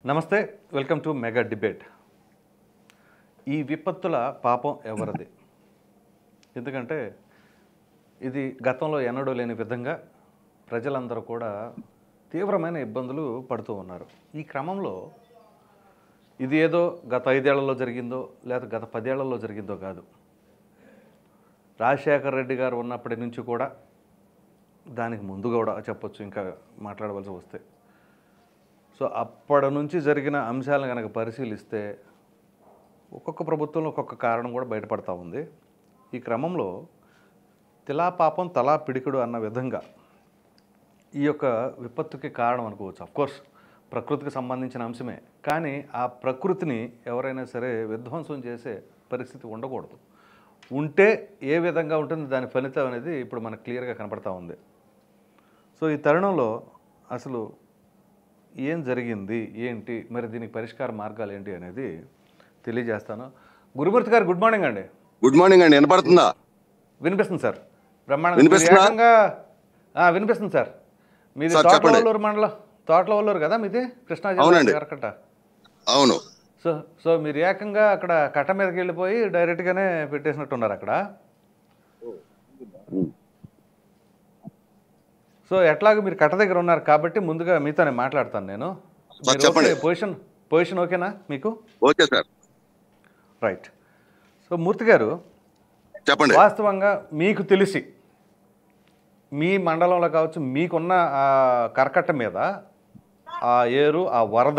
నమస్తే welcome to mega debate ఈ విపత్తుల పాపం ఎవరిది ఎందుకంటే ఇది గతంలో ఎన్నడూ లేని విధంగా ప్రజలందరూ కూడా తీవ్రమైన ఇబ్బందులు పడుతూ ఉన్నారు ఈ క్రమంలో ఇది ఏదో గత ఐదేళ్లలో జరిగిందో లేదా గత పదేళ్లలో జరిగిందో కాదు రాజశేఖర రెడ్డి గారు ఉన్నప్పటి నుంచి కూడా దానికి ముందు కూడా చెప్పొచ్చు ఇంకా మాట్లాడవలసి వస్తే సో అప్పటి నుంచి జరిగిన అంశాలను కనుక పరిశీలిస్తే ఒక్కొక్క ప్రభుత్వంలో ఒక్కొక్క కారణం కూడా బయటపడతా ఉంది ఈ క్రమంలో తిలా పాపం తలా పిడికుడు అన్న విధంగా ఈ యొక్క విపత్తుకి కారణం అనుకోవచ్చు అఫ్కోర్స్ ప్రకృతికి సంబంధించిన అంశమే కానీ ఆ ప్రకృతిని ఎవరైనా సరే విధ్వంసం చేసే పరిస్థితి ఉండకూడదు ఉంటే ఏ విధంగా ఉంటుంది దాని ఫలితం అనేది ఇప్పుడు మనకు క్లియర్గా కనపడతా ఉంది సో ఈ తరుణంలో అసలు ఏం జరిగింది ఏంటి మరి దీనికి పరిష్కార మార్గాలు ఏంటి అనేది తెలియజేస్తాను గురుమూర్తి గారు గుడ్ మార్నింగ్ అండి గుడ్ మార్నింగ్ అండి వినపడుతుందా వినిపిస్తుంది సార్ బ్రహ్మాండం వినిపిస్తుందా? ఏకంగా ఆ, వినిపిస్తుంది సార్ మీది సార్, చెప్పండి. తోటలవల్లూరు మండలం తోటలవల్లూరు కదా మీది కృష్ణా అవునండి. జిల్లా కరకట్ట అవును సో సో మీరు ఏకంగా అక్కడ కట్ట మీదకి వెళ్ళిపోయి డైరెక్ట్గానే పెట్టేసినట్టున్నారు అక్కడ సో ఎట్లాగో మీరు కట్ట దగ్గర ఉన్నారు కాబట్టి ముందుగా మీతోనే మాట్లాడతాను నేను సార్, చెప్పండి. పొజిషన్ పొజిషన్ ఓకేనా మీకు okay sir right so Murthy garu చెప్పండి వాస్తవంగా మీకు తెలిసి మీ మండలంలో కావచ్చు మీకున్న ఆ కరకట్ట మీద ఆ ఏరు ఆ వరద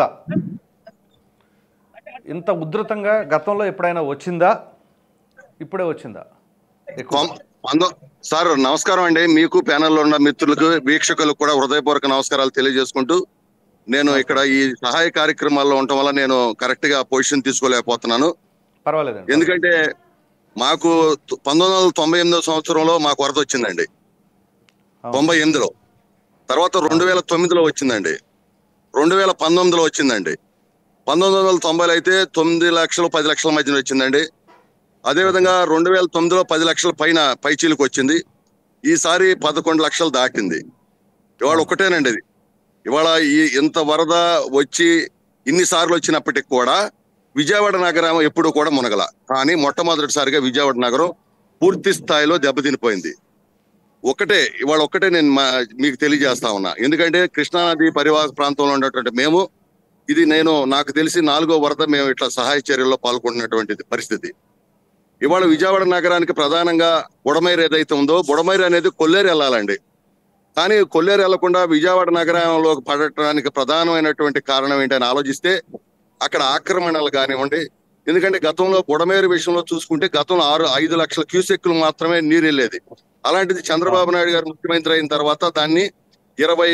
ఇంత ఉధృతంగా గతంలో ఎప్పుడైనా వచ్చిందా ఇప్పుడే వచ్చిందా ఎక్కువ కొం- పందో- సార్ నమస్కారం అండి మీకు ప్యానెల్లో ఉన్న మిత్రులకు వీక్షకులకు కూడా హృదయపూర్వక నమస్కారాలు తెలియజేసుకుంటూ నేను ఇక్కడ ఈ సహాయ కార్యక్రమాల్లో ఉండటం వల్ల నేను కరెక్ట్ గా పొజిషన్ తీసుకోలేకపోతున్నాను పర్వాలేదండి ఎందుకంటే మాకు తొ- పంతొమ్మిది వందల తొంభై ఎనిమిదో సంవత్సరంలో మాకు వరద వచ్చిందండి అవును. తొంభై ఎనిమిదిలో తర్వాత రెండు వేల తొమ్మిదిలో వచ్చిందండి రెండు వేల పంతొమ్మిదిలో వచ్చిందండి పంతొమ్మిది వందల తొంభైలో అయితే తొమ్మిది లక్షలు పది లక్షల మధ్యన వచ్చిందండి అదేవిధంగా రెండు వేల తొమ్మిదిలో పది లక్షల పైన పైచీలకు వచ్చింది ఈసారి పదకొండు లక్షలు దాటింది ఇవాళ ఒకటేనండి ఇది ఇవాళ ఈ ఇంత వరద వచ్చి ఇన్నిసార్లు వచ్చినప్పటికి కూడా విజయవాడ నగరం ఎప్పుడు కూడా మునగల కానీ మొట్టమొదటిసారిగా విజయవాడ నగరం పూర్తి స్థాయిలో దెబ్బతినిపోయింది ఒకటే ఇవాళ ఒకటే నేను మా- మీకు తెలియజేస్తా ఉన్నా ఎందుకంటే కృష్ణానది పరివాహక ప్రాంతంలో ఉన్నటువంటి మేము ఇది నేను నాకు తెలిసి నాలుగో వరద మేము ఇట్లా సహాయ చర్యల్లో పాల్గొంటున్నటువంటి పరిస్థితి ఇవాళ విజయవాడ నగరానికి ప్రధానంగా బుడమైరు ఏదైతే ఉందో బుడమైరు అనేది కొల్లేరు వెళ్ళాలండి కానీ కొల్లేరు వెళ్లకుండా విజయవాడ నగరంలోకి పడటానికి ప్రధానమైనటువంటి కారణం ఏంటని ఆలోచిస్తే అక్కడ ఆక్రమణలు కానివ్వండి ఎందుకంటే గతంలో బుడమేరు విషయంలో చూసుకుంటే గతంలో ఆరు ఐదు లక్షల క్యూసెక్కులు మాత్రమే నీరు వెళ్ళేది అలాంటిది చంద్రబాబు నాయుడు గారు ముఖ్యమంత్రి అయిన తర్వాత దాన్ని ఇరవై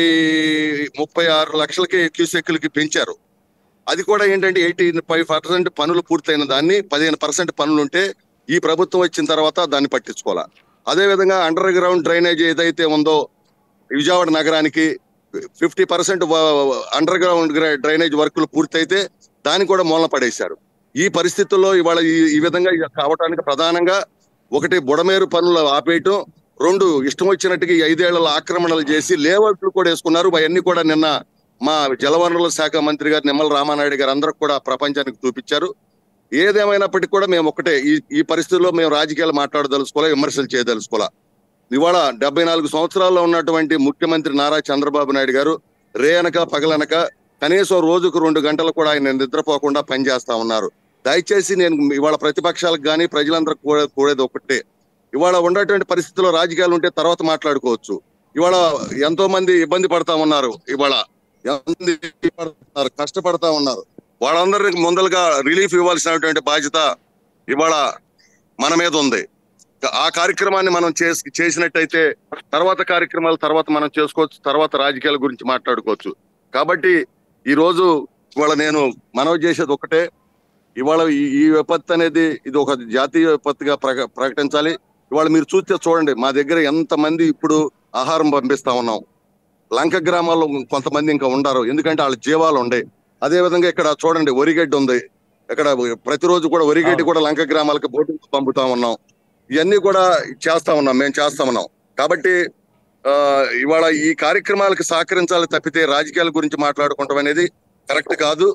ముప్పై ఆరు లక్షలకి క్యూసెక్కులకి పెంచారు అది కూడా ఏంటంటే ఎయిటీ ఫైవ్ పర్సెంట్ పనులు పూర్తయిన దాన్ని పదిహేను పర్సెంట్ పనులు ఉంటే ఈ ప్రభుత్వం వచ్చిన తర్వాత దాన్ని పట్టించుకోవాలి అదే విధంగా అండర్ గ్రౌండ్ డ్రైనేజ్ ఏదైతే ఉందో విజయవాడ నగరానికి fifty percent underground drainage వర్కులు పూర్తయితే దాన్ని కూడా మూలన పడేశారు ఈ పరిస్థితుల్లో ఇవాళ ఈ ఈ విధంగా ఇది కావటానికి ప్రధానంగా ఒకటి బుడమేరు పనులు ఆపేయటం రెండు ఇష్టం వచ్చినట్టుగా ఈ ఐదేళ్ల ఆక్రమణలు చేసి లేఅవుట్లు కూడా వేసుకున్నారు అవన్నీ కూడా నిన్న మా జలవనరుల శాఖ మంత్రి గారు నిమ్మల రామానాయుడు గారు అందరూ కూడా ప్రపంచానికి చూపించారు ఏదేమైనప్పటికీ కూడా మేము ఒకటే ఈ ఈ పరిస్థితుల్లో మేము రాజకీయాలు మాట్లాడదలుచుకోవాలా విమర్శలు చేయదలుచుకోవాలా ఇవాళ డెబ్బై నాలుగు సంవత్సరాల్లో ఉన్నటువంటి ముఖ్యమంత్రి నారా చంద్రబాబు నాయుడు గారు రేయనక పగలనక కనీసం రోజుకు రెండు గంటలు కూడా ఆయన నిద్రపోకుండా పనిచేస్తా ఉన్నారు దయచేసి నేను ఇవాళ ప్రతిపక్షాలకు కానీ ప్రజలందరూ కూడా కూడేది ఒకటే ఇవాళ ఉన్నటువంటి పరిస్థితుల్లో రాజకీయాలు ఉంటే తర్వాత మాట్లాడుకోవచ్చు ఇవాళ ఎంతో మంది ఇబ్బంది పడతా ఉన్నారు ఇవాళ ఎంతమంది పడుతున్నారు, కష్టపడతా ఉన్నారు వాళ్ళందరికి ముందలుగా రిలీఫ్ ఇవ్వాల్సినటువంటి బాధ్యత ఇవాళ మన మీద ఉంది ఆ కార్యక్రమాన్ని మనం చేసి చేసినట్టయితే తర్వాత కార్యక్రమాలు తర్వాత మనం చేసుకోవచ్చు తర్వాత రాజకీయాల గురించి మాట్లాడుకోవచ్చు కాబట్టి ఈ రోజు ఇవాళ నేను మనవి చేసేది ఒకటే ఇవాళ ఈ ఈ విపత్తు అనేది ఇది ఒక జాతీయ విపత్తుగా ప్రక ప్రకటించాలి ఇవాళ మీరు చూస్తే చూడండి మా దగ్గర ఎంతమంది ఇప్పుడు ఆహారం పంపిస్తా ఉన్నాం లంక గ్రామాల్లో కొంతమంది ఇంకా ఉండరు ఎందుకంటే వాళ్ళ జీవాలు ఉండే అదే విధంగా ఇక్కడ చూడండి వరిగడ్డి ఉంది ఇక్కడ ప్రతిరోజు కూడా వరిగడ్డి కూడా లంక గ్రామాలకు బోటు పంపుతా ఉన్నాం ఇవన్నీ కూడా చేస్తా ఉన్నాం మేము చేస్తా ఉన్నాం కాబట్టి ఆ, ఇవాళ ఈ కార్యక్రమాలకు సహకరించాలి తప్పితే రాజకీయాల గురించి మాట్లాడుకుంటాం అనేది కరెక్ట్ కాదు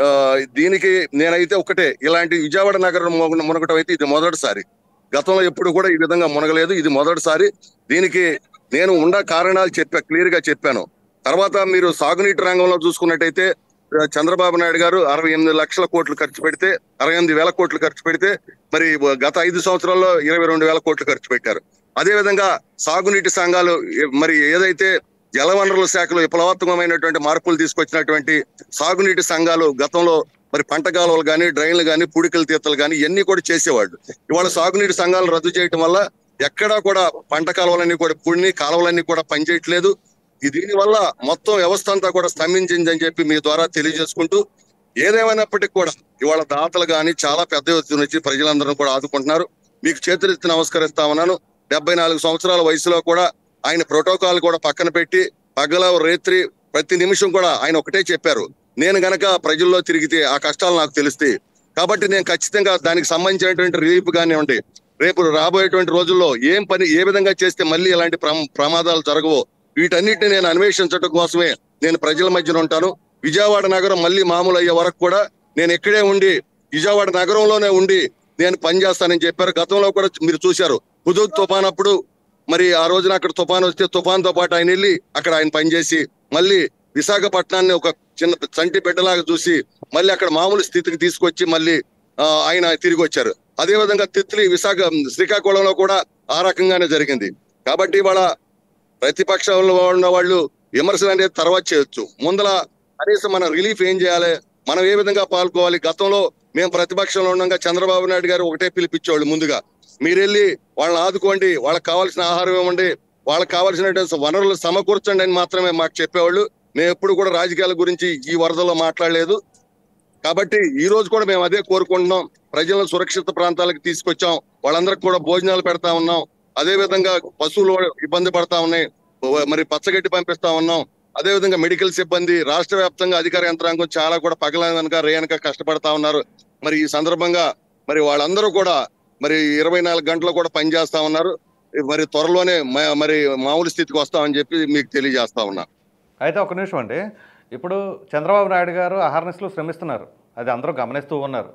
ఆ, దీనికి నేనైతే ఒకటే ఇలాంటి విజయవాడ నగరం మున- మునగటం అయితే ఇది మొదటిసారి గతంలో ఎప్పుడు కూడా ఈ విధంగా మునగలేదు ఇది మొదటిసారి దీనికి నేను ఉండ కారణాలు చెప్పా క్లియర్ గా చెప్పాను తర్వాత మీరు సాగునీటి రంగంలో చూసుకున్నట్టయితే ఆ, చంద్రబాబు నాయుడు గారు అరవై ఎనిమిది లక్షల కోట్లు ఖర్చు పెడితే అరవై ఎనిమిది వేల కోట్లు ఖర్చు పెడితే మరి గత ఐదు సంవత్సరాల్లో ఇరవై రెండు వేల కోట్లు ఖర్చు పెట్టారు అదే విధంగా సాగునీటి సంఘాలు ఏ- మరి ఏదైతే జలవనరుల శాఖలో విప్లవాత్మకమైనటువంటి మార్పులు తీసుకొచ్చినటువంటి సాగునీటి సంఘాలు గతంలో మరి పంట కాలువలు కానీ డ్రైన్లు కానీ పూడికల తీతలు కానీ ఇవన్నీ కూడా చేసేవాళ్ళు ఇవాళ సాగునీటి సంఘాలు రద్దు చేయటం వల్ల ఎక్కడా కూడా పంట కాలువలన్నీ కూడా పుడిని కాలువలన్నీ కూడా పనిచేయట్లేదు ఈ దీని వల్ల మొత్తం వ్యవస్థ అంతా కూడా స్తంభించిందని చెప్పి మీ ద్వారా తెలియజేసుకుంటూ ఏదేమైనప్పటికీ కూడా ఇవాళ దాతలు కానీ చాలా పెద్ద ఎత్తున వచ్చి ప్రజలందరూ కూడా ఆదుకుంటున్నారు మీకు చేతులెత్తి నమస్కరిస్తా ఉన్నాను డెబ్బై నాలుగు సంవత్సరాల వయసులో కూడా ఆయన ప్రోటోకాల్ కూడా పక్కన పెట్టి పగల రేత్రి ప్రతి నిమిషం కూడా ఆయన ఒకటే చెప్పారు నేను గనక ప్రజల్లో తిరిగితే ఆ కష్టాలు నాకు తెలుస్తాయి కాబట్టి నేను ఖచ్చితంగా దానికి సంబంధించినటువంటి రిలీఫ్ కానివ్వండి రేపు రాబోయేటువంటి రోజుల్లో ఏం పని ఏ విధంగా చేస్తే మళ్ళీ ఇలాంటి ప్రమ- ప్రమాదాలు జరగవో వీటన్నిటిని నేను అన్వేషించడం కోసమే నేను ప్రజల మధ్యన ఉంటాను విజయవాడ నగరం మళ్ళీ మామూలు అయ్యే వరకు కూడా నేను ఇక్కడే ఉండి విజయవాడ నగరంలోనే ఉండి నేను పనిచేస్తానని చెప్పారు గతంలో కూడా మీరు చూశారు హుదూద్ తుఫాన్ అప్పుడు మరి ఆ రోజున అక్కడ తుఫాన్ వస్తే తుఫాన్ తో పాటు ఆయన వెళ్ళి అక్కడ ఆయన పనిచేసి మళ్ళీ విశాఖపట్నాన్ని ఒక చిన్న చంటి బిడ్డలాగా చూసి మళ్ళీ అక్కడ మామూలు స్థితికి తీసుకొచ్చి మళ్ళీ ఆ, ఆయన తిరిగి వచ్చారు అదే విధంగా తిత్లీ విశాఖ శ్రీకాకుళంలో కూడా ఆ రకంగానే జరిగింది కాబట్టి ఇవాళ ప్రతిపక్షంలో ఉన్న వాళ్ళు విమర్శలు అనేది తర్వాత చేయొచ్చు ముందల కనీసం మన రిలీఫ్ ఏం చేయాలి మనం ఏ విధంగా పాల్గొవాలి గతంలో మేము ప్రతిపక్షంలో ఉండగా చంద్రబాబు నాయుడు గారు ఒకటే పిలిపించేవాళ్ళు ముందుగా మీరు వెళ్ళి వాళ్ళని ఆదుకోండి వాళ్ళకి కావాల్సిన ఆహారం ఇవ్వండి వాళ్ళకి కావాల్సినటువంటి వనరులు సమకూర్చండి అని మాత్రమే మాకు చెప్పేవాళ్ళు మేము ఎప్పుడు కూడా రాజకీయాల గురించి ఈ వరదలో మాట్లాడలేదు కాబట్టి ఈ రోజు కూడా మేము అదే కోరుకుంటున్నాం ప్రజలను సురక్షిత ప్రాంతాలకు తీసుకొచ్చాం వాళ్ళందరికి కూడా భోజనాలు పెడతా ఉన్నాం అదే విధంగా పశువులు ఇబ్బంది పడతా ఉన్నాయి ఓ- మరి పచ్చగడ్డి పంపిస్తా ఉన్నాం అదే విధంగా మెడికల్ సిబ్బంది రాష్ట్ర వ్యాప్తంగా అధికార యంత్రాంగం చాలా కూడా పగలనక రేయనక కష్టపడతా ఉన్నారు మరి ఈ సందర్భంగా మరి వాళ్ళందరూ కూడా మరి ఇరవై నాలుగు గంటలు కూడా పనిచేస్తా ఉన్నారు మరి త్వరలోనే మ- మరి మామూలు స్థితికి వస్తామని చెప్పి మీకు తెలియజేస్తా ఉన్నా అయితే ఒక నిమిషం అండి ఇప్పుడు చంద్రబాబు నాయుడు గారు అహర్నిశలు శ్రమిస్తున్నారు అది అందరూ గమనిస్తూ ఉన్నారు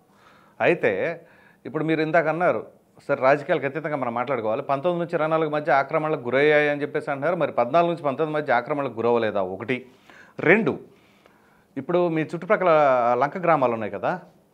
అయితే ఇప్పుడు మీరు ఇందాక అన్నారు సరే రాజకీయాలకు అతీతంగా మనం మాట్లాడుకోవాలి పంతొమ్మిది నుంచి ఇరవై నాలుగు మధ్య ఆక్రమణలకు గురయ్యాయి అని చెప్పేసి అంటున్నారు మరి పద్నాలుగు నుంచి పంతొమ్మిది మధ్య ఆక్రమణలకు గురవ్వలేదా ఒకటి రెండు ఇప్పుడు మీ చుట్టుప్రక్కల లంక గ్రామాలు ఉన్నాయి కదా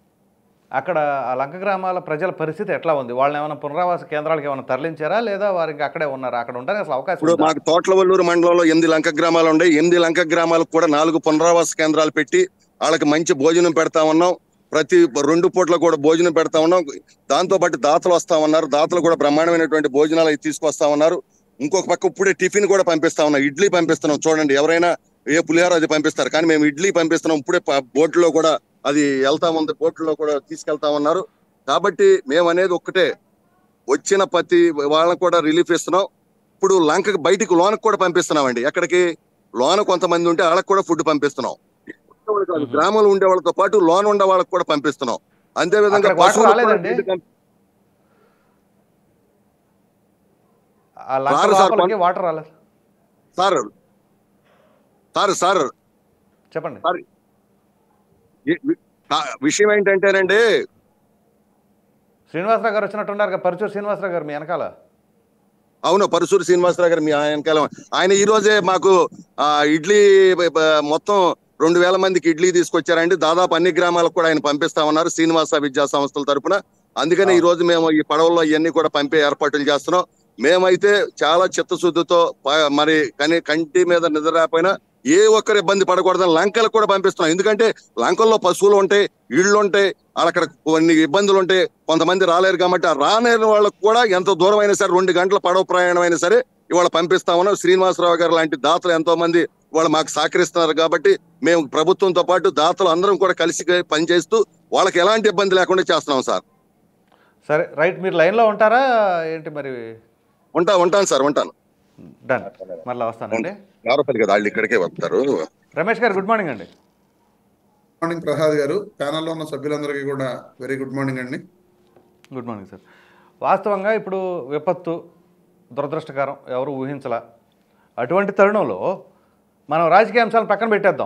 అక్కడ ఆ లంక గ్రామాల ప్రజల పరిస్థితి ఎట్లా ఉంది వాళ్ళని ఏమైనా పునరావాస కేంద్రాలకు ఏమైనా తరలించారా లేదా వారికి అక్కడే ఉన్నారా అక్కడ ఉండడానికి అసలు అవకాశం ఇప్పుడు ఉందా? మాకు తోట్లవల్లూరు మండలంలో ఎనిమిది లంక గ్రామాలు ఉన్నాయి ఎనిమిది లంక గ్రామాలకు కూడా నాలుగు పునరావాస కేంద్రాలు పెట్టి వాళ్ళకి మంచి భోజనం పెడతా ఉన్నాం ప్రతి రెండు పూట్ల కూడా భోజనం పెడతా ఉన్నాం దాంతో పాటు దాతలు వస్తా ఉన్నారు దాతలు కూడా బ్రహ్మాండమైనటువంటి భోజనాలు అవి తీసుకొస్తా ఉన్నారు ఇంకొక పక్క ఇప్పుడే టిఫిన్ కూడా పంపిస్తా ఉన్నాం ఇడ్లీ పంపిస్తున్నాం చూడండి ఎవరైనా ఏ పులిహార అది పంపిస్తారు కానీ మేము ఇడ్లీ పంపిస్తున్నాం ఇప్పుడే ప- బోట్లో కూడా అది వెళ్తా ఉంది బోట్లో కూడా తీసుకెళ్తా ఉన్నారు కాబట్టి మేము అనేది ఒక్కటే వచ్చిన ప్రతి వాళ్ళకి కూడా రిలీఫ్ ఇస్తున్నాం ఇప్పుడు లంకకి బయటికి లోనకు కూడా పంపిస్తున్నామండి ఎక్కడికి లోన కొంతమంది ఉంటే వాళ్ళకి కూడా ఫుడ్ పంపిస్తున్నాం వాళ్ళు కాదు, మ్మ్. గ్రామంలో ఉండే వాళ్ళతో పాటు లోన ఉండే వాళ్ళకి కూడా పంపిస్తున్నాం అంతే విధంగా అక్కడికి వాటర్ పశువులకు కూడా రాలేదండి? నీళ్లు పంపి- ఆ లంక రారు సార్, లోపలికి వాటర్ రాలేదు సార్ సార్ సార్ చెప్పండి సార్ ఈ- వి- ఆ విషయం ఏంటంటేనండి శ్రీనివాసరావు గారు వచ్చినట్టున్నారు కదా, పరుచూరు శ్రీనివాసరావు గారు మీ వెనకాల అవును పరశూరు శ్రీనివాసరావు గారు మీ వెనకాల ఆయన ఈ రోజే మాకు ఆ ఇడ్లీ బ- బ- మొత్తం రెండు వేల మందికి ఇడ్లీ తీసుకొచ్చారండి దాదాపు అన్ని గ్రామాలకు కూడా ఆయన పంపిస్తా ఉన్నారు శ్రీనివాస విద్యా సంస్థల తరపున అందుకని ఈ రోజు మేము ఈ పడవల్లో ఇవన్నీ కూడా పంపే ఏర్పాట్లు చేస్తున్నాం మేమైతే చాలా చిత్తశుద్ధితో ప- మరి కని కంటి మీద నిద్ర రాకపోయినా ఏ ఒక్కరు ఇబ్బంది పడకూడదని లంకలకు కూడా పంపిస్తున్నాం ఎందుకంటే లంకల్లో పశువులు ఉంటాయి ఇళ్ళు ఉంటాయి అక్కడ కొన్ని ఇబ్బందులు ఉంటాయి కొంతమంది రాలేరు కాబట్టి ఆ రాలేని వాళ్ళకు కూడా ఎంత దూరం అయినా సరే రెండు గంటల పడవ ప్రయాణం అయినా సరే ఇవాళ పంపిస్తా ఉన్నాం శ్రీనివాసరావు గారు లాంటి దాతలు ఎంతో మంది వాళ్ళు మాకు సహకరిస్తున్నారు కాబట్టి మేము ప్రభుత్వంతో పాటు దాతలు అందరం కూడా కలిసి పనిచేస్తూ వాళ్ళకి ఎలాంటి ఇబ్బంది లేకుండా చేస్తున్నాం సార్ సరే రైట్ మీరు లైన్లో ఉంటారా ఏంటి మరి ఉంటా ఉంటాను సార్ ఉంటాను డన్ మళ్ళీ వస్తానండి గారపల్లి కదా వాళ్ళు ఇక్కడికే వస్తారు రమేష్ గారు గుడ్ మార్నింగ్ అండి మార్నింగ్ ప్రసాద్ గారు ప్యానల్లో ఉన్న సభ్యులందరికీ కూడా వెరీ గుడ్ మార్నింగ్ అండి గుడ్ మార్నింగ్ సార్ వాస్తవంగా ఇప్పుడు విపత్తు దురదృష్టకరం ఎవరు ఊహించలా అటువంటి తరుణంలో మనం రాజకీయ అంశాలను పక్కన పెట్టేద్దాం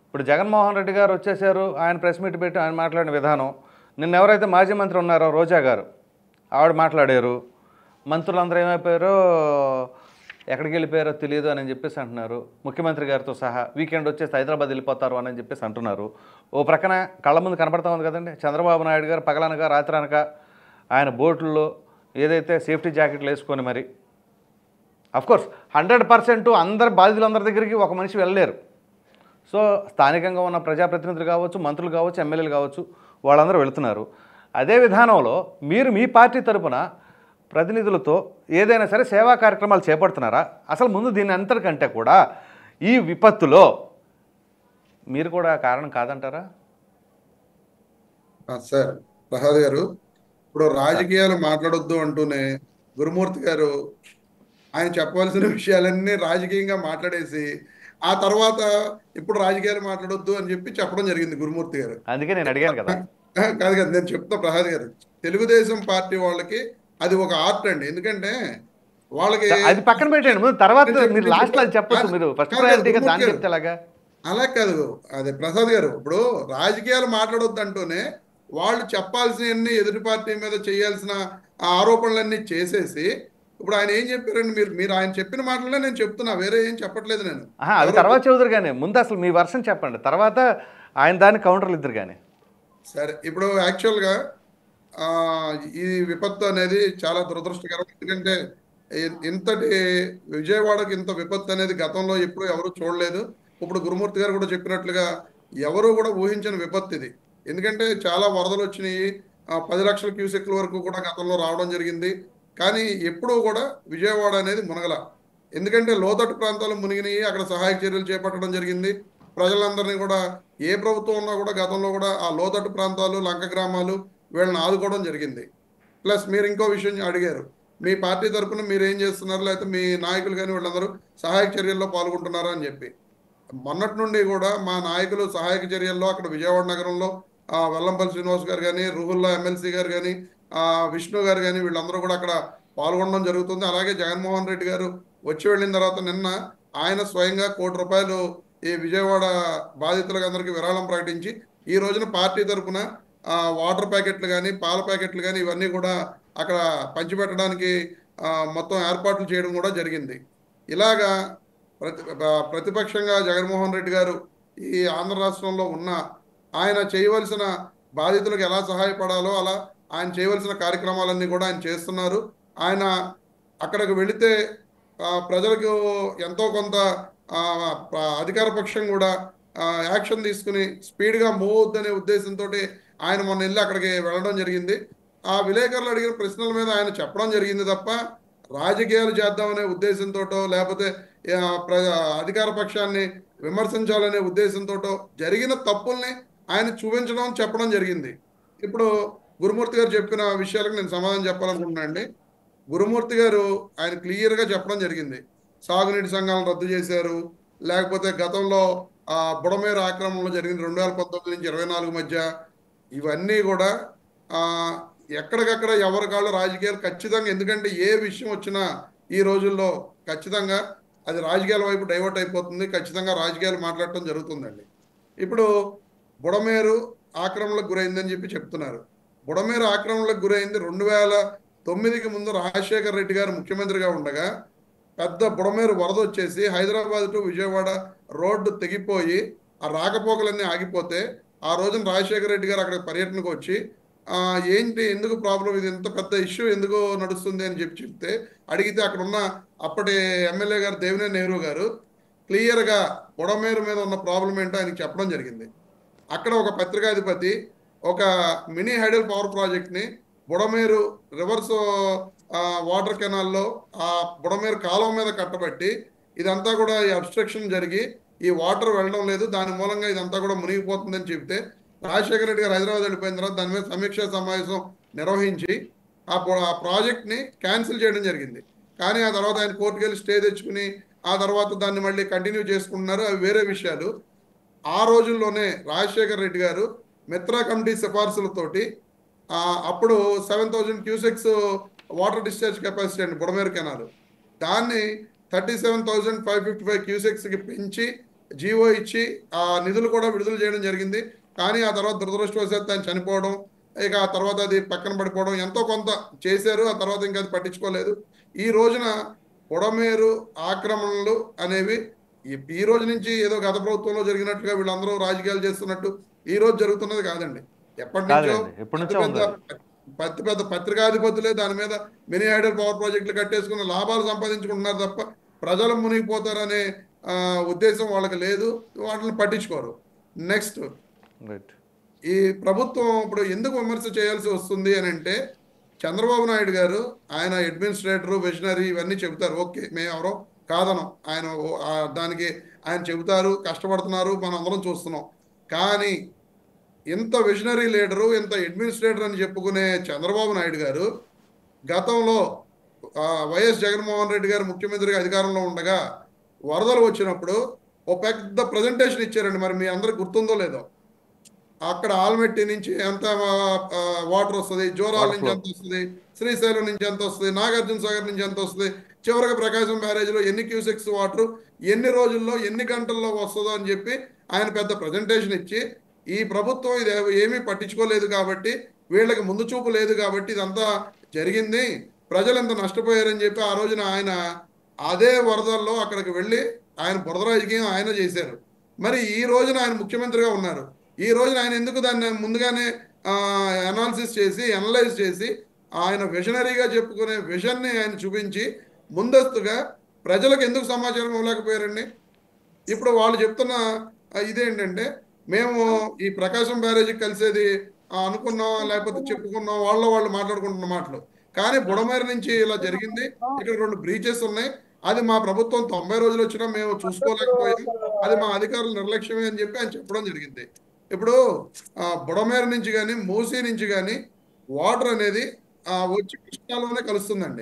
ఇప్పుడు జగన్మోహన్ రెడ్డి గారు వచ్చేసారు ఆయన ప్రెస్ మీట్ పెట్టి ఆయన మాట్లాడిన విధానం నిన్న ఎవరైతే మాజీ మంత్రి ఉన్నారో రోజా గారు ఆవిడ మాట్లాడారు మంత్రులందరూ ఏమైపోయారో ఎక్కడికి వెళ్ళిపోయారో తెలియదు అని చెప్పేసి అంటున్నారు ముఖ్యమంత్రి గారితో సహా వీకెండ్ వచ్చేసి హైదరాబాద్ వెళ్ళిపోతారు అని చెప్పేసి అంటున్నారు ఓ ప్రక్కన కళ్ళ ముందు కనపడతా ఉంది కదండి చంద్రబాబు నాయుడు గారు పగలనక రాత్రి అనక ఆయన బోట్లలో ఏదైతే సేఫ్టీ జాకెట్లు వేసుకొని మరి కోర్స్ హండ్రెడ్ పర్సెంట్ అందరు బాధితులందరి దగ్గరికి ఒక మనిషి వెళ్ళలేరు సో స్థానికంగా ఉన్న ప్రజాప్రతినిధులు కావచ్చు మంత్రులు కావచ్చు ఎమ్మెల్యేలు కావచ్చు వాళ్ళందరూ వెళుతున్నారు అదే విధానంలో మీరు మీ పార్టీ తరపున ప్రతినిధులతో ఏదైనా సరే సేవా కార్యక్రమాలు చేపడుతున్నారా అసలు ముందు దీని అంతటికంటే కూడా ఈ విపత్తులో మీరు కూడా కారణం కాదంటారా ఆ, సార్ ప్రసాద్ గారు ఇప్పుడు రాజకీయాలు మాట్లాడొద్దు అంటూనే గురుమూర్తి గారు ఆయన చెప్పవలసిన విషయాలన్నీ రాజకీయంగా మాట్లాడేసి ఆ తర్వాత ఇప్పుడు రాజకీయాలు మాట్లాడొద్దు అని చెప్పి చెప్పడం జరిగింది గురుమూర్తి గారు అందుకే నేను అడిగాను కదా ఆ, కాదు కదా నేను చెప్తా ప్రసాద్ గారు తెలుగుదేశం పార్టీ వాళ్ళకి అది ఒక ఆర్ట్ అండి ఎందుకంటే వాళ్ళకి అది పక్కన పెట్టండి ముందు తర్వాత మీరు లాస్ట్లో అది చెప్పొచ్చు మీరు ఫస్ట్ కాదు, ప్రయారిటీగా దాన్ని గురుమూర్తి చెప్తే ఎలాగా అలా కాదు అదే ప్రసాద్ గారు ఇప్పుడు రాజకీయాలు మాట్లాడొద్దు అంటూనే వాళ్ళు చెప్పాల్సినవన్నీ ఎదుటి పార్టీ మీద చేయాల్సిన ఆ ఆరోపణలన్నీ చేసేసి ఇప్పుడు ఆయన ఏం చెప్పారండి మీరు మీరు ఆయన చెప్పిన మాటలనే నేను చెప్తున్నా వేరే ఏం చెప్పట్లేదు నేను ఆహా, అది తర్వాత చదువుతారు కానీ ముందు అసలు మీ వర్షన్ చెప్పండి తర్వాత ఆయన దాన్ని కౌంటర్లు ఇద్దరు కానీ సరే ఇప్పుడు యాక్చువల్గా ఆ, ఈ విపత్తు అనేది చాలా దురదృష్టకరం ఎందుకంటే ఇ- ఇంతటి విజయవాడకి ఇంత విపత్తు అనేది గతంలో ఎప్పుడు ఎవరు చూడలేదు ఇప్పుడు గురుమూర్తి గారు కూడా చెప్పినట్లుగా ఎవరు కూడా ఊహించని విపత్తు ఇది ఎందుకంటే చాలా వరదలు వచ్చినాయి ఆ, పది లక్షల క్యూసెక్ల వరకు కూడా గతంలో రావడం జరిగింది కానీ ఎప్పుడూ కూడా విజయవాడ అనేది మునగల ఎందుకంటే లోతట్టు ప్రాంతాలు మునిగినాయి అక్కడ సహాయక చర్యలు చేపట్టడం జరిగింది ప్రజలందరినీ కూడా ఏ ప్రభుత్వం ఉన్నా కూడా గతంలో కూడా ఆ లోతట్టు ప్రాంతాలు లంక గ్రామాలు వీళ్ళని ఆదుకోవడం జరిగింది ప్లస్ మీరు ఇంకో విషయం అడిగారు మీ పార్టీ తరపున మీరు ఏం చేస్తున్నారు లేకపోతే మీ నాయకులు కానీ వీళ్ళందరూ సహాయక చర్యల్లో పాల్గొంటున్నారా అని చెప్పి మొన్నటి నుండి కూడా మా నాయకులు సహాయక చర్యల్లో అక్కడ విజయవాడ నగరంలో ఆ, వెల్లంపల్లి శ్రీనివాస్ గారు కానీ రుహుల్లా ఎమ్మెల్సీ గారు కానీ ఆ, విష్ణు గారు కానీ వీళ్ళందరూ కూడా అక్కడ పాల్గొనడం జరుగుతుంది అలాగే జగన్మోహన్ రెడ్డి గారు వచ్చి వెళ్ళిన తర్వాత నిన్న ఆయన స్వయంగా కోటి రూపాయలు ఈ విజయవాడ బాధితులకు అందరికీ విరాళం ప్రకటించి ఈ రోజున పార్టీ తరపున ఆ, వాటర్ ప్యాకెట్లు కానీ పాల ప్యాకెట్లు కానీ ఇవన్నీ కూడా అక్కడ పంచిపెట్టడానికి ఆ, మొత్తం ఏర్పాట్లు చేయడం కూడా జరిగింది ఇలాగా ప్రతి ప- ప్రతిపక్షంగా జగన్మోహన్ రెడ్డి గారు ఈ ఆంధ్ర రాష్ట్రంలో ఉన్న ఆయన చేయవలసిన బాధితులకు ఎలా సహాయపడాలో అలా ఆయన చేయవలసిన కార్యక్రమాలన్నీ కూడా ఆయన చేస్తున్నారు ఆయన అక్కడికి వెళితే ఆ, ప్రజలకు ఎంతో కొంత ఆ, ప- అధికార పక్షం కూడా ఆ, యాక్షన్ తీసుకుని స్పీడ్గా మూవ్ అవుద్దనే ఉద్దేశంతో ఆయన మొన్న వెళ్ళి అక్కడికి వెళ్ళడం జరిగింది ఆ విలేకరులు అడిగిన ప్రశ్నల మీద ఆయన చెప్పడం జరిగింది తప్ప రాజకీయాలు చేద్దామనే ఉద్దేశంతోటో లేకపోతే ఆ, ప్ర- అధికార పక్షాన్ని విమర్శించాలనే ఉద్దేశంతోటో జరిగిన తప్పుల్ని ఆయన చూపించడం చెప్పడం జరిగింది ఇప్పుడు గురుమూర్తి గారు చెప్పిన విషయాలకు నేను సమాధానం చెప్పాలనుకుంటున్నాను అండి గురుమూర్తి గారు ఆయన క్లియర్గా చెప్పడం జరిగింది సాగునీటి సంఘాలను రద్దు చేశారు లేకపోతే గతంలో ఆ బుడమేరు ఆక్రమణలో జరిగింది రెండు వేల పంతొమ్మిది నుంచి ఇరవై నాలుగు మధ్య ఇవన్నీ కూడా ఆ, ఎక్కడికక్కడ ఎవరి కాళ్ళు రాజకీయాలు ఖచ్చితంగా ఎందుకంటే ఏ విషయం వచ్చినా ఈ రోజుల్లో ఖచ్చితంగా అది రాజకీయాల వైపు డైవర్ట్ అయిపోతుంది ఖచ్చితంగా రాజకీయాలు మాట్లాడటం జరుగుతుందండి ఇప్పుడు బుడమేరు ఆక్రమణలకు గురైందని చెప్పి చెప్తున్నారు బుడమేరు ఆక్రమణలకు గురైంది రెండు వేల తొమ్మిదికి ముందు రాజశేఖర్ రెడ్డి గారు ముఖ్యమంత్రిగా ఉండగా పెద్ద బుడమేరు వరద వచ్చేసి హైదరాబాద్ టు విజయవాడ రోడ్డు తెగిపోయి ఆ రాకపోకలన్నీ ఆగిపోతే ఆ రోజున రాజశేఖర రెడ్డి గారు అక్కడ పర్యటనకు వచ్చి ఆ, ఏంటి ఎందుకు ప్రాబ్లం ఇది ఇంత పెద్ద ఇష్యూ ఎందుకు నడుస్తుంది అని చెప్పి చెప్తే అడిగితే అక్కడ ఉన్న అప్పటి ఎమ్మెల్యే గారు దేవినేని నెహ్రూ గారు క్లియర్గా బుడమేరు మీద ఉన్న ప్రాబ్లం ఏంటో ఆయనకి చెప్పడం జరిగింది అక్కడ ఒక పత్రికాధిపతి ఒక మినీ హైడల్ పవర్ ప్రాజెక్ట్ని బుడమేరు రివర్స్ ఆ, వాటర్ కెనాల్లో ఆ బుడమేరు కాలువ మీద కట్టబట్టి ఇదంతా కూడా ఈ అబ్స్ట్రక్షన్ జరిగి ఈ వాటర్ వెళ్ళడం లేదు దాని మూలంగా ఇదంతా కూడా మునిగిపోతుందని చెప్తే రాజశేఖర రెడ్డి గారు హైదరాబాద్ వెళ్ళిపోయిన తర్వాత దాని మీద సమీక్షా సమావేశం నిర్వహించి ఆ ప్రో- ఆ ప్రాజెక్ట్ని క్యాన్సిల్ చేయడం జరిగింది కానీ ఆ తర్వాత ఆయన కోర్టుకు వెళ్ళి స్టే తెచ్చుకుని ఆ తర్వాత దాన్ని మళ్ళీ కంటిన్యూ చేసుకుంటున్నారు అవి వేరే విషయాలు ఆ రోజుల్లోనే రాజశేఖర్ రెడ్డి గారు మిత్రా కమిటీ సిఫార్సులతోటి ఆ, అప్పుడు seven thousand cusecs water discharge capacity అండి బుడమేరు కెనాల్ దాన్ని thirty seven thousand five fifty five క్యూసెక్స్కి పెంచి జీవో ఇచ్చి ఆ నిధులు కూడా విడుదల చేయడం జరిగింది కానీ ఆ తర్వాత దురదృష్టవశాత్తు ఆయన చనిపోవడం ఇక ఆ తర్వాత అది పక్కన పడిపోవడం ఎంతో కొంత చేశారు ఆ తర్వాత ఇంకా అది పట్టించుకోలేదు ఈ రోజున పొడమేరు ఆక్రమణలు అనేవి ఈ- ఈ రోజు నుంచి ఏదో గత ప్రభుత్వంలో జరిగినట్టుగా వీళ్ళందరూ రాజకీయాలు చేస్తున్నట్టు ఈ రోజు జరుగుతున్నది కాదండి ఎప్పటి నుంచో కాదండి, ఎప్పటి నుంచో పెద్ద పెద్ద పెద్ద పెద్ద పత్రికాధిపతులే దాని మీద మినీ హైడల్ పవర్ ప్రాజెక్టులు కట్టేసుకున్న లాభాలు సంపాదించుకుంటున్నారు తప్ప ప్రజలు మునిగిపోతారనే ఆ, ఉద్దేశం వాళ్ళకి లేదు వాటిని పట్టించుకోరు నెక్స్ట్ రైట్ ఈ ప్రభుత్వం ఇప్పుడు ఎందుకు విమర్శ చేయాల్సి వస్తుంది అని అంటే చంద్రబాబు నాయుడు గారు ఆయన అడ్మినిస్ట్రేటర్ విజనరీ ఇవన్నీ చెబుతారు ఓకే మేము ఎవరో కాదనం ఆయన ఓ- ఆ దానికి ఆయన చెబుతారు కష్టపడుతున్నారు మనం అందరం చూస్తున్నాం కానీ ఇంత విజనరీ లీడరు ఇంత అడ్మినిస్ట్రేటర్ అని చెప్పుకునే చంద్రబాబు నాయుడు గారు గతంలో ఆ, వైఎస్ జగన్మోహన్ రెడ్డి గారు ముఖ్యమంత్రిగా అధికారంలో ఉండగా వరదలు వచ్చినప్పుడు ఓ పెద్ద ప్రజెంటేషన్ ఇచ్చారండి మరి మీ అందరికి గుర్తుందో లేదో అక్కడ ఆల్మెట్టి నుంచి ఎంత వాటర్ వస్తుంది జోరాల నుంచి ఎంత వస్తుంది శ్రీశైలం నుంచి ఎంత వస్తుంది నాగార్జున సాగర్ నుంచి ఎంత వస్తుంది చివరికి ప్రకాశం బ్యారేజ్లో ఎన్ని క్యూసెక్స్ వాటర్ ఎన్ని రోజుల్లో ఎన్ని గంటల్లో వస్తుందో అని చెప్పి ఆయన పెద్ద ప్రజెంటేషన్ ఇచ్చి ఈ ప్రభుత్వం ఇది ఏమీ పట్టించుకోలేదు కాబట్టి వీళ్ళకి ముందు చూపు లేదు కాబట్టి ఇదంతా జరిగింది ప్రజలు ఎంత నష్టపోయారని చెప్పి ఆ రోజున ఆయన అదే వరదల్లో అక్కడికి వెళ్ళి ఆయన బురద రాజకీయం ఆయన చేశారు మరి ఈ రోజున ఆయన ముఖ్యమంత్రిగా ఉన్నారు ఈ రోజున ఆయన ఎందుకు దాన్ని ముందుగానే అనాలిసిస్ చేసి అనలైజ్ చేసి ఆయన విజనరీగా చెప్పుకునే విజన్ని ఆయన చూపించి ముందస్తుగా ప్రజలకు ఎందుకు సమాచారం ఇవ్వలేకపోయారండి ఇప్పుడు వాళ్ళు చెప్తున్న ఆ, ఇదేంటంటే మేము ఈ ప్రకాశం బ్యారేజీకి కలిసేది ఆ, అనుకున్నాం లేకపోతే చెప్పుకున్నాం వాళ్ళ వాళ్ళు మాట్లాడుకుంటున్న మాటలు కానీ బుడమేరు నుంచి ఇలా జరిగింది ఇక్కడ రెండు బ్రీచెస్ ఉన్నాయి అది మా ప్రభుత్వం తొంభై రోజులు వచ్చినా మేము చూసుకోలేకపోయాం అది మా అధికారుల నిర్లక్ష్యమే అని చెప్పి ఆయన చెప్పడం జరిగింది ఇప్పుడు ఆ, బుడమేరు నుంచి కానీ మూసీ నుంచి కానీ వాటర్ అనేది ఆ, వచ్చి కృష్ణాలోనే కలుస్తుందండి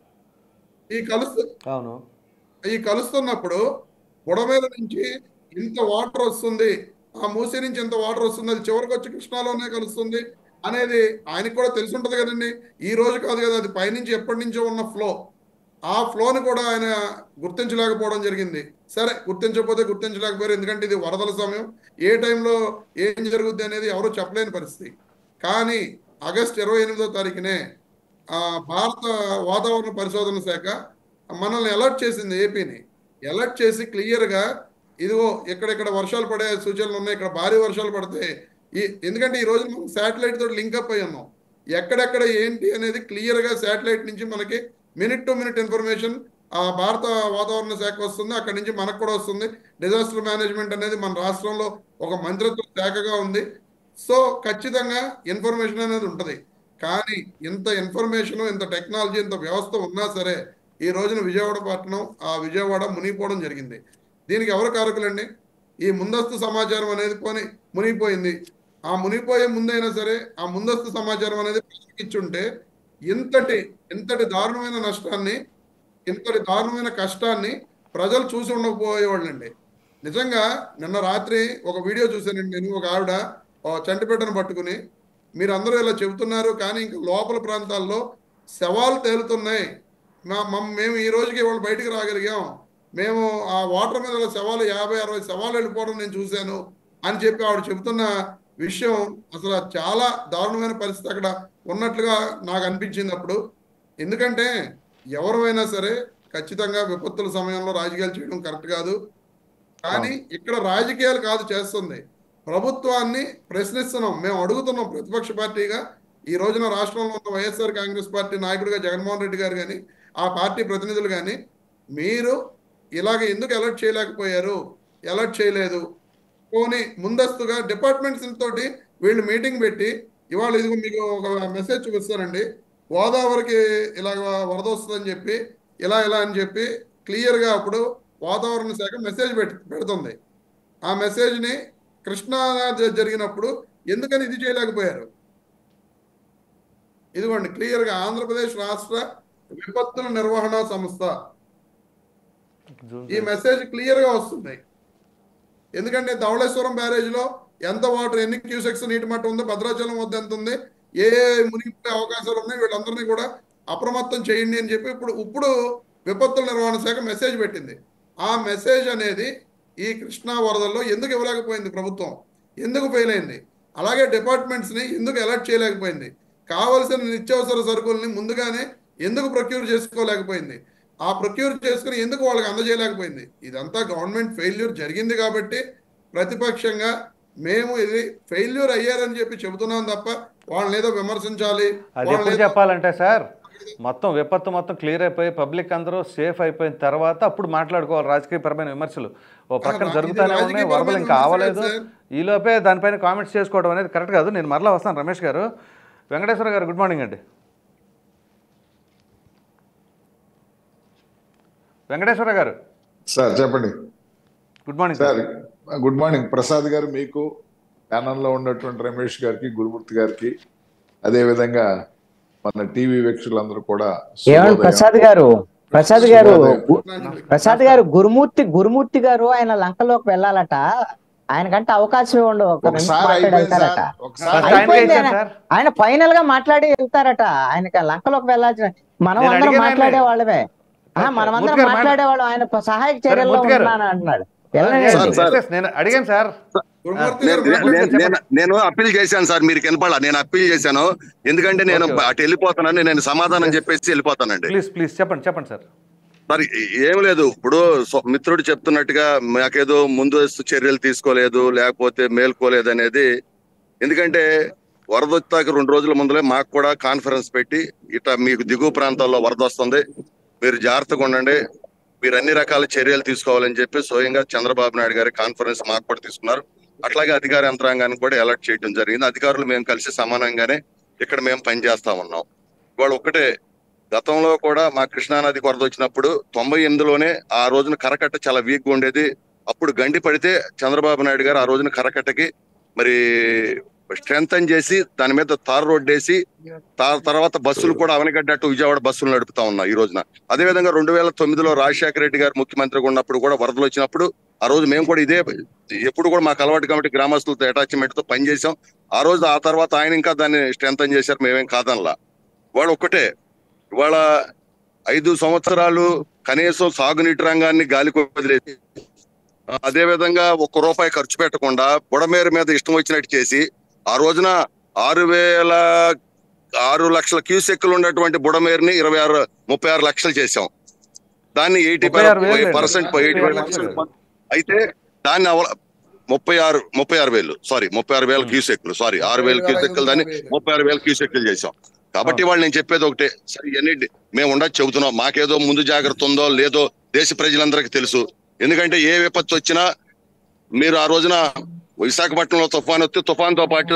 ఈ కలుస్తు అవును ఈ కలుస్తున్నప్పుడు బుడమేర నుంచి ఇంత వాటర్ వస్తుంది ఆ మూసీ నుంచి ఇంత వాటర్ వస్తుంది అది చివరికి వచ్చి కృష్ణాలోనే కలుస్తుంది అనేది ఆయనకు కూడా తెలిసి ఉంటుంది కదండి ఈ రోజు కాదు కదా అది పైనుంచి ఎప్పటి నుంచో ఉన్న ఫ్లో ఆ ఫ్లోని కూడా ఆయన గుర్తించలేకపోవడం జరిగింది సరే గుర్తించకపోతే గుర్తించలేకపోయారు ఎందుకంటే ఇది వరదల సమయం ఏ టైంలో ఏం జరుగుద్ది అనేది ఎవరు చెప్పలేని పరిస్థితి కానీ ఆగస్ట్ ఇరవై ఎనిమిదో తారీఖునే ఆ, భారత వాతావరణ పరిశోధన శాఖ మనల్ని అలర్ట్ చేసింది ఏపీని అలర్ట్ చేసి క్లియర్గా ఇదిగో ఇక్కడిక్కడ వర్షాలు పడే సూచనలు ఉన్నాయి ఇక్కడ భారీ వర్షాలు పడితే ఈ ఎందుకంటే ఈ రోజు మనం శాటిలైట్ తోటి లింక్ అప్ అయి ఉన్నాం ఎక్కడెక్కడ ఏంటి అనేది క్లియర్గా శాటిలైట్ నుంచి మనకి మినిట్ టు మినిట్ ఇన్ఫర్మేషన్ ఆ భారత వాతావరణ శాఖ వస్తుంది అక్కడి నుంచి మనకు కూడా వస్తుంది డిజాస్టర్ మేనేజ్మెంట్ అనేది మన రాష్ట్రంలో ఒక మంత్రిత్వ శాఖగా ఉంది సో ఖచ్చితంగా ఇన్ఫర్మేషన్ అనేది ఉంటుంది కానీ ఇంత ఇన్ఫర్మేషన్ ఇంత టెక్నాలజీ ఇంత వ్యవస్థ ఉన్నా సరే ఈ రోజున విజయవాడ పట్టణం ఆ విజయవాడ మునిగిపోవడం జరిగింది దీనికి ఎవరు కారకులండి ఈ ముందస్తు సమాచారం అనేది పోని మునిగిపోయింది ఆ మునిగిపోయే ముందైనా సరే ఆ ముందస్తు సమాచారం అనేది ప్రజలకు ఇచ్చుంటే ఇంతటి ఇంతటి దారుణమైన నష్టాన్ని ఇంతటి దారుణమైన కష్టాన్ని ప్రజలు చూసి ఉండకపోయేవాళ్ళండి నిజంగా నిన్న రాత్రి ఒక వీడియో చూశానండి నేను ఒక ఆవిడ ఆ చంటిపెట్టను పట్టుకుని మీరు అందరూ ఇలా చెబుతున్నారు కానీ ఇంకా లోపల ప్రాంతాల్లో శవాలు తేలుతున్నాయి మా మమ్- మేము ఈ రోజుకి వాళ్ళు బయటికి రాగలిగాం మేము ఆ వాటర్ మీద ఇలా శవాలు యాభై అరవై శవాలు వెళ్ళిపోవడం నేను చూశాను అని చెప్పి ఆవిడ చెబుతున్న విషయం అసలు చాలా దారుణమైన పరిస్థితి అక్కడ ఉన్నట్లుగా నాకు అనిపించింది అప్పుడు ఎందుకంటే ఎవరైనా సరే ఖచ్చితంగా విపత్తుల సమయంలో రాజకీయాలు చేయడం కరెక్ట్ కాదు కానీ ఇక్కడ రాజకీయాలు కాదు చేస్తుంది ప్రభుత్వాన్ని ప్రశ్నిస్తున్నాం మేము అడుగుతున్నాం ప్రతిపక్ష పార్టీగా ఈ రోజున రాష్ట్రంలో ఉన్న వైఎస్ఆర్ కాంగ్రెస్ పార్టీ నాయకుడిగా జగన్మోహన్ రెడ్డి గారు కానీ ఆ పార్టీ ప్రతినిధులు కానీ మీరు ఇలాగ ఎందుకు అలర్ట్ చేయలేకపోయారు అలర్ట్ చేయలేదు పోనీ ముందస్తుగా డిపార్ట్మెంట్స్ తోటి వీళ్ళు మీటింగ్ పెట్టి ఇవాళ ఇదిగో మీకు ఒక మెసేజ్ చూపిస్తానండి గోదావరికి ఇలాగ వరద వస్తుందని చెప్పి ఇలా ఇలా అని చెప్పి క్లియర్గా అప్పుడు వాతావరణ శాఖ మెసేజ్ పెట్ పెడుతుంది ఆ మెసేజ్ని కృష్ణా జ- జరిగినప్పుడు ఎందుకని ఇది చేయలేకపోయారు ఇదిగోండి క్లియర్గా ఆంధ్రప్రదేశ్ రాష్ట్ర విపత్తుల నిర్వహణ సంస్థ జూన్ ఈ మెసేజ్ క్లియర్ గా వస్తుంది ఎందుకంటే ధవళేశ్వరం బ్యారేజ్ లో ఎంత వాటర్ ఎన్ని క్యూసెక్స్ నీటి మట్టం ఉంది భద్రాచలం వద్ద ఎంత ఉంది ఏ ఏ మునిగిపోయే అవకాశాలు ఉన్నాయి వీళ్ళందరినీ కూడా అప్రమత్తం చేయండి అని చెప్పి ఇప్పుడు ఇప్పుడు విపత్తుల నిర్వహణ శాఖ మెసేజ్ పెట్టింది ఆ మెసేజ్ అనేది ఈ కృష్ణా వరదల్లో ఎందుకు ఇవ్వలేకపోయింది ప్రభుత్వం ఎందుకు ఫెయిల్ అయింది అలాగే డిపార్ట్మెంట్స్ని ఎందుకు అలర్ట్ చేయలేకపోయింది కావలసిన నిత్యావసర సరుకుల్ని ముందుగానే ఎందుకు ప్రొక్యూర్ చేసుకోలేకపోయింది ఆ ప్రొక్యూర్ చేసుకుని ఎందుకు వాళ్ళకి అందజేయలేకపోయింది ఇదంతా గవర్నమెంట్ ఫెయిల్యూర్ జరిగింది కాబట్టి ప్రతిపక్షంగా మేము ఇది ఫెయిల్యూర్ అయ్యారని చెప్పి చెబుతున్నాం తప్ప వాళ్ళని ఏదో విమర్శించాలి అది వాళ్ళని ఎప్పుడు ఏదో- చెప్పాలంటే సార్ మొత్తం విపత్తు మొత్తం క్లియర్ అయిపోయి పబ్లిక్ అందరూ సేఫ్ అయిపోయిన తర్వాత అప్పుడు మాట్లాడుకోవాలి రాజకీయపరమైన విమర్శలు ఓ పక్కన ఇది జరుగుతూనే ఉన్నాయి రాజకీయపరమైన వరదలు ఇంకా విమర్శ ఆవలేదు కాదు సార్. ఈ లోపే దానిపైన కామెంట్స్ చేసుకోవడం అనేది కరెక్ట్ కాదు నేను మరలా వస్తాను రమేష్ గారు వెంకటేశ్వర గారు గుడ్ మార్నింగ్ అండి వెంకటేశ్వర గారు సార్ చెప్పండి good morning sir sir good morning Prasad garu మీకు ప్యానల్లో ఉన్నటువంటి రమేష్ గారికి గురుమూర్తి గారికి అదే విధంగా మన టీవీ వీక్షకులందరూ కూడా ఏమండి శుభోదయం. ప్రసాద్ గారు ప్రసాద్ గారు శుభోదయం. గు- ప్రసాద్ గారు గురుమూర్తి గురుమూర్తి గారు ఆయన లంకలోకి వెళ్ళాలట ఆయనకంటే అవకాశం ఇవ్వండి ఒక నిమిషం ఒకసారి మాట్లాడి అయిపోయింది సార్ వెళ్తారట ఒకసారి ఫస్ట్ ఆయనకే అయిపోయింది ఇచ్చాను ఆయన. సార్ ఆయన ఫైనల్ గా మాట్లాడి వెళ్తారట ఆయనకి లంకలోకి వెళ్ళాల్సిన మనం నేను అందరం అడిగాను మాట్లాడే వాళ్ళమే ఆ, సార్, మనం మూర్తి అందరం గారు మాట్లా- మాట్లాడే వాళ్ళం ఆయన ప- సహాయక చర్యల్లో మూర్తి గారు. ఉన్నాను అంటున్నాడు Yes, వెళ్ళనండి సార్. yes, నేను అడిగాను సార్ గురుమూర్తి నేను గారు నేను- నేను- నేను- నేను అప్పీల్ చేశాను సార్ మీరు కనపడాల నేను అప్పీల్ చేశాను ఎందుకంటే నేను Okay. అటు వెళ్ళిపోతానని నేను సమాధానం చెప్పేసి వెళ్ళిపోతానండి ప్లీజ్ ప్లీజ్ చెప్పండి చెప్పండి సార్ మరి ఏం లేదు ఇప్పుడు స్వ- మిత్రుడు చెప్తున్నట్టుగా మాకేదో ముందు చర్యలు తీసుకోలేదు లేకపోతే మేల్కోలేదు అనేది ఎందుకంటే వరద వచ్చాక రెండు రోజుల ముందలే మాకు కూడా కాన్ఫరెన్స్ పెట్టి ఇట్లా మీకు దిగువ ప్రాంతాల్లో వరద వస్తుంది మీరు జాగ్రత్తగా ఉండండి మీరు అన్ని రకాల చర్యలు తీసుకోవాలని చెప్పి స్వయంగా చంద్రబాబు నాయుడు గారి కాన్ఫరెన్స్ మాకు కూడా తీసుకున్నారు అట్లాగే అధికార యంత్రాంగాన్ని కూడా అలర్ట్ చేయడం జరిగింది అధికారులు మేము కలిసి సమానంగానే ఇక్కడ మేము పనిచేస్తా ఉన్నాం ఇవాళ ఒక్కటే గతంలో కూడా మా కృష్ణానది కొరత వచ్చినప్పుడు తొంభై ఎనిమిదిలోనే ఆ రోజున కరకట్ట చాలా వీక్ గా ఉండేది అప్పుడు గండి పడితే చంద్రబాబు నాయుడు గారు ఆ రోజున కరకట్టకి మరి స్ట్రెంగ్ చేసి దాని మీద తార్ రోడ్ వేసి తా- తర్వాత బస్సులు కూడా అవనగడ్డట్టు విజయవాడ బస్సులు నడుపుతా ఉన్నాం ఈ రోజున అదే విధంగా రెండు వేల తొమ్మిదిలో రాజశేఖర రెడ్డి గారు ముఖ్యమంత్రిగా ఉన్నప్పుడు కూడా వరదలు వచ్చినప్పుడు ఆ రోజు మేము కూడా ఇదే ఎప్పుడు కూడా మాకు అలవాటు కాబట్టి గ్రామస్తులతో అటాచ్మెంట్ తో పనిచేసాం ఆ రోజు ఆ తర్వాత ఆయన ఇంకా దాన్ని స్ట్రెంగ్ చేశారు మేమేం కాదనలా వాడు ఒక్కటే ఇవాళ ఐదు సంవత్సరాలు కనీసం సాగునీటి రంగాన్ని గాలికి వదిలేసి ఆ, అదే విధంగా ఒక్క రూపాయి ఖర్చు పెట్టకుండా బుడమేర మీద ఇష్టం వచ్చినట్టు చేసి ఆ రోజున ఆరు వేల ఆరు లక్షల క్యూసెక్కులు ఉన్నటువంటి బుడమేరుని ఇరవై ఆరు ముప్పై ఆరు లక్షలు చేశాం దాన్ని ఎయిటీ ముప్పై ఆరు వేలు పర్సెంట్ ముప్పై ఎయిటీ ఆరు లక్షలు. అయితే దాన్ని అవల- ముప్పై ఆరు ముప్పై ఆరు వేలు సారీ ముప్పై ఆరు వేల క్యూసెక్లు సారీ ఆరు వేల క్యూసెక్కులు దాన్ని ముప్పై ఆరు వేల క్యూసెక్కులు చేశాం కాబట్టి వాళ్ళు నేను చెప్పేది ఒకటే సరే ఇవన్నీ డి- మేము ఉండదు చెబుతున్నాం మాకేదో ముందు జాగ్రత్త ఉందో లేదో దేశ ప్రజలందరికీ తెలుసు ఎందుకంటే ఏ విపత్తు వచ్చినా మీరు ఆ రోజున విశాఖపట్నంలో తుఫాన్ వస్తే తుఫాన్తో పాటు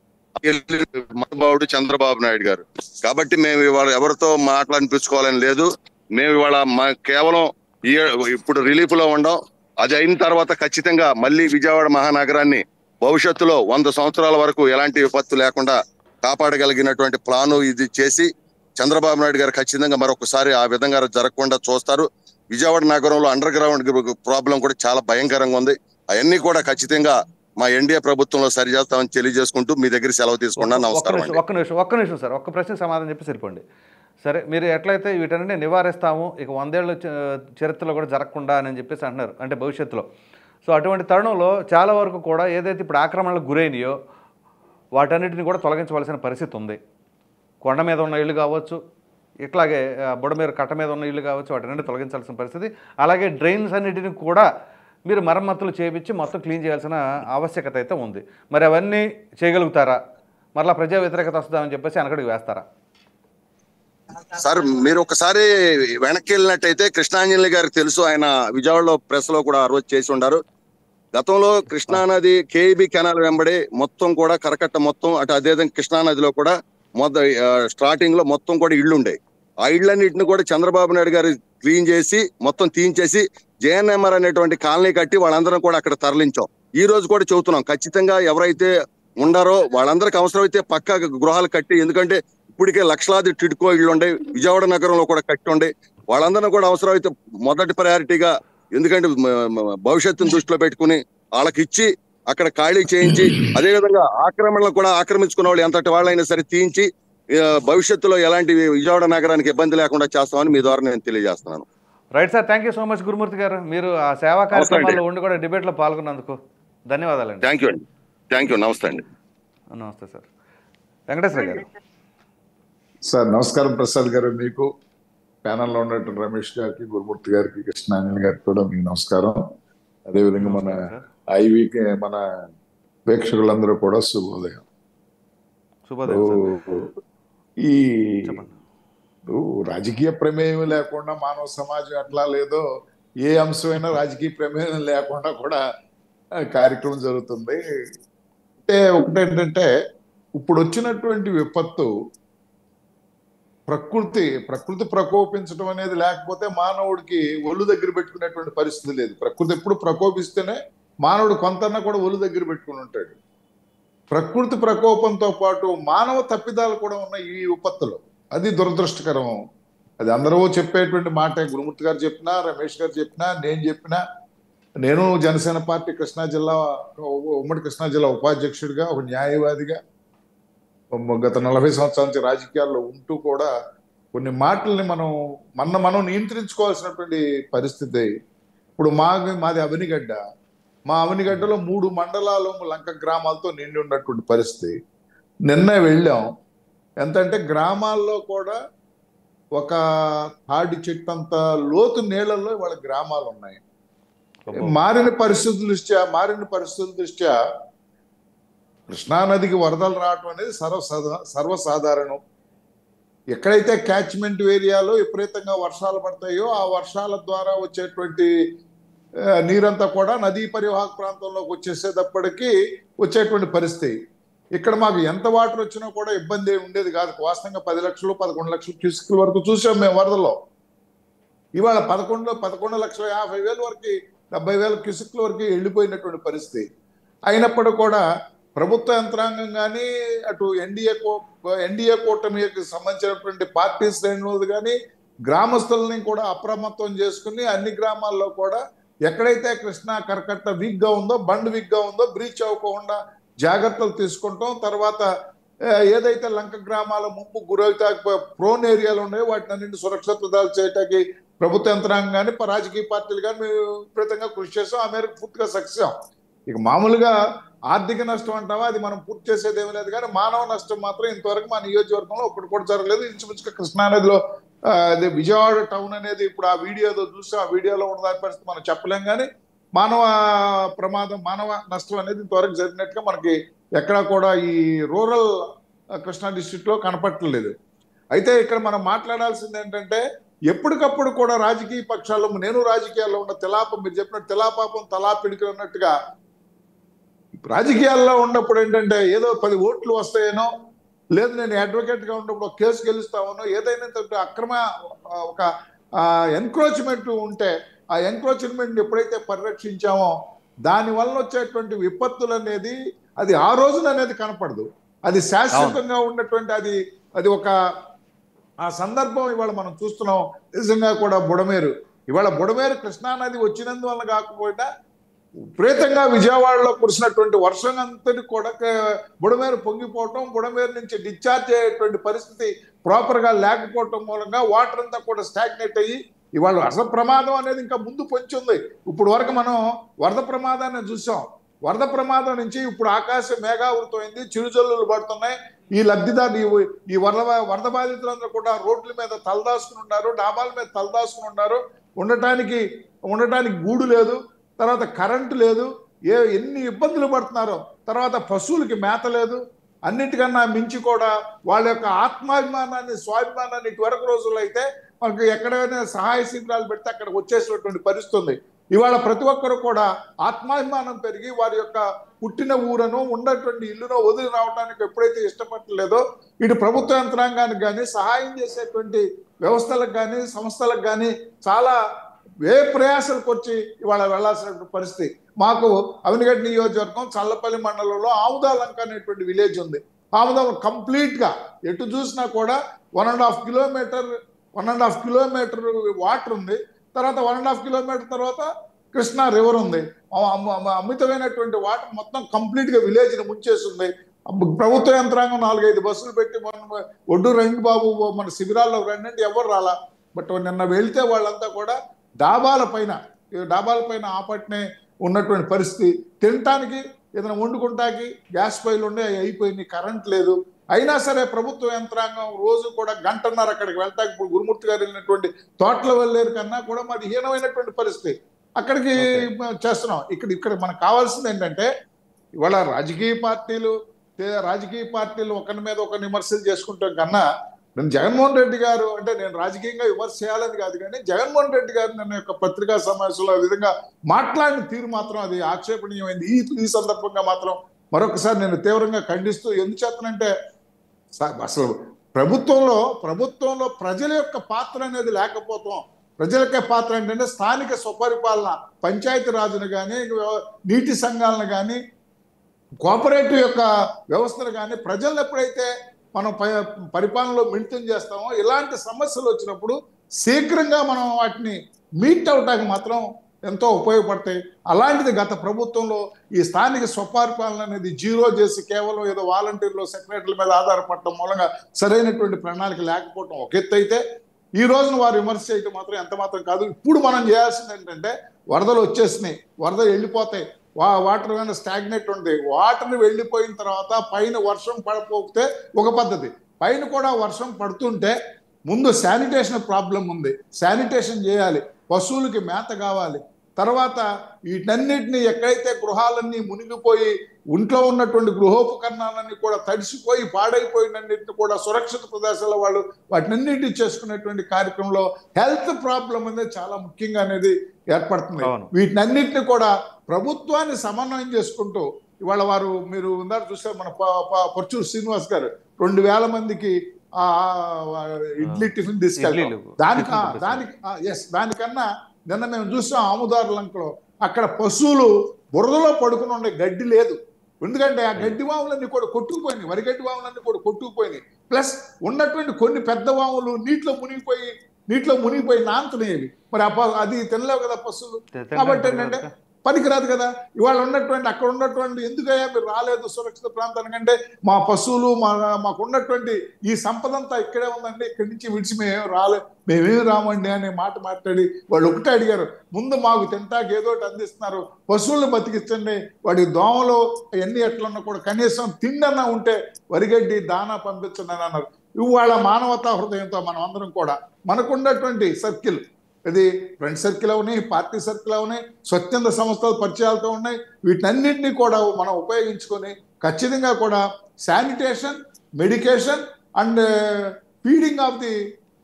మహానుభావుడు చంద్రబాబు నాయుడు గారు కాబట్టి మేము ఇవాళ ఎవరితో మాట్లాడిపించుకోవాలని లేదు మేము ఇవాళ మా కేవలం ఈ ఇప్పుడు రిలీఫ్ లో ఉండం అది అయిన తర్వాత ఖచ్చితంగా మళ్ళీ విజయవాడ మహానగరాన్ని భవిష్యత్తులో వంద సంవత్సరాల వరకు ఎలాంటి విపత్తు లేకుండా కాపాడగలిగినటువంటి ప్లాను ఇది చేసి చంద్రబాబు నాయుడు గారు ఖచ్చితంగా మరొకసారి ఆ విధంగా జరగకుండా చూస్తారు విజయవాడ నగరంలో అండర్ గ్రౌండ్ ప్రాబ్లం కూడా చాలా భయంకరంగా ఉంది అవన్నీ కూడా ఖచ్చితంగా మా ఎన్డీఏ ప్రభుత్వంలో సరిచేస్తామని తెలియజేసుకుంటూ మీ దగ్గర సెలవు తీసుకున్నా ఒక్క నమస్కారం నిమిషం అండి ఒక్క నిమిషం ఒక్క నిమిషం సార్ ఒక్క ప్రశ్నకు సమాధానం చెప్పి సరిపోండి సరే మీరు ఎట్లయితే వీటన్నిటిని నివారిస్తాము ఇక వందేళ్ళ చ- చరిత్రలో కూడా జరగకుండా అని చెప్పేసి అంటున్నారు అంటే భవిష్యత్తులో సో అటువంటి తరుణంలో చాలా వరకు కూడా ఏదైతే ఇప్పుడు ఆక్రమణలకు గురైనయో వాటన్నిటిని కూడా తొలగించవలసిన పరిస్థితి ఉంది కొండ మీద ఉన్న ఇల్లు కావచ్చు ఇట్లాగే ఆ, బుడ మీద కట్ట మీద ఉన్న ఇల్లు కావచ్చు వాటన్నిటి తొలగించాల్సిన పరిస్థితి అలాగే డ్రైన్స్ అన్నిటిని కూడా మీరు మరమ్మతులు చేపించి మొత్తం క్లీన్ చేయాల్సిన ఆవశ్యకత అయితే ఉంది మరి అవన్నీ చేయగలుగుతారా మరలా ప్రజా వ్యతిరేకత వస్తుందని చెప్పేసి వెనకడికి వేస్తారా సార్ మీరు ఒకసారి వెనక్కి వెళ్ళినట్టయితే కృష్ణాంజలి గారికి తెలుసు ఆయన విజయవాడలో ప్రెస్ లో కూడా ఆ రోజు చేసి ఉండారు గతంలో కృష్ణానది కేఈబి కెనాల్ వెంబడి మొత్తం కూడా కరకట్ట మొత్తం అటు అదేవిధంగా కృష్ణానదిలో కూడా మొద స్టార్టింగ్ లో మొత్తం కూడా ఇళ్ళు ఉండేవి ఆ ఇళ్ళన్నింటిని కూడా చంద్రబాబు నాయుడు గారు క్లీన్ చేసి మొత్తం తీయించేసి జేఎన్ఎంఆర్ అనేటువంటి కాలనీ కట్టి వాళ్ళందరం కూడా అక్కడ తరలించాం ఈ రోజు కూడా చెబుతున్నాం ఖచ్చితంగా ఎవరైతే ఉండారో వాళ్ళందరికి అవసరమైతే పక్కా గృహాలు కట్టి ఎందుకంటే ఇప్పటికే లక్షలాది టిడ్కో ఇళ్ళు ఉండే విజయవాడ నగరంలో కూడా కట్టి ఉండే వాళ్ళందరినీ కూడా అవసరమైతే మొదటి ప్రయారిటీగా ఎందుకంటే మ- మ- భవిష్యత్తును దృష్టిలో పెట్టుకుని వాళ్ళకి ఇచ్చి అక్కడ ఖాళీ చేయించి అదే విధంగా ఆక్రమణలు కూడా ఆక్రమించుకున్న వాళ్ళు ఎంతటి వాళ్ళైనా సరే తీయించి ఆ, భవిష్యత్తులో ఎలాంటి విజయవాడ నగరానికి ఇబ్బంది లేకుండా చేస్తామని మీ ద్వారా నేను తెలియజేస్తున్నాను right sir thank you so much Gurumurthy garu మీరు ఆ సేవా అండి. కార్యక్రమాల్లో ఉండి కూడా డిబేట్లో పాల్గొన్నందుకు ధన్యవాదాలండి థ్యాంక్ యూ అండి థ్యాంక్ యూ నమస్తే అండి నమస్తే సార్ వెంకటేశ్వర గారు సార్ నమస్కారం ప్రసాద్ గారు మీకు ప్యానల్లో ఉన్నటువంటి రమేష్ గారికి గురుమూర్తి గారికి కృష్ణానంద గారికి కూడా మీకు నమస్కారం అదేవిధంగా మన నమస్కారం సార్. ఐవీకి మన ప్రేక్షకులందరూ కూడా శుభోదయం శుభోదయం సార్ ఈ చెప్పండి ఇప్పుడు రాజకీయ ప్రమేయం లేకుండా మానవ సమాజం ఎట్లా లేదో ఏ అంశమైనా రాజకీయ ప్రమేయం లేకుండా కూడా ఆ, కార్యక్రమం జరుగుతుంది అంటే ఒకటేంటంటే ఇప్పుడు వచ్చినటువంటి విపత్తు ప్రకృతి ప్రకృతి ప్రకోపించడం అనేది లేకపోతే మానవుడికి ఒళ్ళు దగ్గర పెట్టుకునేటువంటి పరిస్థితి లేదు ప్రకృతి ఎప్పుడు ప్రకోపిస్తేనే మానవుడు కొంతన్నా కూడా ఒళ్ళు దగ్గర పెట్టుకుని ఉంటాడు ప్రకృతి ప్రకోపంతో పాటు మానవ తప్పిదాలు కూడా ఉన్నాయి ఈ విపత్తులో అది దురదృష్టకరం అది అందరూ చెప్పేటువంటి మాట గురుమూర్తి గారు చెప్పినా రమేష్ గారు చెప్పినా నేను చెప్పినా నేను జనసేన పార్టీ కృష్ణా జిల్లా ఉమ్మడి కృష్ణా జిల్లా ఉపాధ్యక్షుడిగా ఒక న్యాయవాదిగా గత నలభై సంవత్సరాల నుంచి రాజకీయాల్లో ఉంటూ కూడా కొన్ని మాటల్ని మనం మన మనం నియంత్రించుకోవాల్సినటువంటి పరిస్థితి ఇప్పుడు మా మాది అవనిగడ్డ మా అవనిగడ్డలో మూడు మండలాలు లంక గ్రామాలతో నిండి ఉన్నటువంటి పరిస్థితి నిన్న వెళ్ళాం ఎంతంటే గ్రామాల్లో కూడా ఒక తాడి చెట్టు అంత లోతు నీళ్ళల్లో వాళ్ళ గ్రామాలు ఉన్నాయి అబ్బో. మారిన పరిస్థితుల దృష్ట్యా మారిన పరిస్థితుల దృష్ట్యా కృష్ణానదికి వరదలు రావటం అనేది సర్వ సర్వసాధారణం ఎక్కడైతే క్యాచ్మెంట్ ఏరియాలో విపరీతంగా వర్షాలు పడతాయో ఆ వర్షాల ద్వారా వచ్చేటువంటి ఆ, నీరంతా కూడా నదీ పరివాహక ప్రాంతంలోకి వచ్చేసేటప్పటికి వచ్చేటువంటి పరిస్థితి ఇక్కడ మాకు ఎంత వాటర్ వచ్చినా కూడా ఇబ్బంది ఏమి ఉండేది కాదు వాస్తవంగా పది లక్షలు పదకొండు లక్షలు క్యూసిక్ల వరకు చూసాం మేము వరదలో ఇవాళ పదకొండు పదకొండు లక్షల యాభై వేల వరకు డెబ్బై వేల క్యూసిక్ల వరకు వెళ్ళిపోయినటువంటి పరిస్థితి అయినప్పుడు కూడా ప్రభుత్వ యంత్రాంగం కానీ అటు ఎన్డీఏ ఎన్డీఏ కూటమికి సంబంధించినటువంటి పార్టీ శ్రేణులు కానీ గ్రామస్తులని కూడా అప్రమత్తం చేసుకుని అన్ని గ్రామాల్లో కూడా ఎక్కడైతే కృష్ణా కరకట్ట వీక్ గా ఉందో బండ్ వీక్ గా ఉందో బ్రీచ్ అవ్వకుండా జాగ్రత్తలు తీసుకుంటాం తర్వాత ఆ, ఏదైతే లంక గ్రామాల ముంపు గురవుతా ప్రోన్ ఏరియాలు ఉన్నాయో వాటిని అన్నింటి సురక్షితాలు చేయటానికి ప్రభుత్వ యంత్రాంగం కానీ రాజకీయ పార్టీలు కానీ మేము విపరీతంగా కృషి చేస్తాం ఆ మేరకు పూర్తిగా సక్సెస్ ఇక మామూలుగా ఆర్థిక నష్టం అంటావా అది మనం పూర్తి చేసేది ఏమీ లేదు కానీ మానవ నష్టం మాత్రం ఇంతవరకు మా నియోజకవర్గంలో ఒకటి కూడా జరగలేదు ఇంచుమించుగా కృష్ణానదిలో ఆ, అదే విజయవాడ టౌన్ అనేది ఇప్పుడు ఆ వీడియోలో చూసి ఆ వీడియోలో ఉన్న దాని పరిస్థితి మనం చెప్పలేం కానీ మానవ ప్రమాదం మానవ నష్టం అనేది ఇంతవరకు జరిగినట్టుగా మనకి ఎక్కడా కూడా ఈ రూరల్ కృష్ణా డిస్ట్రిక్ట్ లో కనపట్టలేదు అయితే ఇక్కడ మనం మాట్లాడాల్సింది ఏంటంటే ఎప్పటికప్పుడు కూడా రాజకీయ పక్షాల్లో నేను రాజకీయాల్లో ఉన్న తెలాపం మీరు చెప్పినట్టు తెలాపాపం తలా పిడికి ఉన్నట్టుగా రాజకీయాల్లో ఉన్నప్పుడు ఏంటంటే ఏదో పది ఓట్లు వస్తాయేనో లేదు నేను అడ్వకేట్ గా ఉన్నప్పుడు ఒక కేసు గెలుస్తామనో ఏదైనా తప్ప అక్రమ ఆ, ఒక ఎన్క్రోచ్మెంట్ ఉంటే ఆ ఎన్క్రోచ్మెంట్ ఎప్పుడైతే పరిరక్షించామో దాని వల్ల వచ్చేటువంటి విపత్తులు అనేది అది ఆ రోజున అనేది కనపడదు అది శాశ్వతంగా ఉన్నటువంటి అది అది ఒక ఆ సందర్భం ఇవాళ మనం చూస్తున్నాం నిజంగా కూడా బుడమేరు ఇవాళ బుడమేరు కృష్ణానది వచ్చినందువల్ల కాకపోయినా విపరీతంగా విజయవాడలో కురిసినటువంటి వర్షం అంతటి కూడా క- బుడమేరు పొంగిపోవటం బుడమేరు నుంచి డిశ్చార్జ్ అయ్యేటువంటి పరిస్థితి ప్రాపర్ గా లేకపోవటం మూలంగా వాటర్ అంతా కూడా స్టాగ్నేట్ అయ్యి ఇవాళ అసలు ప్రమాదం అనేది ఇంకా ముందు పొంచి ఉంది ఇప్పుడు వరకు మనం వరద ప్రమాదాన్ని చూసాం వరద ప్రమాదం నుంచి ఇప్పుడు ఆకాశం మేఘావృతమైంది చిరుజల్లులు పడుతున్నాయి ఈ లబ్ధిదారు ఈ- ఈ వరద వరద బాధితులందరూ కూడా రోడ్ల మీద తలదాసుకుని ఉన్నారు డాబాల మీద తలదాసుకుని ఉన్నారు ఉండటానికి ఉండటానికి గూడు లేదు తర్వాత కరెంటు లేదు ఏ ఎన్ని ఇబ్బందులు పడుతున్నారో తర్వాత పశువులకి మేత లేదు అన్నిటికన్నా మించి కూడా వాళ్ళ యొక్క ఆత్మాభిమానాన్ని స్వాభిమానాన్ని ఇటు వరకు రోజుల్లో అయితే మనకు ఎక్కడైనా సహాయ శిబిరాలు పెడితే అక్కడికి వచ్చేసినటువంటి పరిస్థితి ఉంది ఇవాళ ప్రతి ఒక్కరు కూడా ఆత్మాభిమానం పెరిగి వారి యొక్క పుట్టిన ఊరను ఉన్నటువంటి ఇల్లును వదిలి రావడానికి ఎప్పుడైతే ఇష్టపడలేదో ఇటు ప్రభుత్వ యంత్రాంగానికి కానీ సహాయం చేసేటువంటి వ్యవస్థలకు కానీ సంస్థలకు కానీ చాలా ఏ ప్రయాసాలకు వచ్చి ఇవాళ వెళ్లాల్సిన పరిస్థితి మాకు అవినిగడ్డ నియోజకవర్గం చల్లపల్లి మండలంలో ఆముదాలంక అనేటువంటి విలేజ్ ఉంది ఆముదాలం కంప్లీట్ గా ఎటు చూసినా కూడా one and half kilometre one and half kilometre water ఉంది తర్వాత వన్ అండ్ హాఫ్ కిలోమీటర్ తర్వాత కృష్ణా రివర్ ఉంది అమ- అమ- అమ- అమితమైనటువంటి వాటర్ మొత్తం కంప్లీట్ గా విలేజ్ ని ముంచేస్తుంది అబ్బ- ప్రభుత్వ యంత్రాంగం నాలుగైదు బస్సులు పెట్టి మన ఒడ్డు రండి బాబు మన శిబిరాల్లో రండి అంటే ఎవరు రాలా బట్ నిన్న వెళ్తే వాళ్ళంతా కూడా డాబాల పైన ఈ డాబాల పైన ఆపట్నే ఉన్నటువంటి పరిస్థితి తినటానికి ఏదైనా వండుకుంటాకి గ్యాస్ పైలు ఉండే అవి అయిపోయింది కరెంట్ లేదు అయినా సరే ప్రభుత్వ యంత్రాంగం రోజు కూడా గంటన్నర అక్కడికి వెళ్తాకి ఇప్పుడు గురుమూర్తి గారు వెళ్ళినటువంటి తోటల వెళ్ళేరు కన్నా కూడా మరి హీనమైనటువంటి పరిస్థితి అక్కడికి చేస్తున్నాం ఇక్కడ ఇక్కడ మనకు కావాల్సింది ఏంటంటే ఇవాళ రాజకీయ పార్టీలు ఏ- రాజకీయ పార్టీలు ఒకరి మీద ఒకరిని విమర్శలు చేసుకుంటాం కన్నా నేను జగన్మోహన్ రెడ్డి గారు అంటే నేను రాజకీయంగా విమర్శ చేయాలని కాదు కానీ జగన్మోహన్ రెడ్డి గారు నిన్న యొక్క పత్రికా సమావేశంలో ఆ విధంగా మాట్లాడిన తీరు మాత్రం అది ఆక్షేపణీయమైంది ఈ ఈ సందర్భంగా మాత్రం మరొకసారి నేను తీవ్రంగా ఖండిస్తూ ఎందుచేతనంటే స- అసలు ప్రభుత్వంలో ప్రభుత్వంలో ప్రజల యొక్క పాత్ర అనేది లేకపోతాం ప్రజల యొక్క పాత్ర ఏంటంటే స్థానిక స్వపరిపాలన పంచాయతీ రాజును కానీ నీటి సంఘాలను కానీ కోఆపరేటివ్ యొక్క వ్యవస్థను కానీ ప్రజలను ఎప్పుడైతే మనం ప- పరిపాలనలో మిళితం చేస్తామో ఇలాంటి సమస్యలు వచ్చినప్పుడు శీఘ్రంగా మనం వాటిని మీట్ అవటానికి మాత్రం ఎంతో ఉపయోగపడతాయి అలాంటిది గత ప్రభుత్వంలో ఈ స్థానిక స్వపరిపాలన అనేది జీరో చేసి కేవలం ఏదో వాలంటీర్లు సెక్రటరీల మీద ఆధారపడటం మూలంగా సరైనటువంటి ప్రణాళిక లేకపోవడం ఒక ఎత్తు అయితే ఈ రోజున వారు విమర్శ చేయటం మాత్రం ఎంత మాత్రం కాదు ఇప్పుడు మనం చేయాల్సింది ఏంటంటే వరదలు వచ్చేసినాయి వరద వెళ్ళిపోతాయి వా వాటర్ కానీ స్టాగ్నెట్ ఉంది వాటర్ వెళ్ళిపోయిన తర్వాత పైన వర్షం పడపోతే ఒక పద్ధతి పైన కూడా వర్షం పడుతుంటే ముందు శానిటేషన్ ప్రాబ్లం ఉంది శానిటేషన్ చేయాలి పశువులకి మేత కావాలి తర్వాత వీటన్నిటిని ఎక్కడైతే గృహాలన్నీ మునిగిపోయి ఇంట్లో ఉన్నటువంటి గృహోపకరణాలన్నీ కూడా తడిసిపోయి పాడైపోయినన్నిటిని కూడా సురక్షిత ప్రదేశాల వాళ్ళు వాటినన్నిటి చేసుకునేటువంటి కార్యక్రమంలో హెల్త్ ప్రాబ్లం అనేది చాలా ముఖ్యంగా అనేది ఏర్పడుతుంది అవును. వీటినన్నిటిని కూడా ప్రభుత్వాన్ని సమన్వయం చేసుకుంటూ ఇవాళ వారు మీరు ఇందాక చూసారు మన ప- ప- పర్చూరు శ్రీనివాస్ గారు రెండు వేల మందికి ఆ ఆ, ఇడ్లీ టిఫిన్ తీసుకెళ్ళారు ఇడ్లీలు, దానికి ఆ, టిఫిన్ దానికి ఎస్ దానికన్నా నిన్న మేము చూసాం ఆముదారు లంకలో అక్కడ పశువులు బురదలో పడుకుని ఉండే గడ్డి లేదు ఎందుకంటే ఆ గడ్డి వాములన్నీ కూడా కొట్టుకుపోయినాయి వరి గడ్డి వాములన్నీ కూడా కొట్టుకుపోయినాయి ప్లస్ ఉన్నటువంటి కొన్ని పెద్ద వాములు నీటిలో మునిగిపోయి నీటిలో మునిగిపోయి నాంతనేవి మరి ఆ ప- అది తినలేవు కదా పశువులు తినలేవు కాబట్టి కదా. ఏంటంటే పనికిరాదు కదా ఇవాళ ఉన్నటువంటి అక్కడ ఉన్నటువంటి ఎందుకయ్యా మీరు రాలేదు సురక్షిత ప్రాంతానికంటే మా పశువులు మా మాకు ఉన్నటువంటి ఈ సంపద అంతా ఇక్కడే ఉందండి ఇక్కడి నుంచి విడిచి మేము రాలే మేమేమి రామండి అనే మాట మాట్లాడి వాళ్ళు ఒకటే అడిగారు ముందు మాకు తింటాకి ఏదో ఒకటి అందిస్తున్నారు పశువులను బతికించండి వాడి దోమలు ఎన్ని ఎట్లున్నా కూడా కనీసం తిండన్నా ఉంటే వరిగడ్డి దానా పంపించండి అని అన్నారు ఇవాళ మానవతా హృదయంతో మనం అందరం కూడా మనకున్నటువంటి సర్కిల్ ఇది ఫ్రెండ్ సర్కిల్ అవునాయి పార్టీ సర్కిల్ అవునాయి స్వచ్ఛంద సంస్థల పరిచయాలతో ఉన్నాయి వీటన్నిటిని కూడా మనం ఉపయోగించుకొని ఖచ్చితంగా కూడా sanitation medication and feeding of the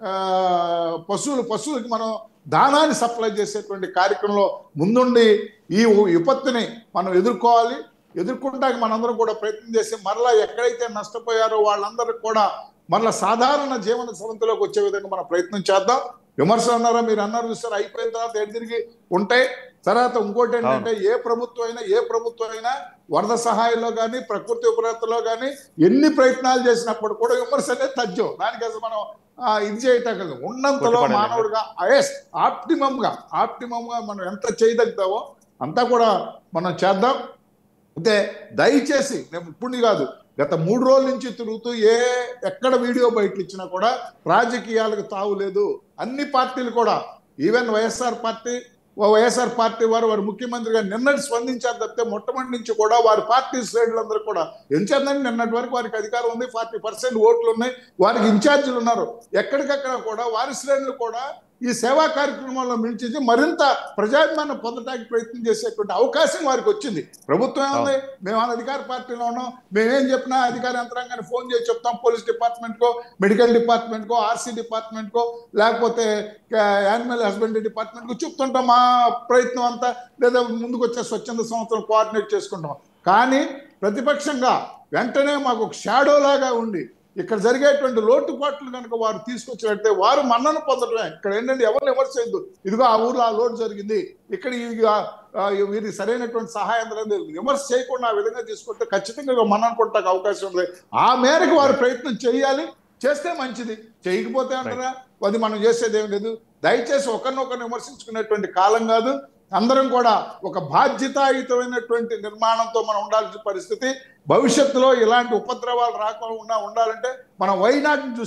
పశువులు పశువులకి మనం దానాన్ని సప్లై చేసేటువంటి కార్యక్రమంలో ముందుండి ఈ విపత్తుని మనం ఎదుర్కోవాలి ఎదుర్కొంటానికి మనందరం కూడా ప్రయత్నం చేసి మరలా ఎక్కడైతే నష్టపోయారో వాళ్ళందరికీ కూడా మరలా సాధారణ జీవన సమంతిలోకి వచ్చే విధంగా మనం ప్రయత్నం చేద్దాం విమర్శలు అన్నారా మీరు అన్నారు చూసారు అయిపోయిన తర్వాత ఎటు తిరిగి ఉంటాయి తర్వాత ఇంకోటి ఏంటంటే ఏ ప్రభుత్వం అయినా ఏ ప్రభుత్వం అయినా వరద సహాయంలో కానీ ప్రకృతి విపరీతలో కానీ ఎన్ని ప్రయత్నాలు చేసినప్పుడు కూడా విమర్శ అనేది తథ్యం దానికి అసలు మనం ఆ, ఇది చేయటం కదా ఉన్నంతలో కొట్టుపడలేం. మానవుడిగా ఎస్ ఆప్టిమమ్ గా ఆప్టిమమ్ గా మనం ఎంత చేయగలుగుతామో అంతా కూడా మనం చేద్దాం అంటే దయచేసి నేను ఇప్పుడు కాదు గత మూడు రోజుల నుంచి తిరుగుతూ ఏ ఎక్కడ వీడియో బయటకు ఇచ్చినా కూడా రాజకీయాలకు తావు లేదు అన్ని పార్టీలు కూడా ఈవెన్ వైఎస్ఆర్ పార్టీ ఓ వైఎస్ఆర్ పార్టీ వారు వారు ముఖ్యమంత్రిగా నిన్నటి స్పందించారు తప్పితే మొట్టమొదటి నుంచి కూడా వారి పార్టీ శ్రేణులందరూ కూడా ఎంచేందని నిన్నటి వరకు వారికి అధికారం ఉంది ఫార్టీ పర్సెంట్ ఓట్లు ఉన్నాయి వారికి ఇన్ఛార్జీలు ఉన్నారు ఎక్కడికక్కడ కూడా వారి శ్రేణులు కూడా ఈ సేవా కార్యక్రమంలో మించి మరింత ప్రజాభిమానం పొందడానికి ప్రయత్నం చేసేటువంటి అవకాశం వారికి వచ్చింది ప్రభుత్వం ఏముంది మేము ఆ అధికార పార్టీలో ఉన్నాం మేమేం చెప్పినా అధికార యంత్రాంగాన్ని ఫోన్ చేసి చెప్తాం పోలీస్ డిపార్ట్మెంట్ కో మెడికల్ డిపార్ట్మెంట్ కో ఆర్సీ డిపార్ట్మెంట్ కో లేకపోతే యానిమల్ హస్బెండరీ డిపార్ట్మెంట్ కు చెప్తుంటాం మా ప్రయత్నం అంతా లేదా ముందుకు వచ్చే స్వచ్ఛంద సంస్థలు కోఆర్డినేట్ చేసుకుంటాం కానీ ప్రతిపక్షంగా వెంటనే మాకు ఒక షాడో లాగా ఉండి ఇక్కడ జరిగేటువంటి లోటుపాట్లు కనుక వారు తీసుకొచ్చినట్టే వారు మన్నను పొందడమే ఇక్కడ ఏంటంటే ఎవరిని విమర్శ చేయొద్దు ఇదిగో ఆ ఊర్లో ఆ లోటు జరిగింది ఇక్కడ ఇది ఆ- ఆ వీరికి సరైనటువంటి సహాయం లేదు విమర్శ చేయకుండా ఆ విధంగా తీసుకుంటే ఖచ్చితంగా మన్నను కొట్టడానికి అవకాశం ఉంది ఆ మేరకు వారు ప్రయత్నం చేయాలి చేస్తే మంచిది చేయకపోతే అంటారా అది మనం చేసేది ఏం లేదు దయచేసి ఒకరినొకరు విమర్శించుకునేటువంటి కాలం కాదు అందరం కూడా ఒక బాధ్యతాయుతమైనటువంటి నిర్మాణంతో మనం ఉండాల్సిన పరిస్థితి భవిష్యత్తులో ఇలాంటి ఉపద్రవాలు రాకుండా ఉండాలంటే మనం వైనాటిని చూసాం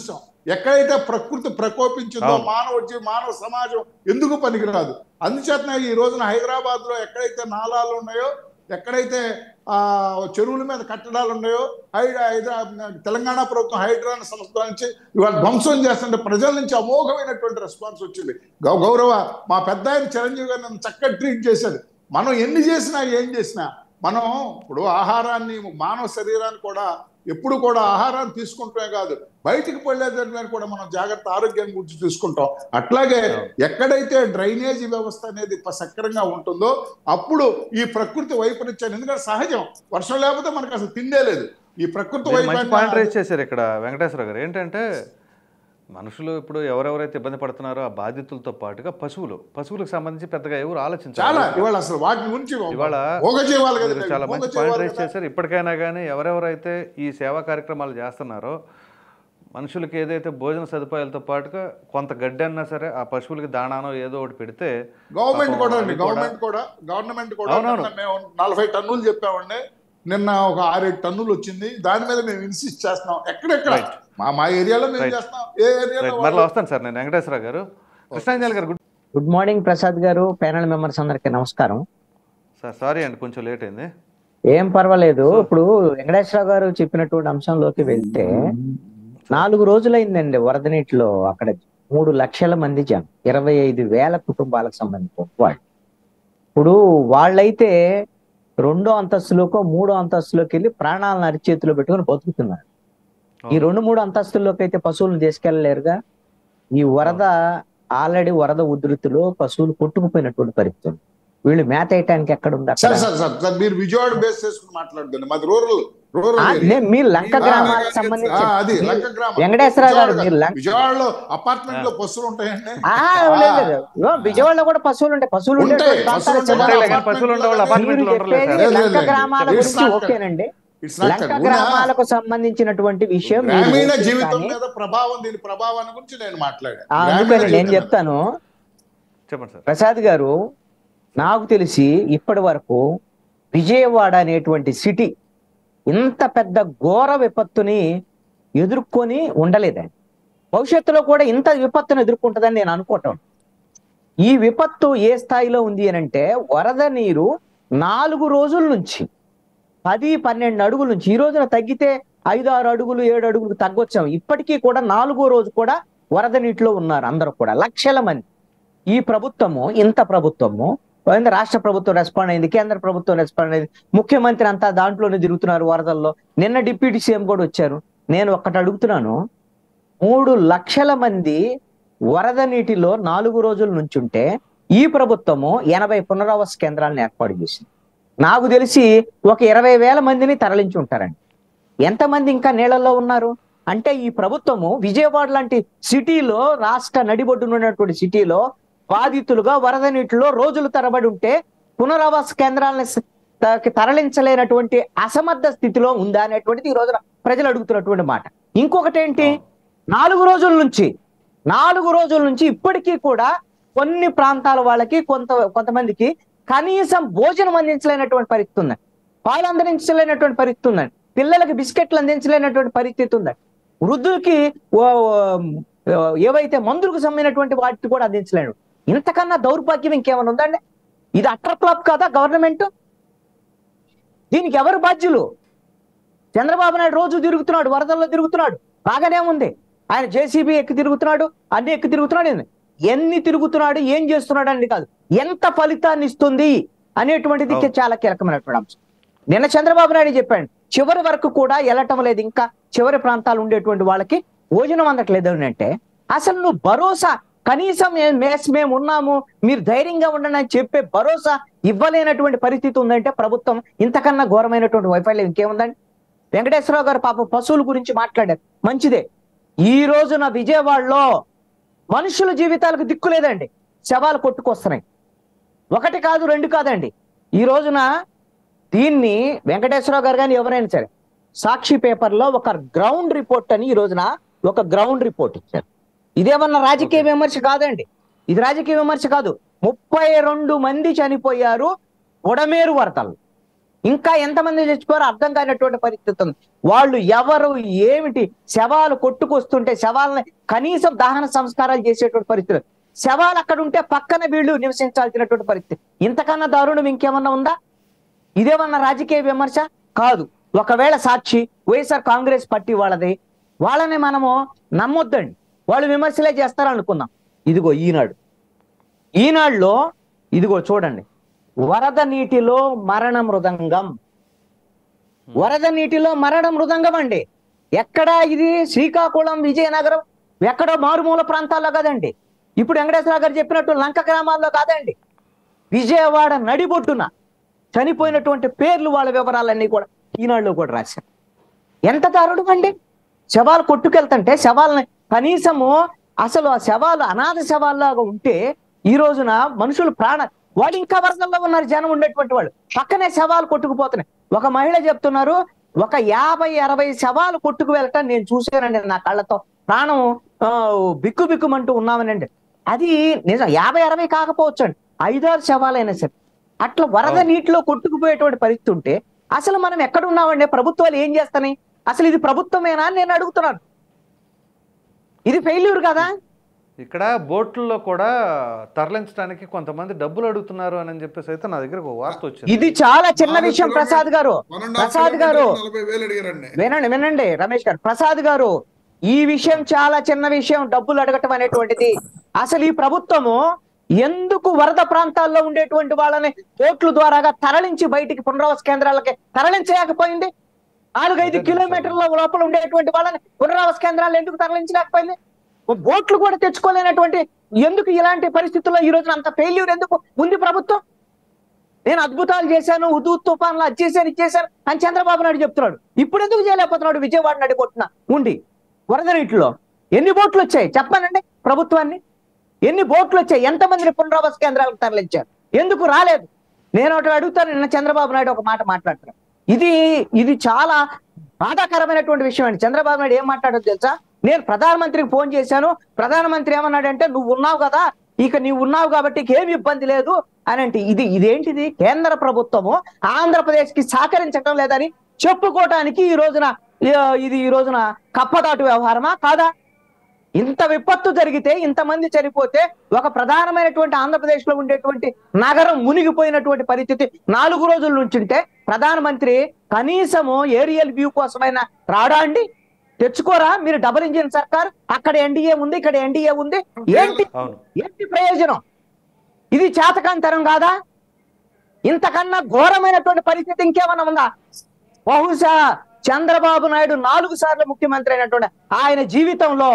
ఎక్కడైతే ప్రకృతి ప్రకోపించిందో అవును. మానవ జీ- మానవ సమాజం ఎందుకు పనికిరాదు అందుచేతనే ఈ రోజున హైదరాబాద్ లో ఎక్కడైతే నాలాలు ఉన్నాయో ఎక్కడైతే ఆ చెరువుల మీద కట్టడాలు ఉన్నాయో హైడ్రా హైదరా తెలంగాణ ప్రభుత్వం హైడ్రా అనే సంస్థ నుంచి ఇవాళ ధ్వంసం చేస్తుంటే ప్రజల నుంచి అమోఘమైనటువంటి రెస్పాన్స్ వచ్చింది గౌ- గౌరవ మా పెద్ద ఆయన చిరంజీవి గారు నన్ను చక్కగా ట్రీట్ చేశాడు మనం ఎన్ని చేసినా ఏం చేసినా మనం ఇప్పుడు ఆహారాన్ని మానవ శరీరాన్ని కూడా ఎప్పుడు కూడా ఆహారాన్ని తీసుకుంటమే కాదు బయటికి పడేదాని కూడా మనం జాగ్రత్త ఆరోగ్యం గురించి తీసుకుంటాం అట్లాగే ఎక్కడైతే డ్రైనేజీ వ్యవస్థ అనేది ప- సక్రంగా ఉంటుందో అప్పుడు ఈ ప్రకృతి వైపరీత్యాన్ని ఎందుకంటే సహజం వర్షం లేకపోతే మనకు అసలు తిండే లేదు ఈ ప్రకృతి మీరు మంచి పాయింట్ రేస్ వైపరీత్యం చేశారు ఇక్కడ వెంకటేశ్వర గారు ఏంటంటే మనుషులు ఇప్పుడు ఎవరెవరైతే ఇబ్బంది పడుతున్నారో ఆ బాధితులతో పాటుగా పశువులు పశువులకు సంబంధించి పెద్దగా ఎవరు చాలా ఆలోచించాలి ఇవాళ అసలు వాటి గురించి ఇవాళ మూగజీవాలు కదా మీరు చాలా మంచి పాయింట్ మూగజీవాలు రేస్ కదా. చేశారు ఇప్పటికైనా కానీ ఎవరెవరైతే ఈ సేవా కార్యక్రమాలు చేస్తున్నారో మనుషులకి ఏదైతే భోజన సదుపాయాలతో పాటుగా కొంత గడ్డి అన్నా సరే ఆ పశువులకి దాణానో ఏదో ఒకటి పెడితే గవర్నమెంట్ పాపం కూడా అవి అండి కూడా- గవర్నమెంట్ కూడా గవర్నమెంట్ కూడా అవునవును. నిన్న మేము నలభై టన్నులు చెప్పామండి నిన్న ఒక ఆరేడు టన్నులు వచ్చింది దాని మీద మేము ఇన్సిస్ట్ చేస్తున్నాం ఎక్కడెక్కడ Right. మా మా ఏరియాలో మేము Right. చేస్తున్నాం ఏ ఏరియాలో రైట్, వాళ్ళు- మరలా వస్తాను సార్ నేను వెంకటేశ్వర గారు కృష్ణాంజలి గారు గుడ్ గుడ్ మార్నింగ్ ప్రసాద్ గారు ప్యానల్ మెంబర్స్ అందరికి నమస్కారం సార్ సారీ అండి కొంచెం లేట్ అయింది ఏం పర్వాలేదు ఇప్పుడు వెంకటేశ్వరరావు గారు చెప్పినటువంటి అంశంలోకి వెళ్తే నాలుగు రోజులైందండి వరద నీటిలో అక్కడ మూడు లక్షల మంది జనం ఇరవై ఐదు వేల కుటుంబాలకు సంబంధించిన వాళ్ళు ఇప్పుడు వాళ్ళైతే రెండో అంతస్తులోకో మూడో అంతస్తులోకి వెళ్ళి ప్రాణాలను అరిచేతిలో పెట్టుకొని బతుకుతున్నారు ఈ రెండు మూడు అంతస్తుల్లోకి అయితే పశువులను తీసుకెళ్లలేరుగా ఈ వరద ఆల్రెడీ వరద ఉధృతిలో పశువులు కొట్టుకుపోయినటువంటి పరిస్థితి ఉంది. వీళ్ళు మేత వేయటానికి ఎక్కడ ఉంది అక్కడ సార్ సార్ సార్ సార్ మీరు విజయవాడ బేస్ చేసుకుని మాట్లాడుతుంది మాది రూరల్ రూరల్ ఆ, ఏరియా. నేను మీ లంక ఆ, గ్రామాలకు ఆ, సంబంధించి అది మీ- లంక గ్రామం వెంకటేశ్వర గారు విజయవాడ మీరు లంక విజయవాడలో అపార్ట్మెంట్ లో బస్సులు ఉంటాయండి ఆ, లేదు, లేదు. ఇగో విజయవాడలో కూడా పశువులు ఉంటాయి పశువులు ఉంటాయి, ఉండేటువంటి ప్రాంతాలు పశువులు చాలా ఉంటాయి, ఉంటాయి. కానీ పశువులు ఉండే వాళ్ళు మీరు అపార్ట్మెంట్లో ఉండరు లేదు చెప్పేది సార్ లేదు, లంక లేదు. గ్రామాల It's గురించి not that. ఓకేనండి It's not లంక that. ఉన్న- గ్రామాలకు సంబంధించినటువంటి విషయం మీరు గ్రామీణ ఓకే జీవితం కానీ, మీద ప్రభావం దీని ప్రభావాన్ని గురించి నేను మాట్లాడాను ఆ, గ్రామీణ అందుకని నేను జీవితం మీద. చెప్తాను చెప్పండి సార్ ప్రసాద్ గారు నాకు తెలిసి ఇప్పటి వరకు విజయవాడ అనేటువంటి సిటీ ఇంత పెద్ద ఘోర విపత్తుని ఎదుర్కొని ఉండలేదండి భవిష్యత్తులో కూడా ఇంత విపత్తును ఎదుర్కొంటుందని నేను అనుకోవటం ఈ విపత్తు ఏ స్థాయిలో ఉంది అని అంటే వరద నీరు నాలుగు రోజుల నుంచి పది పన్నెండు అడుగుల నుంచి ఈ రోజున తగ్గితే ఐదు ఆరు అడుగులు ఏడు అడుగులు తగ్గొచ్చాం ఇప్పటికీ కూడా నాలుగో రోజు కూడా వరద నీటిలో ఉన్నారు అందరూ కూడా లక్షల మంది ఈ ప్రభుత్వము ఇంత ప్రభుత్వము పోయింది రాష్ట్ర ప్రభుత్వం రెస్పాండ్ అయింది కేంద్ర ప్రభుత్వం రెస్పాండ్ అయింది ముఖ్యమంత్రి అంతా దాంట్లోనే తిరుగుతున్నారు వరదల్లో నిన్న డిప్యూటీ సీఎం కూడా వచ్చారు నేను ఒక్కటి అడుగుతున్నాను మూడు లక్షల మంది వరద నీటిలో నాలుగు రోజుల నుంచి ఉంటే ఈ ప్రభుత్వము ఎనభై పునరావాస కేంద్రాలను ఏర్పాటు చేసింది నాకు తెలిసి ఒక ఇరవై వేల మందిని తరలించి ఉంటారండి ఎంతమంది ఇంకా నీళ్ళల్లో ఉన్నారు అంటే ఈ ప్రభుత్వము విజయవాడ లాంటి సిటీలో రాష్ట్ర నడిబొడ్డున ఉన్నటువంటి సిటీలో బాధితులుగా వరద నీటిలో రోజులు తరబడి ఉంటే పునరావాస కేంద్రాలను స- త- తరలించలేనటువంటి అసమర్థ స్థితిలో ఉందా అనేటువంటిది ఈ రోజున ప్రజలు అడుగుతున్నటువంటి మాట ఇంకొకటి ఏంటి నాలుగు రోజుల నుంచి నాలుగు రోజుల నుంచి ఇప్పటికీ కూడా కొన్ని ప్రాంతాల వాళ్ళకి కొంత కొంతమందికి కనీసం భోజనం అందించలేనటువంటి పరిస్థితి ఉందండి పాలు అందించలేనటువంటి పరిస్థితి ఉందండి పిల్లలకి బిస్కెట్లు అందించలేనటువంటి పరిస్థితి ఉందండి వృద్ధులకి ఓ- ఓ- ఏవైతే మందులకు సంబంధించినటువంటి వాటిని కూడా అందించలేను ఇంతకన్నా దౌర్భాగ్యం ఇంకేమైనా ఉందండి ఇది అట్టర్ ఫ్లాప్ కాదా గవర్నమెంట్ దీనికి ఎవరు బాధ్యులు చంద్రబాబు నాయుడు రోజు తిరుగుతున్నాడు వరదల్లో తిరుగుతున్నాడు బాగానే ఉంది ఆయన జేసీబీ ఎక్కి తిరుగుతున్నాడు అన్ని ఎక్కి తిరుగుతున్నాడు ఏంది? ఎన్ని తిరుగుతున్నాడు ఏం చేస్తున్నాడు అని కాదు ఎంత ఫలితాన్ని ఇస్తుంది అనేటువంటిది అవును. చాలా కీలకమైనటువంటి అంశం నిన్న చంద్రబాబు నాయుడు చెప్పాడు చివరి వరకు కూడా వెళ్ళటం లేదు ఇంకా చివరి ప్రాంతాలు ఉండేటువంటి వాళ్ళకి భోజనం అందట్లేదు అని అంటే అసలు నువ్వు భరోసా కనీసం ఏ- మేస్ మేము ఉన్నాము మీరు ధైర్యంగా ఉండండి అని చెప్పే భరోసా ఇవ్వలేనటువంటి పరిస్థితి ఉందంటే ప్రభుత్వం ఇంతకన్నా ఘోరమైనటువంటి వైఫల్యం ఇంకేముందండి వెంకటేశ్వరరావు గారు పాప పశువుల గురించి మాట్లాడారు మంచిదే ఈ రోజున విజయవాడలో మనుషుల జీవితాలకు దిక్కు లేదండి శవాలు కొట్టుకొస్తున్నాయి ఒకటి కాదు రెండు కాదండి ఈ రోజున దీన్ని వెంకటేశ్వరరావు గారు కానీ ఎవరైనా సరే సాక్షి పేపర్లో ఒక గ్రౌండ్ రిపోర్ట్ అని ఈ రోజున ఒక గ్రౌండ్ రిపోర్ట్ ఇచ్చారు ఇదేమన్నా రాజకీయ విమర్శ కాదండి ఇది రాజకీయ విమర్శ కాదు ముప్పై రెండు మంది చనిపోయారు ఉడమేరు వరదలు ఇంకా ఎంతమంది చచ్చిపోయారో అర్థం కానటువంటి పరిస్థితి ఉంది వాళ్ళు ఎవరు ఏమిటి శవాలు కొట్టుకొస్తుంటే శవాలని కనీసం దహన సంస్కారాలు చేసేటువంటి పరిస్థితి శవాలు అక్కడ ఉంటే పక్కన వీళ్ళు నివసించాల్సినటువంటి పరిస్థితి ఇంతకన్నా దారుణం ఇంకేమన్నా ఉందా ఇదేమన్నా రాజకీయ విమర్శ కాదు ఒకవేళ సాక్షి వైఎస్ఆర్ కాంగ్రెస్ పార్టీ వాళ్ళది వాళ్ళని మనము నమ్మొద్దండి వాళ్ళు విమర్శలే చేస్తారనుకుందాం ఇదిగో ఈనాడు ఈనాడులో ఇదిగో చూడండి వరద నీటిలో మరణ మృదంగం వరద నీటిలో మరణ మృదంగం అండి ఎక్కడా ఇది శ్రీకాకుళం విజయనగరం ఎక్కడో మారుమూల ప్రాంతాల్లో కాదండి ఇప్పుడు వెంకటేశ్వర గారు చెప్పినట్టు లంక గ్రామాల్లో కాదండి విజయవాడ నడిబొడ్డున చనిపోయినటువంటి పేర్లు వాళ్ళ వివరాలన్నీ కూడా ఈనాడులో కూడా రాశారు ఎంత దారుణం అండి శవాలు కొట్టుకెళ్తుంటే శవాలని కనీసము అసలు ఆ శవాలు అనాథ శవాల్లాగా ఉంటే ఈ రోజున మనుషులు ప్రాణ వాళ్ళు ఇంకా వరదల్లో ఉన్నారు జనం ఉండేటువంటి వాళ్ళు పక్కనే శవాలు కొట్టుకుపోతున్నాయి ఒక మహిళ చెప్తున్నారు ఒక యాభై అరవై శవాలు కొట్టుకు వెళ్ళటం నేను చూశానండి నా కళ్ళతో ప్రాణం ఆ, బిక్కు బిక్కుమంటూ ఉన్నామనండి అది నిజం యాభై అరవై కాకపోవచ్చు అండి ఐదారు శవాలైనా సరే అట్లా వరద నీటిలో కొట్టుకుపోయేటువంటి పరిస్థితి ఉంటే అసలు మనం ఎక్కడ ఉన్నామండి ప్రభుత్వాలు ఏం చేస్తాయి అసలు ఇది ప్రభుత్వమేనా అని నేను అడుగుతున్నాను ఇది ఫెయిల్యూర్ కదా ఇక్కడ బోట్లలో కూడా తరలించడానికి కొంతమంది డబ్బులు అడుగుతున్నారు అని చెప్పేసి అయితే నా దగ్గర ఒక వార్త వచ్చింది ఇది చాలా చిన్న నాలుగు విషయం కిలోమీటర్లు- ప్రసాద్ గారు వన్ అండ్ హాఫ్ ప్రసాద్ గారు కిలోమీటర్ నలభై వేలు అడిగారండి వినండి వినండి రమేష్ గారు ప్రసాద్ గారు ఈ విషయం చాలా చిన్న విషయం డబ్బులు అడగటం అనేటువంటిది అసలు ఈ ప్రభుత్వము ఎందుకు వరద ప్రాంతాల్లో ఉండేటువంటి వాళ్ళని కోట్ల ద్వారాగా తరలించి బయటికి పునరావాస కేంద్రాలకి తరలించలేకపోయింది నాలుగైదు కిలోమీటర్ల లోపల ఉండేటువంటి వాళ్ళని పునరావాస కేంద్రాలు ఎందుకు తరలించలేకపోయింది ఓ బోట్లు కూడా తెచ్చుకోలేనటువంటి ఎందుకు ఇలాంటి పరిస్థితుల్లో ఈ రోజున అంత ఫెయిల్యూర్ ఎందుకు ఉంది ప్రభుత్వం నేను అద్భుతాలు చేశాను ఉదు తుఫాన్లు అది చేశాను ఇది చేశాను అని చంద్రబాబు నాయుడు చెప్తున్నాడు ఇప్పుడు ఎందుకు చేయలేకపోతున్నాడు విజయవాడ నడిపోతున్న ఉండి వరద నీటిలో ఎన్ని బోట్లు వచ్చాయి చెప్పానండి ప్రభుత్వాన్ని ఎన్ని బోట్లు వచ్చాయి ఎంతమందిని పునరావాస కేంద్రాలకు తరలించారు ఎందుకు రాలేదు నేను ఒకటి అడుగుతాను నిన్న చంద్రబాబు నాయుడు ఒక మాట మాట్లాడుతున్నాను ఇది ఇది చాలా బాధాకరమైనటువంటి విషయం అండి చంద్రబాబు నాయుడు ఏం మాట్లాడో తెలుసా నేను ప్రధానమంత్రికి ఫోన్ చేశాను ప్రధానమంత్రి ఏమన్నాడంటే నువ్వు ఉన్నావు కదా ఇక నీవు ఉన్నావు కాబట్టి ఏమి ఇబ్బంది లేదు అని అంటే ఇది ఇదేంటిది కేంద్ర ప్రభుత్వము ఆంధ్రప్రదేశ్ కి సహకరించడం లేదని చెప్పుకోవటానికి ఈ రోజున ఆ, ఇది ఈ రోజున కప్పదాటు వ్యవహారమా కాదా ఇంత విపత్తు జరిగితే ఇంతమంది చనిపోతే ఒక ప్రధానమైనటువంటి ఆంధ్రప్రదేశ్ లో ఉండేటువంటి నగరం మునిగిపోయినటువంటి పరిస్థితి నాలుగు రోజుల నుంచి ఉంటే ప్రధానమంత్రి కనీసము ఏరియల్ వ్యూ కోసమైనా రాడా అండి తెచ్చుకోరా మీరు డబుల్ ఇంజిన్ సర్కార్ అక్కడ ఎన్డీఏ ఉంది ఇక్కడ ఎన్డీఏ ఉంది ఏంటి అవును ఏంటి ప్రయోజనం ఇది చేతకాంతరం కాదా ఇంతకన్నా ఘోరమైనటువంటి పరిస్థితి ఇంకేమన్నా ఉందా బహుశా చంద్రబాబు నాయుడు నాలుగు సార్లు ముఖ్యమంత్రి అయినటువంటి ఆయన జీవితంలో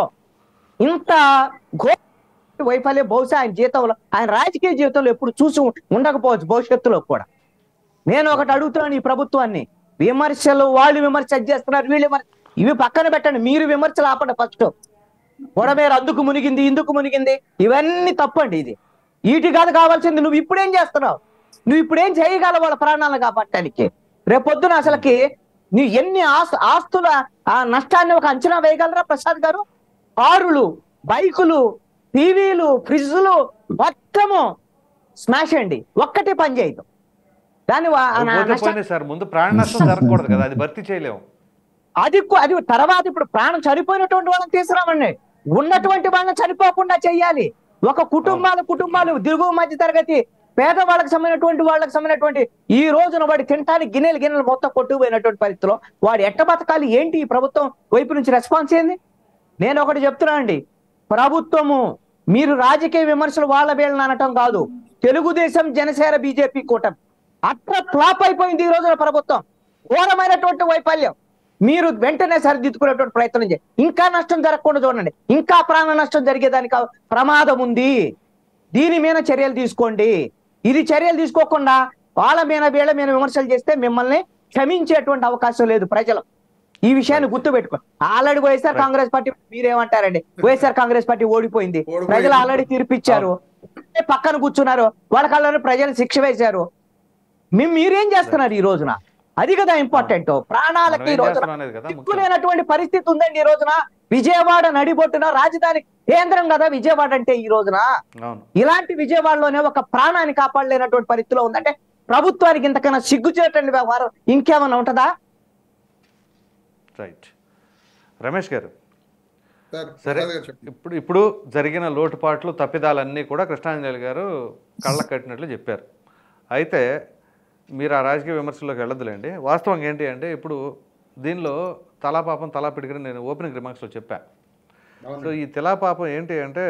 ఇంత ఘోర వైఫల్యం బహుశా ఆయన జీవితంలో ఆయన రాజకీయ జీవితంలో ఎప్పుడు చూసి ఉండకపోవచ్చు భవిష్యత్తులో కూడా నేను ఒకటి అడుగుతున్నాను ఈ ప్రభుత్వాన్ని విమర్శలు వాళ్ళు విమర్శ అది చేస్తున్నారు వీళ్ళు విమర్శ ఇవి పక్కన పెట్టండి మీరు విమర్శలు ఆపండి ఫస్ట్ బుడమేరు అందుకు మునిగింది ఇందుకు మునిగింది ఇవన్నీ తప్పండి ఇది వీటి కాదు కావాల్సింది నువ్వు ఇప్పుడేం చేస్తున్నావు నువ్వు ఇప్పుడేం చేయగలవు వాళ్ళ ప్రాణాలను కాపాడటానికి రేపొద్దున అసలుకి నువ్వు ఎన్ని ఆస్ ఆస్తుల ఆ నష్టాన్ని ఒక అంచనా వేయగలరా ప్రసాద్ గారు కారులు బైకులు టీవీలు ఫ్రిడ్జ్లు మొత్తము స్మాష్ అండి ఒక్కటి పని చేయదు దాని వా- ఆ అవి పోతే నష్ట- పోయినాయి సార్ ముందు ప్రాణ నష్టం జరగకూడదు కదా అది భర్తీ చేయలేము అది కు- అది తర్వాత ఇప్పుడు ప్రాణం చనిపోయినటువంటి వాళ్ళని తీసుకురామండి ఉన్నటువంటి వాళ్ళని చనిపోకుండా చెయ్యాలి ఒక కుటుంబాల కుటుంబాలు దిగువ మధ్య తరగతి పేదవాళ్ళకి సంబంధించినటువంటి వాళ్ళకి సంబంధించినటువంటి ఈ రోజున వాడి తినడానికి గిన్నెలు గిన్నెలు మొత్తం కొట్టుకుపోయినటువంటి పరిస్థితిలో వాడు ఎట్ట బతకాలి ఏంటి ఈ ప్రభుత్వం వైపు నుంచి రెస్పాన్స్ ఏంది నేను ఒకటి చెప్తున్నా అండి ప్రభుత్వము మీరు రాజకీయ విమర్శలు వాళ్ళ వీళ్ళని అనటం కాదు తెలుగుదేశం జనసేన బీజేపీ కూటమి అట్లా ఫ్లాప్ అయిపోయింది ఈ రోజున ప్రభుత్వం ఘోరమైనటువంటి వైఫల్యం మీరు వెంటనే సరిదిద్దుకునేటువంటి ప్రయత్నం చేయండి ఇంకా నష్టం జరగకుండా చూడండి ఇంకా ప్రాణ నష్టం జరిగేదానికి అవ- ప్రమాదం ఉంది దీని మీద చర్యలు తీసుకోండి ఇది చర్యలు తీసుకోకుండా వాళ్ళ మీద వీళ్ళ మీద విమర్శలు చేస్తే మిమ్మల్ని క్షమించేటువంటి అవకాశం లేదు ప్రజలు ఈ విషయాన్ని గుర్తుపెట్టుకోండి ఆల్రెడీ వైఎస్ఆర్ కాంగ్రెస్ పార్టీ మీరేమంటారండి వైఎస్ఆర్ కాంగ్రెస్ పార్టీ ఓడిపోయింది ఓడిపోయింది. ప్రజలు ఆల్రెడీ తీర్పిచ్చారు పక్కన కూర్చున్నారు వాళ్ళ కళ్ళని ప్రజలు శిక్ష వేశారు మేము మీరేం చేస్తున్నారు ఈ రోజున అది కదా ఇంపార్టెంట్ ప్రాణాలకి మనం ఈ ఏం రోజున చేస్తున్నాం అనేది కదా ముఖ్యం. దిక్కులేనటువంటి పరిస్థితి ఉందండి ఈ రోజున విజయవాడ నడిబొట్టున రాజధాని కేంద్రం కదా విజయవాడ అంటే ఈ రోజున అవును ఇలాంటి విజయవాడలోనే ఒక ప్రాణాన్ని కాపాడలేనటువంటి పరిస్థితిలో ఉందంటే ప్రభుత్వానికి ఇంతకన్నా సిగ్గుచేటండి వ్యవహారం ఇంకేమైనా ఉంటుందా రైట్ రమేష్ గారు సార్ సరే ప్రసాద్ గారు చెప్పండి. ఇప్పుడు ఇప్పుడు జరిగిన లోటుపాట్లు తప్పిదాలన్నీ కూడా కృష్ణాంజలి గారు కళ్ళకు కట్టినట్లు చెప్పారు అయితే మీరు ఆ రాజకీయ విమర్శల్లోకి వెళ్ళదులేండి వాస్తవం ఏంటి అంటే ఇప్పుడు దీనిలో తలా పాపం తలా పిడిగిన నేను ఓపెనింగ్ రిమార్క్స్లో చెప్పాను సో ఈ తిలా పాపం ఏంటి అంటే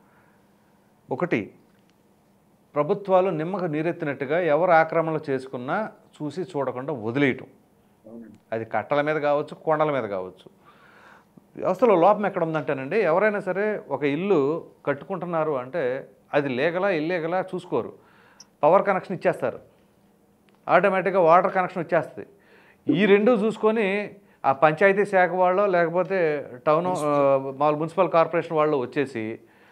ఒకటి ప్రభుత్వాలు నిమ్మకు నీరెత్తినట్టుగా ఎవరు ఆక్రమణలు చేసుకున్నా చూసి చూడకుండా వదిలేయటం అది కట్టల మీద కావచ్చు కొండల మీద కావచ్చు వ్యవస్థలో లోపం ఎక్కడ ఉందంటేనండి ఎవరైనా సరే ఒక ఇల్లు కట్టుకుంటున్నారు అంటే అది లీగలా ఇల్లీగలా చూసుకోరు పవర్ కనెక్షన్ ఇచ్చేస్తారు ఆటోమేటిక్గా వాటర్ కనెక్షన్ వచ్చేస్తుంది ఈ రెండు చూసుకొని ఆ పంచాయతీ శాఖ వాళ్ళు లేకపోతే టౌన్ ఆ, మామూలు మున్సిపల్ కార్పొరేషన్ వాళ్ళు వచ్చేసి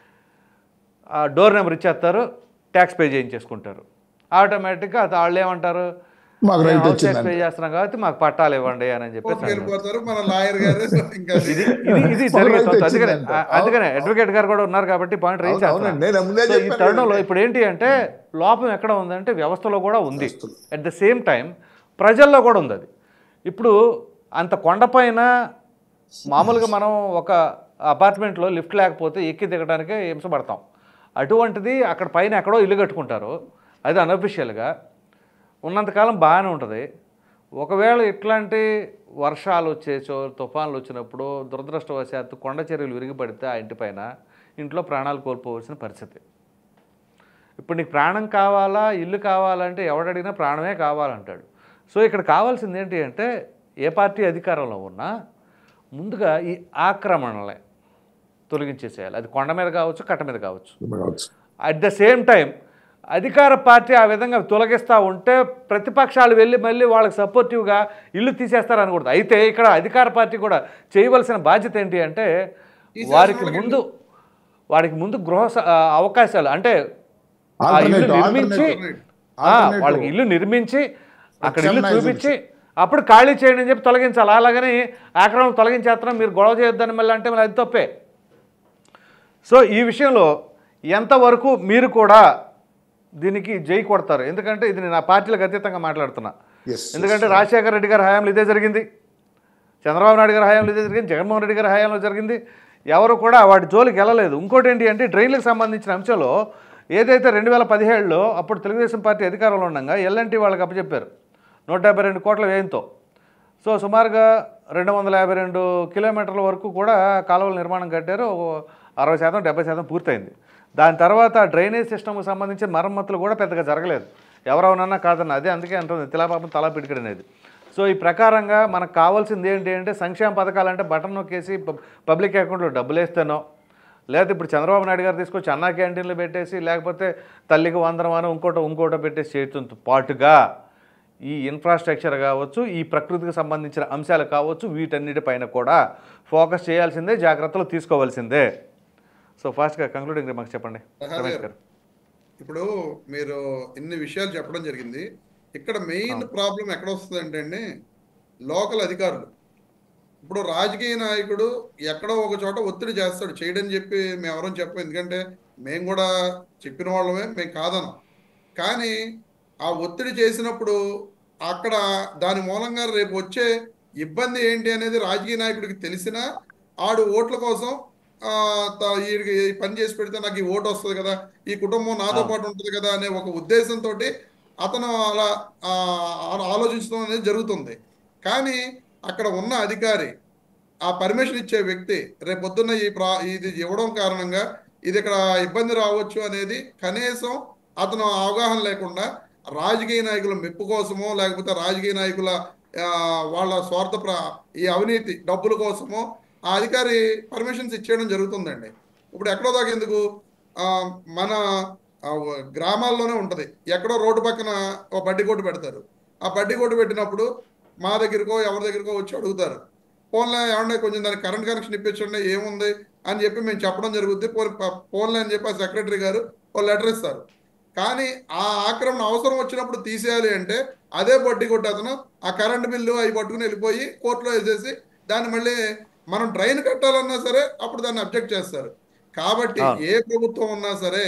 ఆ డోర్ నెంబర్ ఇచ్చేస్తారు ట్యాక్స్ పే చేయించేసుకుంటారు ఆటోమేటిక్గా అది వాళ్ళు ఏమంటారు మాకు మేము రైట్ హౌస్ ట్యాక్స్ వచ్చిందండి పే చేస్తున్నాం కాబట్టి మాకు పట్టాలు ఇవ్వండి అని చెప్పేసి కోర్టుకి అన్నారు. వెళ్ళిపోతారు మన లాయర్ గారు ఇంకా ఇది ఇది ఇది మాకు జరిగే రైట్ అందుకనే వచ్చిందంట. ఆ- అందుకనే అడ్వకేట్ గారు కూడా ఉన్నారు కాబట్టి పాయింట్ రైజ్ అవును, అవునండి. నేను ముందే చేస్తాను ఈ చెప్పాను తరుణంలో కదండి. ఇప్పుడు ఏంటి అంటే లోపం ఎక్కడ ఉందంటే వ్యవస్థలో కూడా ఉంది అట్ ద సేమ్ టైం ప్రజల్లో కూడా ఉంది అది ఇప్పుడు అంత కొండపైన మామూలుగా మనం ఒక అపార్ట్మెంట్లో లిఫ్ట్ లేకపోతే ఎక్కి దిగడానికే హింసపడతాం అటువంటిది అక్కడ పైన ఎక్కడో ఇల్లు కట్టుకుంటారు అది అనఫిషియల్గా ఉన్నంతకాలం బాగానే ఉంటుంది ఒకవేళ ఇట్లాంటి వర్షాలు వచ్చేసో తుఫాన్లు వచ్చినప్పుడు దురదృష్టవశాత్తు కొండ చర్యలు విరిగిపడితే ఆ ఇంటిపైన ఇంట్లో ప్రాణాలు కోల్పోవలసిన పరిస్థితి ఇప్పుడు నీకు ప్రాణం కావాలా ఇల్లు కావాలంటే ఎవడడిగినా ప్రాణమే కావాలంటాడు సో ఇక్కడ కావాల్సింది ఏంటి అంటే ఏ పార్టీ అధికారంలో ఉన్నా ముందుగా ఈ ఆక్రమణలే తొలగించేసేయాలి అది కొండ మీద కావచ్చు కట్ట మీద కావచ్చు అట్ ద సేమ్ టైం అధికార పార్టీ ఆ విధంగా తొలగిస్తూ ఉంటే ప్రతిపక్షాలు వెళ్ళి మళ్ళీ వాళ్ళకి సపోర్టివ్గా ఇల్లు తీసేస్తారనకూడదు అయితే ఇక్కడ అధికార పార్టీ కూడా చేయవలసిన బాధ్యత ఏంటి అంటే వారికి ముందు వారికి ముందు గృహ స- ఆ, అవకాశాలు అంటే ఆ ఇల్లు Alternative, నిర్మించి alternative. ఆ, Alternative. వాళ్ళకి ఇల్లు నిర్మించి అక్కడ ఇల్లు External చూపించి అప్పుడు ఖాళీ చేయండి అని చెప్పి తొలగించాలి అలాగని ఆక్రమణ తొలగించేస్తున్నాం మీరు గొడవ చేయొద్దని మళ్ళీ అంటే మళ్ళీ అది తప్పే సో ఈ విషయంలో ఎంతవరకు మీరు కూడా దీనికి జై కొడతారు ఎందుకంటే ఇది నేను ఆ పార్టీలకు అతీతంగా మాట్లాడుతున్నా Yes, ఎందుకంటే రాజశేఖర రెడ్డి గారి హయాంలో ఇదే జరిగింది చంద్రబాబు నాయుడు గారి హయాంలో ఇదే జరిగింది జగన్మోహన్ రెడ్డి గారి హయాంలో జరిగింది ఎవరు కూడా వాటి జోలికి వెళ్ళలేదు ఇంకోటి ఏంటి అంటే డ్రైన్లకు సంబంధించిన అంశంలో ఏదైతే రెండు వేల పదిహేడులో అప్పుడు తెలుగుదేశం పార్టీ అధికారంలో ఉండగా ఎల్ఎన్టీ వాళ్ళకి అప్పచెప్పారు నూట యాభై రెండు కోట్ల వ్యయంతో సో సుమారుగా రెండు వందల యాభై రెండు కిలోమీటర్ల వరకు కూడా కాలువల నిర్మాణం కట్టారు ఓ అరవై శాతం డెబ్బై శాతం పూర్తయింది దాని తర్వాత డ్రైనేజ్ సిస్టమ్కి సంబంధించిన మరమ్మతులు కూడా పెద్దగా జరగలేదు ఎవరెవరన్నా కాదన్న అదే అందుకే అంటుంది తిలాపాపం తలా పిడికడు అనేది సో ఈ ప్రకారంగా మనకు కావాల్సింది ఏంటి అంటే సంక్షేమ పథకాలు అంటే బటన్ నొక్కేసి పబ్- పబ్లిక్ అకౌంట్లో డబ్బులు వేస్తేనో లేకపోతే ఇప్పుడు చంద్రబాబు నాయుడు గారు తీసుకొచ్చి అన్నా క్యాంటీన్లు పెట్టేసి లేకపోతే తల్లికి వందనం అని ఇంకోటో ఇంకోటో పెట్టేసి చేయడంతో పాటుగా ఈ ఇన్ఫ్రాస్ట్రక్చర్ కావచ్చు ఈ ప్రకృతికి సంబంధించిన అంశాలు కావచ్చు వీటన్నిటిపైన కూడా ఫోకస్ చేయాల్సిందే జాగ్రత్తలు తీసుకోవాల్సిందే సో ఫాస్ట్గా కంక్లూడింగ్ మాకు చెప్పండి ప్రసాద్ రమేష్ గారు. గారు ఇప్పుడు మీరు ఇన్ని విషయాలు చెప్పడం జరిగింది ఇక్కడ మెయిన్ ప్రాబ్లం ఎక్కడ వస్తుంది అంటే అండి లోకల్ అధికారులు ఇప్పుడు రాజకీయ నాయకుడు ఎక్కడో ఒక చోట ఒత్తిడి చేస్తాడు చేయడని చెప్పి మేము ఎవరో చెప్పం ఎందుకంటే మేము కూడా చెప్పిన వాళ్ళమే మేము కాదనం కానీ ఆ ఒత్తిడి చేసినప్పుడు అక్కడ దాని మూలంగా రేపు వచ్చే ఇబ్బంది ఏంటి అనేది రాజకీయ నాయకుడికి తెలిసినా ఆడు ఓట్ల కోసం ఆ, త- ఈడికి ఈ పని చేసి పెడితే నాకు ఈ ఓటు వస్తుంది కదా ఈ కుటుంబం నాతో పాటు ఉంటుంది కదా అనే ఒక ఉద్దేశంతో అతను అలా ఆ, ఆ- ఆలోచించడం అనేది జరుగుతుంది కానీ అక్కడ ఉన్న అధికారి ఆ పర్మిషన్ ఇచ్చే వ్యక్తి రేపు పొద్దున్న ఈ ప్రా ఇది ఇవ్వడం కారణంగా ఇది ఇక్కడ ఇబ్బంది రావచ్చు అనేది కనీసం అతను అవగాహన లేకుండా రాజకీయ నాయకుల మెప్పు కోసమో లేకపోతే రాజకీయ నాయకుల ఆ, వాళ్ళ స్వార్థ ప్ర ఈ అవినీతి డబ్బుల కోసమో ఆ అధికారి పర్మిషన్స్ ఇచ్చేయడం జరుగుతుందండి ఇప్పుడు ఎక్కడో దాకా ఎందుకు ఆ, మన ఆ, గ్రామాల్లోనే ఉంటది ఎక్కడో రోడ్డు పక్కన ఒక బడ్డీ కొట్టు పెడతారు ఆ బడ్డీ కొట్టు పెట్టినప్పుడు మా దగ్గరకో ఎవరి దగ్గరకో వచ్చి అడుగుతారు ఫోన్లో ఏమన్నా కొంచెం దానికి కరెంట్ కనెక్షన్ ఇప్పించండి ఏముంది అని చెప్పి మేము చెప్పడం జరుగుద్ది ఫోన్ ఫోన్లో అని చెప్పి ఆ సెక్రటరీ గారు ఒక లెటర్ ఇస్తారు కానీ ఆ ఆక్రమణ అవసరం వచ్చినప్పుడు తీసేయాలి అంటే అదే బడ్డీ కొట్టి అతను ఆ కరెంట్ బిల్లు అవి పట్టుకుని వెళ్ళిపోయి కోర్టులో వేసేసి దాన్ని మళ్ళీ మనం డ్రైన్ కట్టాలన్నా సరే అప్పుడు దాన్ని అబ్జెక్ట్ చేస్తారు కాబట్టి అవును. ఏ ప్రభుత్వం ఉన్నా సరే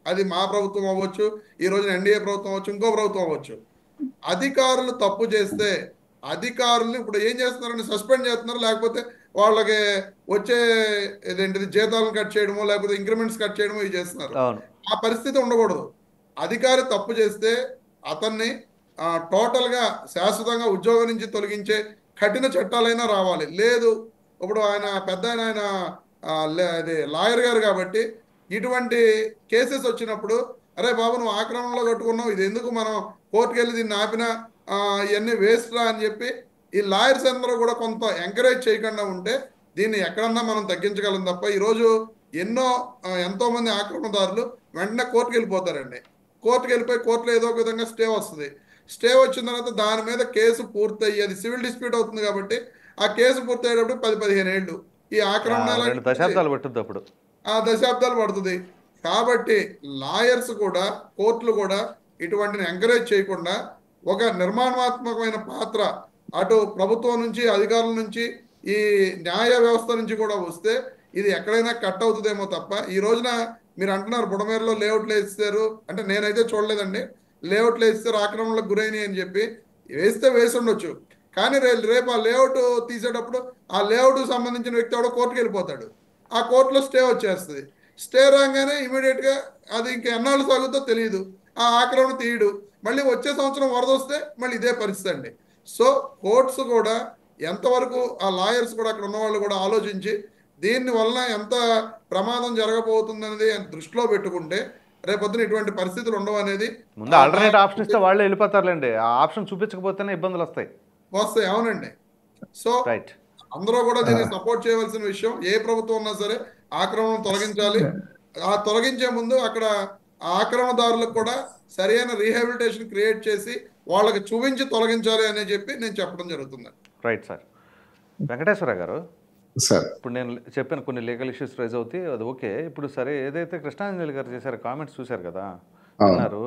అది మా ప్రభుత్వం అవ్వచ్చు ఈ రోజున ఎన్డీఏ ప్రభుత్వం అవ్వచ్చు ఇంకో ప్రభుత్వం అవ్వచ్చు అధికారులు తప్పు చేస్తే అధికారులు ఇప్పుడు ఏం చేస్తున్నారని సస్పెండ్ చేస్తున్నారు లేకపోతే వాళ్ళకి వచ్చే ఇదేంటిది జీతాలను కట్ చేయడమో లేకపోతే ఇంక్రిమెంట్స్ కట్ చేయడమో ఇవి చేస్తున్నారు అవును ఆ పరిస్థితి ఉండకూడదు అధికారి తప్పు చేస్తే అతన్ని ఆ, total గా శాశ్వతంగా ఉద్యోగం నుంచి తొలగించే కఠిన చట్టాలైనా రావాలి లేదు ఇప్పుడు ఆయన పెద్ద ఆయన ఆయన ఆ, లే- అది లాయర్ గారు కాబట్టి ఇటువంటి కేసెస్ వచ్చినప్పుడు అరే బాబు నువ్వు ఆక్రమణలో కట్టుకున్నావు ఇది ఎందుకు మనం కోర్టుకు వెళ్ళి దీన్ని ఆపినా ఆ, ఇవన్నీ వేస్ట్ రా అని చెప్పి ఈ లాయర్స్ అందరూ కూడా కొంత ఎంకరేజ్ చేయకుండా ఉంటే దీన్ని ఎక్కడన్నా మనం తగ్గించగలం తప్ప ఈరోజు ఎన్నో ఆ, ఎంతో మంది ఆక్రమణదారులు వెంటనే కోర్టుకు వెళ్ళిపోతారండి కోర్టుకు వెళ్ళిపోయి కోర్టులో ఏదో ఒక విధంగా స్టే వస్తుంది స్టే వచ్చిన తర్వాత దాని మీద కేసు పూర్తయ్యి అది సివిల్ డిస్ప్యూట్ అవుతుంది కాబట్టి ఆ కేసు పూర్తయ్యేటప్పుడు పది పదిహేను ఏళ్ళు ఈ ఆ, ఆక్రమణ రెండు దశాబ్దాలు పట్టుద్ది అప్పుడు ఆ దశాబ్దాలు పడుతుంది కాబట్టి లాయర్స్ కూడా కోర్టులు కూడా ఇటువంటిని ఎంకరేజ్ చేయకుండా ఒక నిర్మాణాత్మకమైన పాత్ర అటు ప్రభుత్వం నుంచి అధికారుల నుంచి ఈ న్యాయ వ్యవస్థ నుంచి కూడా వస్తే ఇది ఎక్కడైనా కట్ అవుతుందేమో తప్ప ఈ రోజున మీరు అంటున్నారు బుడమేరులో లేఅవుట్లు వేస్తారు అంటే నేనైతే చూడలేదండి లేఅవుట్లు వేస్తారు ఆక్రమణలకు గురైనాయి అని చెప్పి వేస్తే వేసి ఉండొచ్చు కానీ రే రేపు ఆ లేఅవుట్ తీసేటప్పుడు ఆ లేఅవుట్ సంబంధించిన వ్యక్తి కూడా కోర్టుకు వెళ్ళిపోతాడు ఆ కోర్టులో స్టే వచ్చేస్తుంది స్టే రాగానే ఇమీడియట్ గా అది ఇంకా ఎన్నాళ్ళు సాగుతో తెలియదు ఆ ఆక్రమణ తీయడు మళ్ళీ వచ్చే సంవత్సరం వరద వస్తే మళ్ళీ ఇదే పరిస్థితి అండి సో కోర్ట్స్ కూడా ఎంతవరకు ఆ లాయర్స్ కూడా అక్కడ ఉన్న వాళ్ళు కూడా ఆలోచించి దీని వలన ఎంత ప్రమాదం జరగబోతుందనేది దృష్టిలో పెట్టుకుంటే రేపొద్దున ఇటువంటి పరిస్థితులు ఉండవు అనేది ముందు ఆల్టర్నేట్ ఆప్షన్ ఇస్తే వాళ్ళే వెళ్ళిపోతారులేండి ఆ ఆప్షన్ చూపించకపోతేనే ఇబ్బందులు వస్తాయి వస్తాయి అవునండి సో రైట్ అందరూ కూడా దీన్ని సపోర్ట్ చేయవలసిన విషయం ఏ ప్రభుత్వం ఉన్నా సరే ఆక్రమణ తొలగించాలి ఆ తొలగించే ముందు అక్కడ ఆ ఆక్రమణదారులకు కూడా సరైన రీహాబిలిటేషన్ క్రియేట్ చేసి వాళ్ళకి చూపించి తొలగించాలి అని చెప్పి నేను చెప్పడం జరుగుతుంది right sir Venkateswara garu sir ఇప్పుడు నేను చెప్పిన కొన్ని లీగల్ ఇష్యూస్ రైజ్ అవుతాయి అది ఓకే ఇప్పుడు సరే ఏదైతే కృష్ణాంజలి గారు చేశారో కామెంట్స్ చూశారు కదా అవును. అన్నారు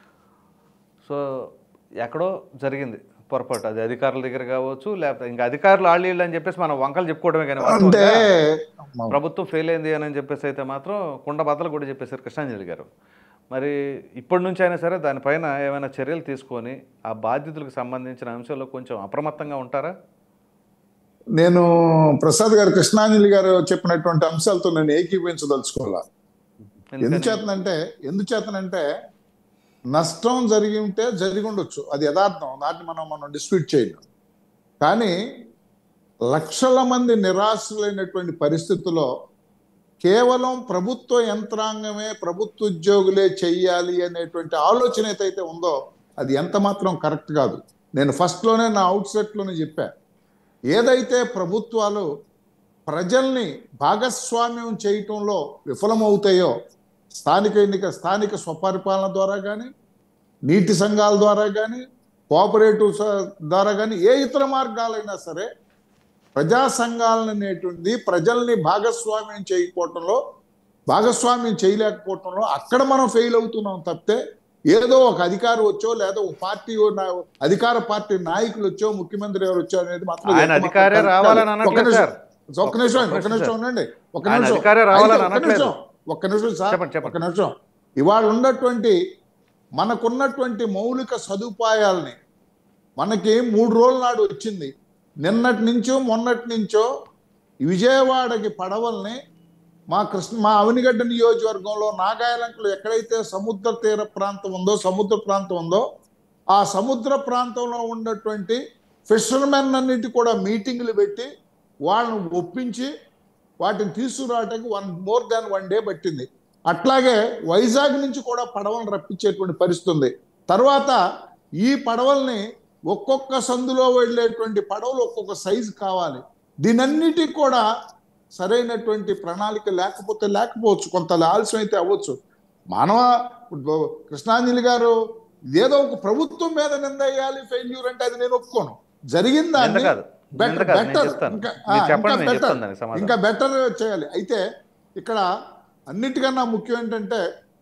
సో ఎక్కడో జరిగింది పొరపాటు అది అధికారుల దగ్గర కావచ్చు లేకపోతే ఇంకా అధికారులు ఆళ్ళు వీళ్ళు అని చెప్పేసి మనం వంకలు చెప్పుకోవడమే కానీ అంటే వాస్తవంగా ప్రభుత్వం ఫెయిల్ అయింది అని చెప్పేసి అయితే మాత్రం కుండ బద్దలు కూడా చెప్పేశారు కృష్ణాంజలి గారు మరి ఇప్పటి నుంచి అయినా సరే దానిపైన ఏమైనా చర్యలు తీసుకొని ఆ బాధ్యతలకు సంబంధించిన అంశాల్లో కొంచెం అప్రమత్తంగా ఉంటారా నేను ప్రసాద్ గారు కృష్ణాంజలి గారు చెప్పినటువంటి అంశాలతో నేను ఏకీభవించదలుచుకోవాలా ఎందుకని? ఎందుచేతనంటే ఎందుచేతనంటే నష్టం జరిగి ఉంటే జరిగి ఉండొచ్చు అది యథార్థం దాన్ని మనం మనం డిస్ప్యూట్ చేయలేం కానీ లక్షల మంది నిరాశలైనటువంటి పరిస్థితుల్లో కేవలం ప్రభుత్వ యంత్రాంగమే ప్రభుత్వ ఉద్యోగులే చెయ్యాలి అనేటువంటి ఆలోచన ఏదైతే ఉందో అది ఎంత మాత్రం కరెక్ట్ కాదు నేను ఫస్ట్లోనే నా అవుట్సెట్లోనే చెప్పా ఏదైతే ప్రభుత్వాలు ప్రజల్ని భాగస్వామ్యం చేయటంలో విఫలమవుతాయో స్థానిక ఎన్నిక స్థానిక స్వపరిపాలన ద్వారా కానీ నీటి సంఘాల ద్వారా కానీ కోఆపరేటివ్ ద్వారా కానీ ఏ ఇతర మార్గాలైనా సరే ప్రజా సంఘాలను అనేటువంటి ప్రజల్ని భాగస్వామ్యం చేయకపోవటంలో భాగస్వామ్యం చేయలేకపోవటంలో అక్కడ మనం ఫెయిల్ అవుతున్నాం తప్పితే ఏదో ఒక అధికారి వచ్చో లేదా ఒక పార్టీ నా- అధికార పార్టీ నాయకులు వచ్చో ముఖ్యమంత్రి గారు వచ్చో అనేది మాత్రం ఆయన ఎంత మాత్రం అధికారే కరెక్ట్ రావాలని కాదు. అనట్లేదు ఒక్క నిమిషం, సార్. ఒక్క నిమిషం ఒక్క ఒక్క నిమిషం నిమిషం సార్. ఉండండి ఒక్క ఆయన నిమిషం అధికారే రావాలని అయితే ఒక్క అనట్లేదు. నిమిషం, ఒక్క నిమిషం సార్ చెప్పండి, చెప్పండి. ఒక్క నిమిషం ఇవాళ ఉన్నటువంటి మనకున్నటువంటి మౌలిక సదుపాయాల్ని మనకి మూడు రోజుల నాడు వచ్చింది నిన్నటి నుంచో మొన్నటి నుంచో విజయవాడకి పడవల్ని మా కృష్ణ మా అవనిగడ్డ నియోజకవర్గంలో నాగాయలంకలో ఎక్కడైతే సముద్ర తీర ప్రాంతం ఉందో సముద్ర ప్రాంతం ఉందో ఆ సముద్ర ప్రాంతంలో ఉన్నటువంటి ఫిషర్మెన్ అన్నిటి కూడా మీటింగ్లు పెట్టి వాళ్ళని ఒప్పించి వాటిని తీసుకురావడానికి one more than one day పట్టింది అట్లాగే వైజాగ్ నుంచి కూడా పడవలను రప్పించేటువంటి పరిస్థితి ఉంది తర్వాత ఈ పడవల్ని ఒక్కొక్క సందులో వెళ్ళేటువంటి పడవలు ఒక్కొక్క సైజు కావాలి దీనన్నిటికి కూడా సరైనటువంటి ప్రణాళిక లేకపోతే లేకపోవచ్చు కొంత ఆలస్యం అయితే అవ్వచ్చు మానవ ఇప్పుడు కృష్ణాంజలి గారు ఏదో ఒక ప్రభుత్వం మీద నింద వేయాలి ఫెయిల్యూర్ అంటే అది నేను ఒప్పుకోను జరిగిన నింద దాన్ని కాదు. నింద బెటర్ కాదు, నేను బెటర్ చెప్తాను. ఇంకా మీరు ఆ, చెప్పండి, ఇంకా నేను బెటర్ చెప్తాను దానికి సమాధానం. ఇంకా బెటర్ చేయాలి అయితే ఇక్కడ అన్నిటికన్నా ముఖ్యం ఏంటంటే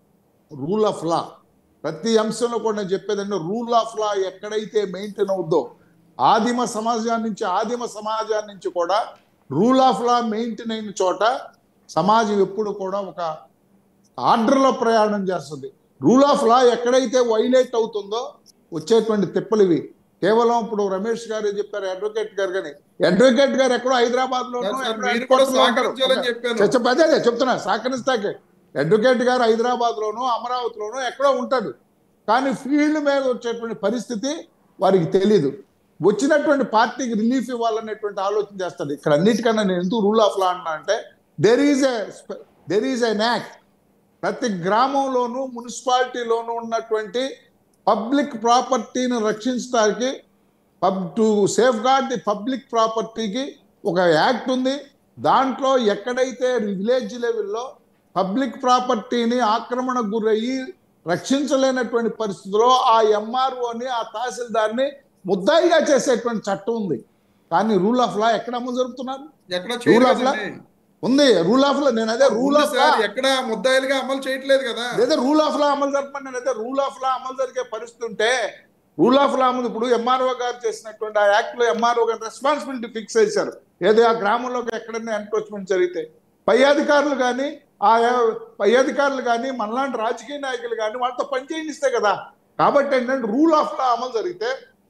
రూల్ ఆఫ్ లా ప్రతి అంశంలో కూడా నేను చెప్పేదంటే రూల్ ఆఫ్ లా ఎక్కడైతే మెయింటైన్ అవుద్దో ఆదిమ సమాజాన్ని నుంచి ఆదిమ సమాజాన్ని నుంచి కూడా రూల్ ఆఫ్ లా మెయింటైన్ అయిన చోట సమాజం ఎప్పుడు కూడా ఒక ఆర్డర్లో ప్రయాణం చేస్తుంది రూల్ ఆఫ్ లా ఎక్కడైతే వైలేట్ అవుతుందో వచ్చేటువంటి తిప్పలు ఇవి కేవలం ఇప్పుడు రమేష్ గారు చెప్పారు అడ్వకేట్ గారు కానీ అడ్వకేట్ గారు ఎక్కడో హైదరాబాద్ లోనో సార్, ఎక్కడో మీరు కూడా headquarters లో ఉంటారు. సహకరించాలని చెప్పాను. చె- చె- అదే అదే చెప్తున్నా సహకరిస్తాకే అడ్వకేట్ గారు హైదరాబాద్ లోనో అమరావతిలోనో ఎక్కడో ఉంటాడు కానీ ఫీల్డ్ మీద వచ్చేటువంటి పరిస్థితి వారికి తెలియదు వచ్చినటువంటి పార్టీకి రిలీఫ్ ఇవ్వాలనేటువంటి ఆలోచన చేస్తాడు ఇక్కడ అన్నిటికన్నా నేను ఎందుకు రూల్ ఆఫ్ లా అన్నా అంటే there is a there is an act ప్రతి గ్రామంలోనూ మున్సిపాలిటీలోనూ ఉన్నటువంటి పబ్లిక్ ప్రాపర్టీని రక్షించడానికి పబ్ to safeguard the public ప్రాపర్టీకి ఒక యాక్ట్ ఉంది దాంట్లో ఎక్కడైతే విలేజ్ లెవెల్లో పబ్లిక్ ప్రాపర్టీని ఆక్రమణకు గురయ్యి రక్షించలేనటువంటి పరిస్థితిలో ఆ ఎంఆర్ఓని ఆ తహసీల్దార్ని ముద్దాయిగా చేసేటువంటి చట్టం ఉంది కానీ రూల్ ఆఫ్ లా ఎక్కడ అమలు జరుపుతున్నారు ఎక్కడ రూల్ ఆఫ్ లా చేయలేదండి. ఉంది రూల్ ఆఫ్ లా నేను అదే రూల్ ఉంది ఆఫ్ లా సార్ ఎక్కడ ముద్దాయిలుగా అమలు చేయట్లేదు కదా లేదా రూల్ ఆఫ్ లా అమలు జరపమని నేను అయితే రూల్ ఆఫ్ లా అమలు జరిగే పరిస్థితి ఉంటే రూల్ ఆఫ్ లా అమలు ఇప్పుడు ఎంఆర్ఓ గారు చేసినటువంటి ఆ యాక్ట్ లో ఎంఆర్ఓ గారు రెస్పాన్సిబిలిటీ ఫిక్స్ చేశారు ఏదో ఆ గ్రామంలోకి ఎక్కడైనా ఎన్క్రోచ్మెంట్ జరిగితే పై అధికారులు కానీ ఆ పై అధికారులు కానీ మనలాంటి రాజకీయ నాయకులు కానీ వాళ్ళతో పనిచేయిస్తే కదా కాబట్టి ఏంటంటే రూల్ ఆఫ్ లా అమలు జరిగితే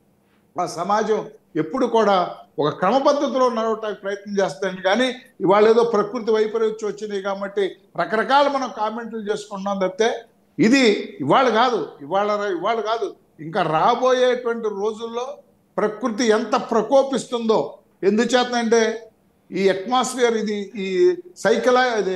ఆ సమాజం ఎప్పుడు కూడా ఒక క్రమ పద్ధతిలో నడవటానికి ప్రయత్నం చేస్తాను కానీ ఇవాళ ఏదో ప్రకృతి వైపరీత్యం వచ్చినాయి కాబట్టి రకరకాల మనం కామెంట్లు చేసుకుంటున్నాం తప్పితే ఇది ఇవాళ కాదు ఇవాళ ఇవాళ కాదు ఇంకా రాబోయేటువంటి రోజుల్లో ప్రకృతి ఎంత ప్రకోపిస్తుందో ఎందుచేతంటే ఈ అట్మాస్ఫియర్ ఇది ఈ సైకల ఇది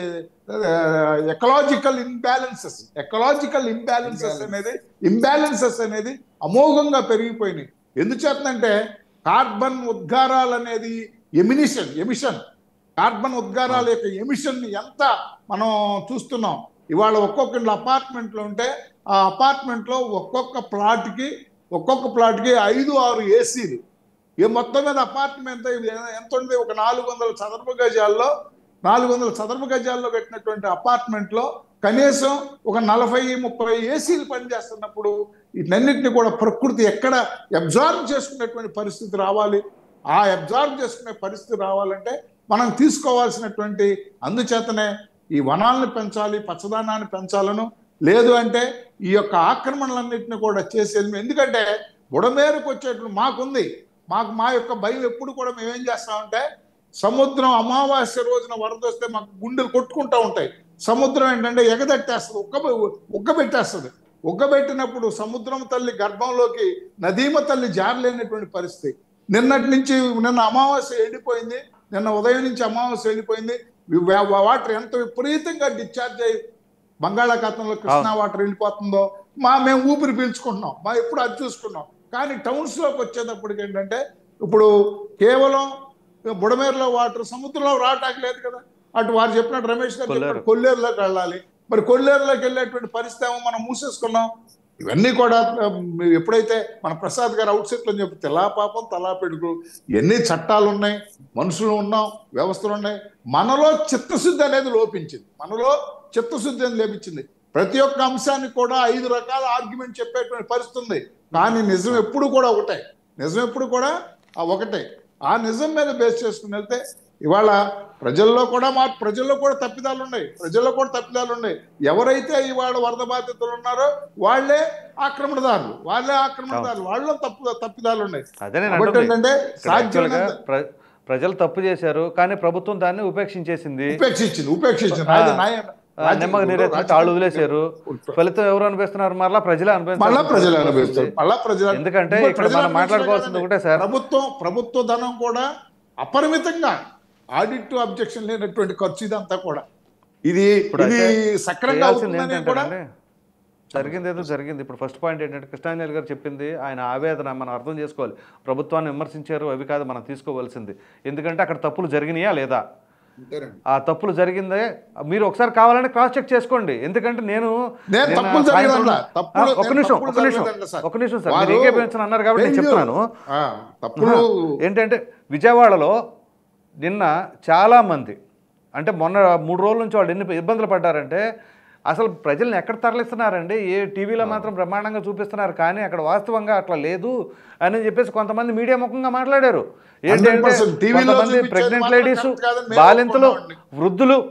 ఎకలాజికల్ ఇంబ్యాలెన్సెస్ ఎకలాజికల్ ఇంబ్యాలెన్సెస్ అనేది ఇంబ్యాలెన్సెస్ అనేది అమోఘంగా పెరిగిపోయినాయి ఎందుచేతంటే కార్బన్ ఉద్గారాలు అనేది ఎమినిషన్ ఎమిషన్ కార్బన్ ఉద్గారాల యొక్క ఎమిషన్ ఎంత మనం చూస్తున్నాం ఇవాళ ఒక్కొక్క ఇంట్లో అపార్ట్మెంట్లో ఉంటే ఆ అపార్ట్మెంట్లో ఒక్కొక్క ప్లాట్కి ఒక్కొక్క ప్లాట్కి ఐదు ఆరు ఏసీలు ఈ మొత్తం మీద అపార్ట్మెంట్ ఎంత ఉంది ఒక నాలుగు వందల చదరపు గజాల్లో నాలుగు వందల చదరపు గజాల్లో కట్టినటువంటి అపార్ట్మెంట్లో కనీసం ఒక నలభై ముప్పై ఏసీలు పనిచేస్తున్నప్పుడు వీటన్నిటిని కూడా ప్రకృతి ఎక్కడ అబ్జార్బ్ చేసుకునేటువంటి పరిస్థితి రావాలి ఆ అబ్జార్బ్ చేసుకునే పరిస్థితి రావాలంటే మనం తీసుకోవాల్సినటువంటి అందుచేతనే ఈ వనాలను పెంచాలి పచ్చదనాన్ని పెంచాలను లేదు అంటే ఈ యొక్క ఆక్రమణలన్నింటినీ కూడా చేసేది ఎందుకంటే బుడమేరకు వచ్చేటువంటి మాకుంది మాకు మా యొక్క భయం ఎప్పుడు కూడా మేమేం చేస్తామంటే సముద్రం అమావాస్య రోజున వరద వస్తే మాకు గుండెలు కొట్టుకుంటూ ఉంటాయి సముద్రం ఏంటంటే ఎగదట్టేస్తుంది ఉక్క ఉక్కబెట్టేస్తుంది ఉక్కబెట్టినప్పుడు సముద్రం తల్లి గర్భంలోకి నదీమ తల్లి జారలేనటువంటి పరిస్థితి నిన్నటి నుంచి నిన్న అమావాస్య ఎండిపోయింది నిన్న ఉదయం నుంచి అమావాస్య ఎండిపోయింది వా- వాటర్ ఎంత విపరీతంగా డిశ్చార్జ్ అయ్యి బంగాళాఖాతంలో కృష్ణా వాటర్ వెళ్ళిపోతుందో మా మేము ఊపిరి పీల్చుకుంటున్నాం మా ఎప్పుడు అది చూసుకున్నాం కానీ టౌన్స్ లోకి వచ్చేటప్పటికి ఏంటంటే ఇప్పుడు కేవలం బుడమేరులో వాటర్ సముద్రంలో రావటానికి లేదు కదా అటు వారు చెప్పినట్టు రమేష్ గారు కొల్లేరు. చెప్పినట్టు కొల్లేరులోకి వెళ్ళాలి మరి కొల్లేరులోకి వెళ్ళేటువంటి పరిస్థితి ఏమో మనం మూసేసుకున్నాం ఇవన్నీ కూడా ఉమ్, ఎప్పుడైతే మన ప్రసాద్ గారు అవుట్ సెట్ లో చెప్పి తెలా పాపం తలా పెడుకు ఎన్ని చట్టాలు ఉన్నాయి మనుషులు ఉన్నాం వ్యవస్థలు ఉన్నాయి మనలో చిత్తశుద్ధి అనేది లోపించింది మనలో చిత్తశుద్ధి అనేది లోపించింది ప్రతి ఒక్క అంశానికి కూడా ఐదు రకాల ఆర్గ్యుమెంట్ చెప్పేటువంటి పరిస్థితి ఉంది కానీ నిజం ఎప్పుడు కూడా ఒకటే నిజం ఎప్పుడు కూడా ఆ ఒకటే ఆ నిజం మీద బేస్ చేసుకుని వెళ్తే ఇవాళ ప్రజల్లో కూడా మా ప్రజల్లో కూడా తప్పిదాలు ఉన్నాయి ప్రజల్లో కూడా తప్పిదాలు ఉన్నాయి ఎవరైతే ఇవాళ వరద బాధితులు ఉన్నారో వాళ్ళే ఆక్రమణదారులు వాళ్ళే ఆక్రమణదారులు వాళ్ళలో తప్పు తప్పిదాలు ఉన్నాయి అదే నేను కాబట్టి అంటుంది. ఏంటంటే ఇక్కడ యాక్చువల్గా సాధ్యమైనంత ప్ర- ప్రజలు తప్పు చేశారు కానీ ప్రభుత్వం దాన్ని ఉపేక్షించేసింది ఉపేక్షించింది ఉపేక్షించింది ఆ, అది న్యాయం. ఆ, రాజకీయ- నిమ్మక నీరెత్తినట్టు ఆళ్ళు వదిలేశారు ఫలితం ఎవరు అనిపిస్తున్నారు మరలా ప్రజలే మళ్ళా ప్రజలు అనిపిస్తారు అనుభవిస్తారు మళ్ళా ప్రజలు ఎందుకంటే ఇంకో ఇక్కడ ప్రజలు మనం మాట్లాడుకోవాల్సింది అనుభవించడం ఒకటే సార్. ప్రభుత్వం ప్రభుత్వ ధనం కూడా అపరిమితంగా ఆడిట్ అబ్జెక్షన్ లేనటువంటి ఖర్చు ఇదంతా కూడా ఇది ఇప్పుడు ఇది అయితే సక్రంగా చేయాల్సింది అవుతుందని కూడా ఏంటంటే జరిగింది ఏదో జరిగింది ఇప్పుడు ఫస్ట్ పాయింట్ ఏంటంటే కృష్ణాంజలి గారు చెప్పింది ఆయన ఆవేదన మనం అర్థం చేసుకోవాలి ప్రభుత్వాన్ని విమర్శించారు అవి కాదు మనం తీసుకోవాల్సింది ఎందుకంటే అక్కడ తప్పులు జరిగినాయా లేదా అంతేనండి ఆ తప్పులు జరిగిందే మీరు ఒకసారి కావాలంటే క్రాస్ చెక్ చేసుకోండి ఎందుకంటే నేను నేను నిన్న తప్పులు సాయంత్రం- జరగదంలా. తప్పులు- ఆ, ఒక్క నేను నిమిషం తప్పులు ఒక్క నిమిషం జరగదంలా సార్. ఒక్క నిమిషం సార్ వారు మీరు ఏకేపించని అన్నారు కాబట్టి నేను failure. చెప్తున్నాను ఆ, తప్పులు ఏంటంటే విజయవాడలో నిన్న చాలామంది అంటే మొన్న మూడు రోజుల నుంచి వాళ్ళు ఎన్ని ఇబ్బందులు పడ్డారంటే అసలు ప్రజల్ని ఎక్కడ తరలిస్తున్నారండి ఏ టీవీలో మాత్రం బ్రహ్మాండంగా చూపిస్తున్నారు కానీ అక్కడ వాస్తవంగా అట్లా లేదు అని చెప్పేసి కొంతమంది మీడియా ముఖంగా మాట్లాడారు ఏంటంటే 100% టీవీలో కొంతమంది చూపించేది ప్రెగ్నెంట్ మాత్రం లేడీస్ కరెక్ట్ కాదని మేము బాలింతలు ఒప్పుకున్నామండి. వృద్ధులు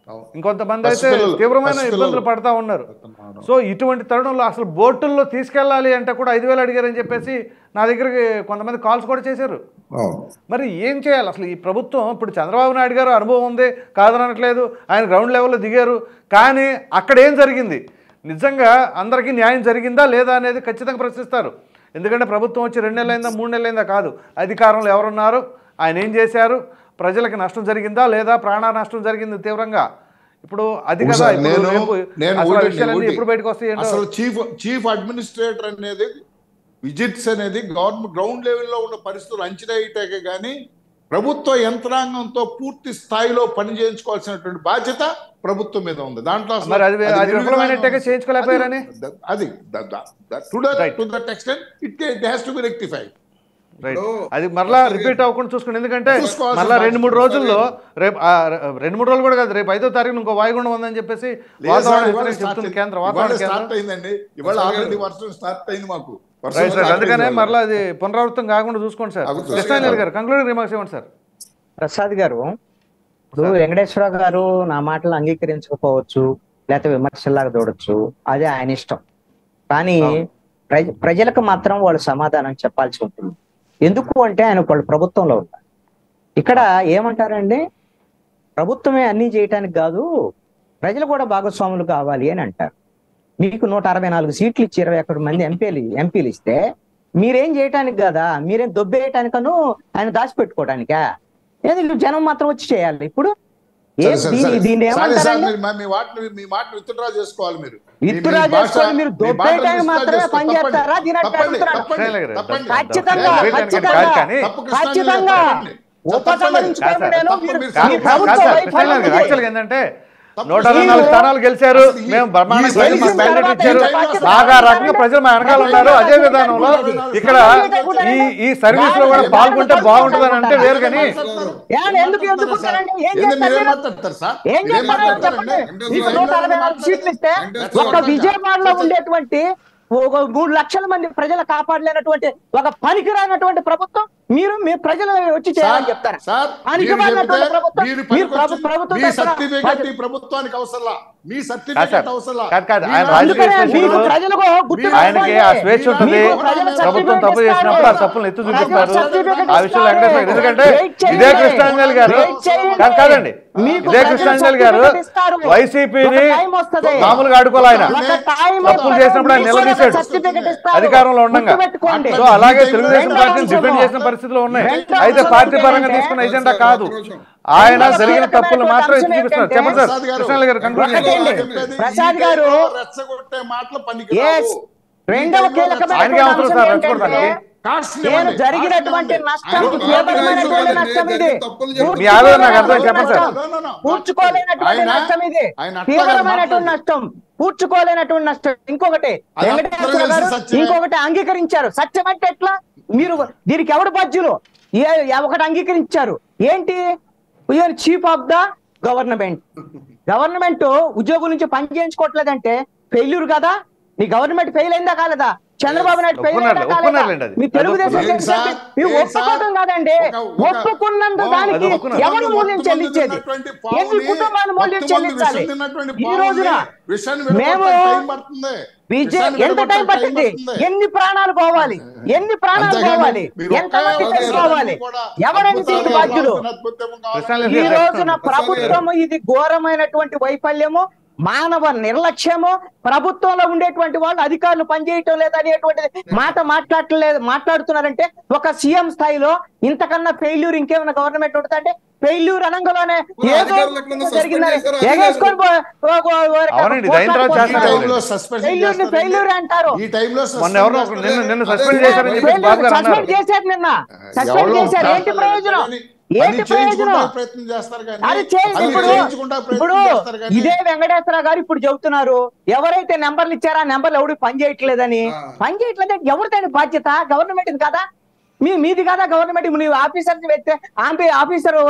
అవును. ఇంకొంతమంది అయితే పసిపిల్లలు, తీవ్రమైన పసిపిల్లలు. ఇబ్బందులు పడతా ఉన్నారు సో ఇటువంటి తరుణంలో అసలు బోటుల్లో తీసుకెళ్ళాలి అంటే కూడా ఐదు వేలు అడిగారని చెప్పేసి నా దగ్గరికి కొంతమంది కాల్స్ కూడా చేశారు అవును. మరి ఏం చేయాలి అసలు ఈ ప్రభుత్వం ఇప్పుడు చంద్రబాబు నాయుడు గారు అనుభవం ఉంది కాదనట్లేదు ఆయన గ్రౌండ్ లెవెల్లో దిగారు కానీ అక్కడ ఏం జరిగింది నిజంగా అందరికీ న్యాయం జరిగిందా లేదా అనేది ఖచ్చితంగా ప్రశ్నిస్తారు ఎందుకంటే ప్రభుత్వం వచ్చి రెండు నెలలైందా మూడు నెలలైందా కాదు అధికారంలో ఎవరున్నారు ఆయన ఏం చేశారు ప్రజలకు నష్టం జరిగిందా లేదా ప్రాణ నష్టం జరిగింది తీవ్రంగా ఇప్పుడు అది కదా సార్, ఇప్పుడు నేను రేపు నేను అసలు ఆ ఒకటి- విషయాలన్నీ ఒకటి. ఎప్పుడు బయటకు వస్తాయి ఏంటో అసలు చీఫ్ చీఫ్ అడ్మినిస్ట్రేటర్ అనేది విజిట్స్ అనేది గవర్నమెంట్ గ్రౌండ్ లెవెల్లో ఉన్న పరిస్థితులు అంచనా వేయటాకే కానీ ప్రభుత్వ యంత్రాంగంతో పూర్తి స్థాయిలో పని చేయించుకోవాల్సినటువంటి బాధ్యత ప్రభుత్వం మీద ఉంది దాంట్లో అసలు మరి అది- అది నిర్వివాదం విఫలమైనట్టుగా ఉంది. చేయించుకోలేకపోయారని? అది to Right. To that extent it it has to be rectified right ఇప్పుడు అది మరలా రిపీట్ అవ్వకుండా చూసుకోండి ఎందుకంటే చూసుకోవాల్సిన మరలా రెండు మూడు బాధ్యత. రోజుల్లో రేపు ఆ, రె- రెండు మూడు రోజులు కూడా కాదు రేపు ఐదో తారీఖు ఇంకో వాయుగుండం ఉందని చెప్పేసి వాతావరణ హెచ్చరిక చెప్తుంది కేంద్ర వాతావరణ స్టార్ట్ కేంద్రం అయిందండి ఇవాళ ఆల్రెడీ వర్షం స్టార్ట్ అయింది మాకు వర్షం రైట్ రైట్ start అందుకనే అయింది మరలా అది పునరావృతం కాకుండా చూసుకోండి సార్ అవుతుంది. కృష్ణాంజలి గారు కంక్లూడింగ్ రిమార్క్స్ ఇవ్వండి సార్ ప్రసాద్ గారు ఇప్పుడు వెంకటేశ్వర గారు నా మాటలు అంగీకరించకపోవచ్చు లేకపోతే విమర్శలాగా చూడొచ్చు అది ఆయన ఇష్టం కానీ ప్రజ ప్రజలకు మాత్రం వాళ్ళు సమాధానం చెప్పాల్సి ఉంటుంది ఎందుకు అంటే ఆయన వాళ్ళు ప్రభుత్వంలో ఉన్నారు ఇక్కడ ఏమంటారండి ప్రభుత్వమే అన్ని చేయటానికి కాదు ప్రజలు కూడా భాగస్వాములు కావాలి అని అంటారు మీకు నూట అరవై నాలుగు సీట్లు ఇచ్చి ఇరవై ఒకటి మంది ఎంపీలు ఎంపీలు ఇస్తే మీరేం చేయటానికి కదా మీరేం దొబ్బేయటానికను ఆయన దాచిపెట్టుకోవడానికా ఏది వీళ్ళు జనం మాత్రం వచ్చి చేయాలి ఇప్పుడు ఏ సరే, సరే, దీన్ని సరే. దీన్ని సరే, సార్, ఏమంటారండి మీరు మా- మీ వాటిని మీ మాటను విత్డ్రా చేసుకోవాలి మీరు మీ- విత్డ్రా మీ భాష- చేసుకొని మీరు మీ దొబ్బేయడానికి మాటను withdraw మాత్రమే చేసుకో- పని తప్పండి. చేస్తారా? దీని అంటే తప్పండి, అడుగుతున్నాను. తప్పండి, శైలజ గారు, తప్పండి. ఖచ్చితంగా, లేదు, ఖచ్చితంగా. కాదు కానీ తప్పు కృష్ణాంజలి గారు, ఖచ్చితంగా తప్పండి. ఉపసంహరించుకోండి కాదు, నేను తప్పు మీరు- మీరు కాదు మీ కాదు, ప్రభుత్వం కాదు సార్ వైఫల్యం కృష్ణాంజలి గారు ఉంది. యాక్చువల్గా ఏంటంటే తప్పు నూట అరవై మీరు- నాలుగు స్థానాలు గెలిచారు అసలు ఈ- మేము బ్రహ్మాండంగా ఈ ప్రజలు మాకు సైన్స్ మ్యాండేట్ తర్వాత ఇచ్చారు ఈ బాధ్యత బాగా తర్వాత రకంగా ప్రజలు మా వెనకాల ఉన్నారు అదే విధానంలో ఇక్కడ ఈ ఈ సర్వీస్ లో కూడా పాల్గొంటే బాగుంటుందని అంటే వేరు కానీ ఏమండి, ఎందుకు ఎందుకు ఉంటారండి? ఏం ఏంది చేస్తారు మీరేం మీరు? మాట్లాడతారు సార్ ఏం మీరేం చేస్తారో మాట్లాడతారండి? చెప్పండి మీకు నూట అరవై నాలుగు సీట్లు ఇస్తే ఒక విజయవాడలో ఉండేటువంటి ఒక మూడు లక్షల మంది ప్రజలు కాపాడలేనటువంటి ఒక పనికిరానటువంటి ప్రభుత్వం మీరు మీ ప్రజలు వచ్చి చేయాలని చెప్తారా సార్ పనికి మీరు మాలినటువంటి చెప్తే ప్రభుత్వం మీరు మీరు పనికొచ్చి- ప్రభు- ప్రభుత్వం మీ తరపున సర్టిఫికెట్ బాధ్యత- ఈ ప్రభుత్వానికి అవసరంలా మీ కాదు సర్టిఫికెట్ సార్. అవసరంలా కాదు, కాదు. మీ ఆయన రాజకీయ రాజకీయ అందుకనే మీకు విశ్లేషకులు ప్రజలకు గుర్తు మీరు- ఆయనకి ఆ స్వేచ్ఛ ఉంటుంది మీకు ప్రజలు ప్రభుత్వం certificate తప్పు చేసినప్పుడు ఆ ఇస్తారు. తప్పులను ఎత్తు ప్రజలు చూపిస్తారు certificate ఆ విషయంలో ఇస్తారు. వెంకటేశ్వర ఎందుకంటే Wait చేయండి. ఇదే కృష్ణాంజలి గారు Wait చేయండి. కాదు కాదండి మీకు ఇదే ప్రజలు కృష్ణాంజలి గారు certificate ఇస్తారు. వైసీపీని ఒక time వస్తది. మామూలుగా ఆడుకోవాలి ఆయన ఒక time తప్పులు వస్తది. చేసినప్పుడు ఆయన మీకు కూడా నిలదీశాడు certificate ఇస్తారు. అధికారంలో ఉండగా గుర్తుపెట్టుకోండి. సో అలాగే ఈ తెలుగుదేశం రెండో పార్టీని డిఫెండ్ అంశము. చేసిన పరిస్థితులు ఉన్నాయి రెండో అయితే అంశం పార్టీ పరంగా ఏంటంటే- తీసుకున్న ఎజెండా కాదు నిమిషం. ఆయన రెండో జరిగిన కీలకమైనటువంటి తప్పులు మాత్రం ఎత్తి అంశం చూపిస్తున్నారు ఏంటంటే- చెప్పండి సార్ ప్రసాద్ గారు, కృష్ణాంజలి గారు కంక్లూడ్ ఒకటే చేయండి అండి. చెప్పేది ఈ ప్రసాద్ టైంలో గారు రెచ్చగొట్టే మాటలు Yes. పనికిరావు రెండవ ఆయనకే కీలకమైనటువంటి అవసరం అంశం సార్ ఏంటంటే రెచ్చగొడతానికి. కాస్ట్లీ నేను ఇవ్వండి. జరిగినటువంటి కాస్ట్లీ నష్టం ఆయన తీవ్రమైనటువంటి ఆయన నష్టం ఇది ఆయన తప్పులు చెప్పారు. మీ ఆవేదన నాకు అర్థం చెప్పండి సార్. No, no, no. పూడ్చుకోలేనటువంటి ఆయన- నష్టం ఇది ఆయన అట్లా తీవ్రమైనటువంటి మాట్లాడు. నష్టం పూడ్చుకోలేనటువంటి నష్టం ఇంకొకటి అది వెంకటేశ్వర అందరూ గారు తెలిసి సత్యమే. ఇంకొకటి అంగీకరించారు సత్యం అంటే ఎట్లా మీరు దీనికి ఎవడు బాధ్యులు ఏ- ఏ- ఒకటి అంగీకరించారు ఏంటి chief of the government government ఉద్యోగుల నుంచి పని చేయించుకోవట్లేదంటే ఫెయిల్యూర్ కదా నీ గవర్నమెంట్ ఫెయిల్ అయిందా కాలేదా చంద్రబాబు నాయుడు ఫెయిల్ అయిందా ఒప్పుకున్నారు, కాలేదా ఒప్పుకున్నారులేండి అది. మీ తెలుగుదేశం అది ఒప్పుకున్నారు. చేసేది మీరు ఏం సార్? ఒప్పుకోవటం కాదండి ఒక- ఒక- ఒప్పుకున్నందు ఓ, దానికి అది ఒప్పుకున్నారు. ఎవరు మూల్యం మొత్తం చెల్లించేది తిన్నటువంటి ఎన్ని పావుని, కుటుంబాలు మూల్యం మొత్తం మంది చెల్లించాలి విషం తిన్నటువంటి ఈ పావుని, రోజున విషాన్ని మేము విడగొట్టే టైం పడుతుంది. విజయ్ విషాన్ని ఎంత విడగొట్టే టైం పట్టింది పడుతుంది. ఎన్ని ప్రాణాలు పోవాలి ఎన్ని ప్రాణాలు అంతేగాని పోవాలి మీరు ఎంత ఒక్క మంది రోజు తెచ్చుకోవాలి కూడా ఎవరండి దీనికి అద్భుతాలు బాధ్యులు అల్లాల్సిన అద్భుతం కావాలి. కృష్ణాంజలి ఈ గారు రోజున ప్రభుత్వము ఇది ఘోరమైనటువంటి వైఫల్యము మానవ నిర్లక్ష్యము ప్రభుత్వంలో ఉండేటువంటి వాళ్ళు అధికారులు పనిచేయటం లేదు అనేటువంటిది మాట మాట్లాడలేదు మాట్లాడుతున్నారంటే ఒక సీఎం స్థాయిలో ఇంతకన్నా ఫెయిల్యూర్ ఇంకేమైనా గవర్నమెంట్ ఉంటుందంటే ఫెయిల్యూర్ అనంగలోనే మరి ఏదో అధికారులు ఎక్కడన్నా suspend జరిగిందని చేశారా? అది ఎగేసుకొని పో- ఓ- ఓ- ఓ- అవునండి, ఇది అయిన తర్వాత ఈ చేస్తారు. టైంలో సస్పెన్షన్ Failure ని చేస్తారండి. failure అంటారు. ఈ టైంలో మొన్న ఎవరో ఒకరు నిన్ను నిన్ను సస్పెండ్ అదే- చేశారని చెప్పి బాబు గారు అన్నారు సస్పెండ్ చేశారు నిన్న సస్పెండ్ ఎవరో చేశారు ఏంటి చేస్తారు ప్రయోజనం కానీ ఏంటి పని చేయించుకుంటా ప్రయోజనం ప్రయత్నం చేస్తారు కానీ అది చేయండి పని ఇప్పుడు చేయించుకుంటా ఇప్పుడు ప్రయత్నం చేస్తారు కానీ ఇదే వెంకటేశ్వర గారు ఇప్పుడు చెబుతున్నారు ఎవరైతే నెంబర్లు ఇచ్చారో ఆ నెంబర్లు ఎవడు పని చేయట్లేదని ఆ. పని చేయట్లేదంటే ఎవరిదైనా బాధ్యత గవర్నమెంట్ కదా మీ మీది కదా గవర్నమెంట్ నీవు ఆఫీసర్ పెడితే ఆంపి ఆఫీసర్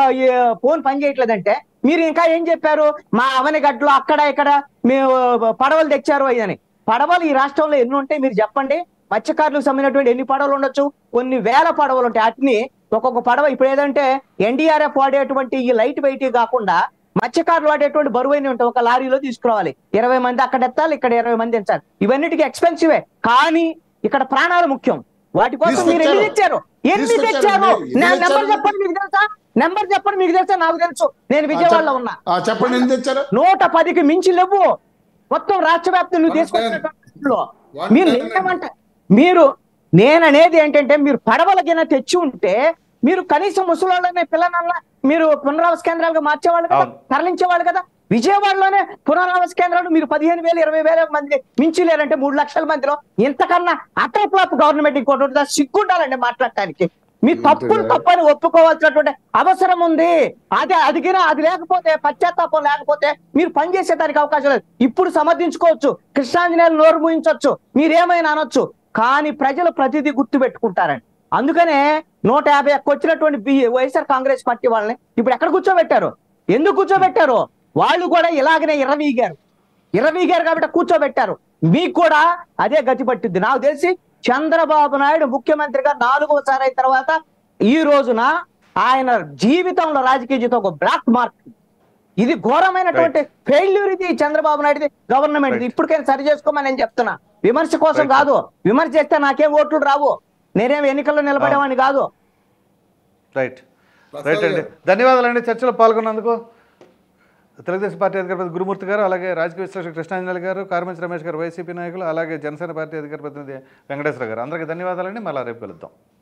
ఫోన్ పని చేయట్లేదంటే మీరు ఇంకా ఏం చెప్పారు మా అవనిగడ్డలో అక్కడ ఇక్కడ మేము పడవలు తెచ్చారు అని పడవలు ఈ రాష్ట్రంలో ఎన్ని ఉంటాయి మీరు చెప్పండి మత్స్యకారులకు సంబంధించినటువంటి ఎన్ని పడవలు ఉండొచ్చు కొన్ని వేల పడవలు ఉంటాయి వాటిని ఒక్కొక్క పడవ ఇప్పుడు ఏదంటే ఎన్డీఆర్ఎఫ్ వాడేటువంటి ఈ లైట్ వెయిట్ కాకుండా మత్స్యకారులు వాడేటువంటి బరువైన ఉంటాయి ఒక లారీలో తీసుకురావాలి ఇరవై మంది అక్కడ ఎత్తాలి ఇక్కడ ఇరవై మంది ఎంచాలి ఇవన్నిటికీ ఎక్స్పెన్సివే కానీ ఇక్కడ ప్రాణాలు ముఖ్యం వాటి కోసం మీరు ఎన్ని తెచ్చారు ఎన్ని తీసుకొచ్చారు. తెచ్చారు ఎన్ని నా నెంబర్ తెచ్చారు? చెప్పండి మీకు తెలుసా నెంబర్ చెప్పండి మీకు తెలుసా నాకు తెలుసు నేను విజయవాడలో ఉన్నా ఆ, చెప్పండి ఎంత తెచ్చారు నూట పదికి మించి లేవు మొత్తం రాష్ట్ర వ్యాప్తం నువ్వు One తీసుకొచ్చినటువంటి One మీరు ten ఏమంటే మీరు నేననేది ఏంటంటే మీరు పడవలకైనా తెచ్చి ఉంటే మీరు కనీసం ముసలోళ్ళని పిల్లనన్నా మీరు పునరావాస కేంద్రాలుగా మార్చేవాళ్ళు కదా అవును. తరలించేవాళ్ళు కదా విజయవాడలోనే పునరావాస కేంద్రాలు మీరు పదిహేను వేలు ఇరవై వేల మంది మించి లేరంటే మూడు లక్షల మందిలో ఇంతకన్నా అటర్ ఫ్లాప్ గవర్నమెంట్ ఇంకోటి ఉంటుందా సిగ్గుండాలండి మాట్లాడటానికి మీ తప్పులు తప్పని ఒప్పుకోవాల్సినటువంటి అవసరం ఉంది అదే అదిగినా అది లేకపోతే పశ్చాత్తాపం లేకపోతే మీరు పనిచేసే దానికి అవకాశం లేదు ఇప్పుడు సమర్థించుకోవచ్చు కృష్ణాంజనేయులు నోరు మూయించవచ్చు మీరేమైనా అనొచ్చు కానీ ప్రజలు ప్రతిదీ గుర్తు పెట్టుకుంటారండి అందుకనే నూట యాభై ఒక్క వచ్చినటువంటి బి- వైఎస్ఆర్ కాంగ్రెస్ పార్టీ వాళ్ళని ఇప్పుడు ఎక్కడ కూర్చోబెట్టారు ఎందుకు కూర్చోబెట్టారు వాళ్ళు కూడా ఇలాగనే ఇరవీగారు ఇరవీగారు కాబట్టి కూర్చోబెట్టారు మీకు కూడా అదే గతి పట్టింది నాకు తెలిసి చంద్రబాబు నాయుడు ముఖ్యమంత్రిగా నాలుగోసారి అయిన తర్వాత ఈ రోజున ఆయన జీవితంలో రాజకీయ జీవితం ఒక బ్లాక్ మార్క్ ఇది ఘోరమైనటువంటి ఫెయిల్యూర్ ఇది చంద్రబాబు నాయుడు గవర్నమెంట్ Right. ఇప్పటికైనా సరి చేసుకోమని నేను చెప్తున్నా విమర్శ కోసం Right. కాదు విమర్శ చేస్తే నాకేం ఓట్లు రావు నేనేం ఎన్నికల్లో నిలబడేవాడిని కాదు రైట్ ప్రసాద్ రైట్ అండి గారు. ధన్యవాదాలండి చర్చలో పాల్గొన్నందుకు తెలుగుదేశం పార్టీ అధికారి గురుమూర్తి గారు అలాగే రాజకీయ విశ్లేషకులు కృష్ణాంజలి గారు కార్మిక రమేష్ గారు వైసీపీ నాయకులు అలాగే జనసేన పార్టీ అధికార ప్రతినిధి వెంకటేశ్వర గారు అందరికీ ధన్యవాదాలండి మళ్ళీ రేపు కలుద్దాం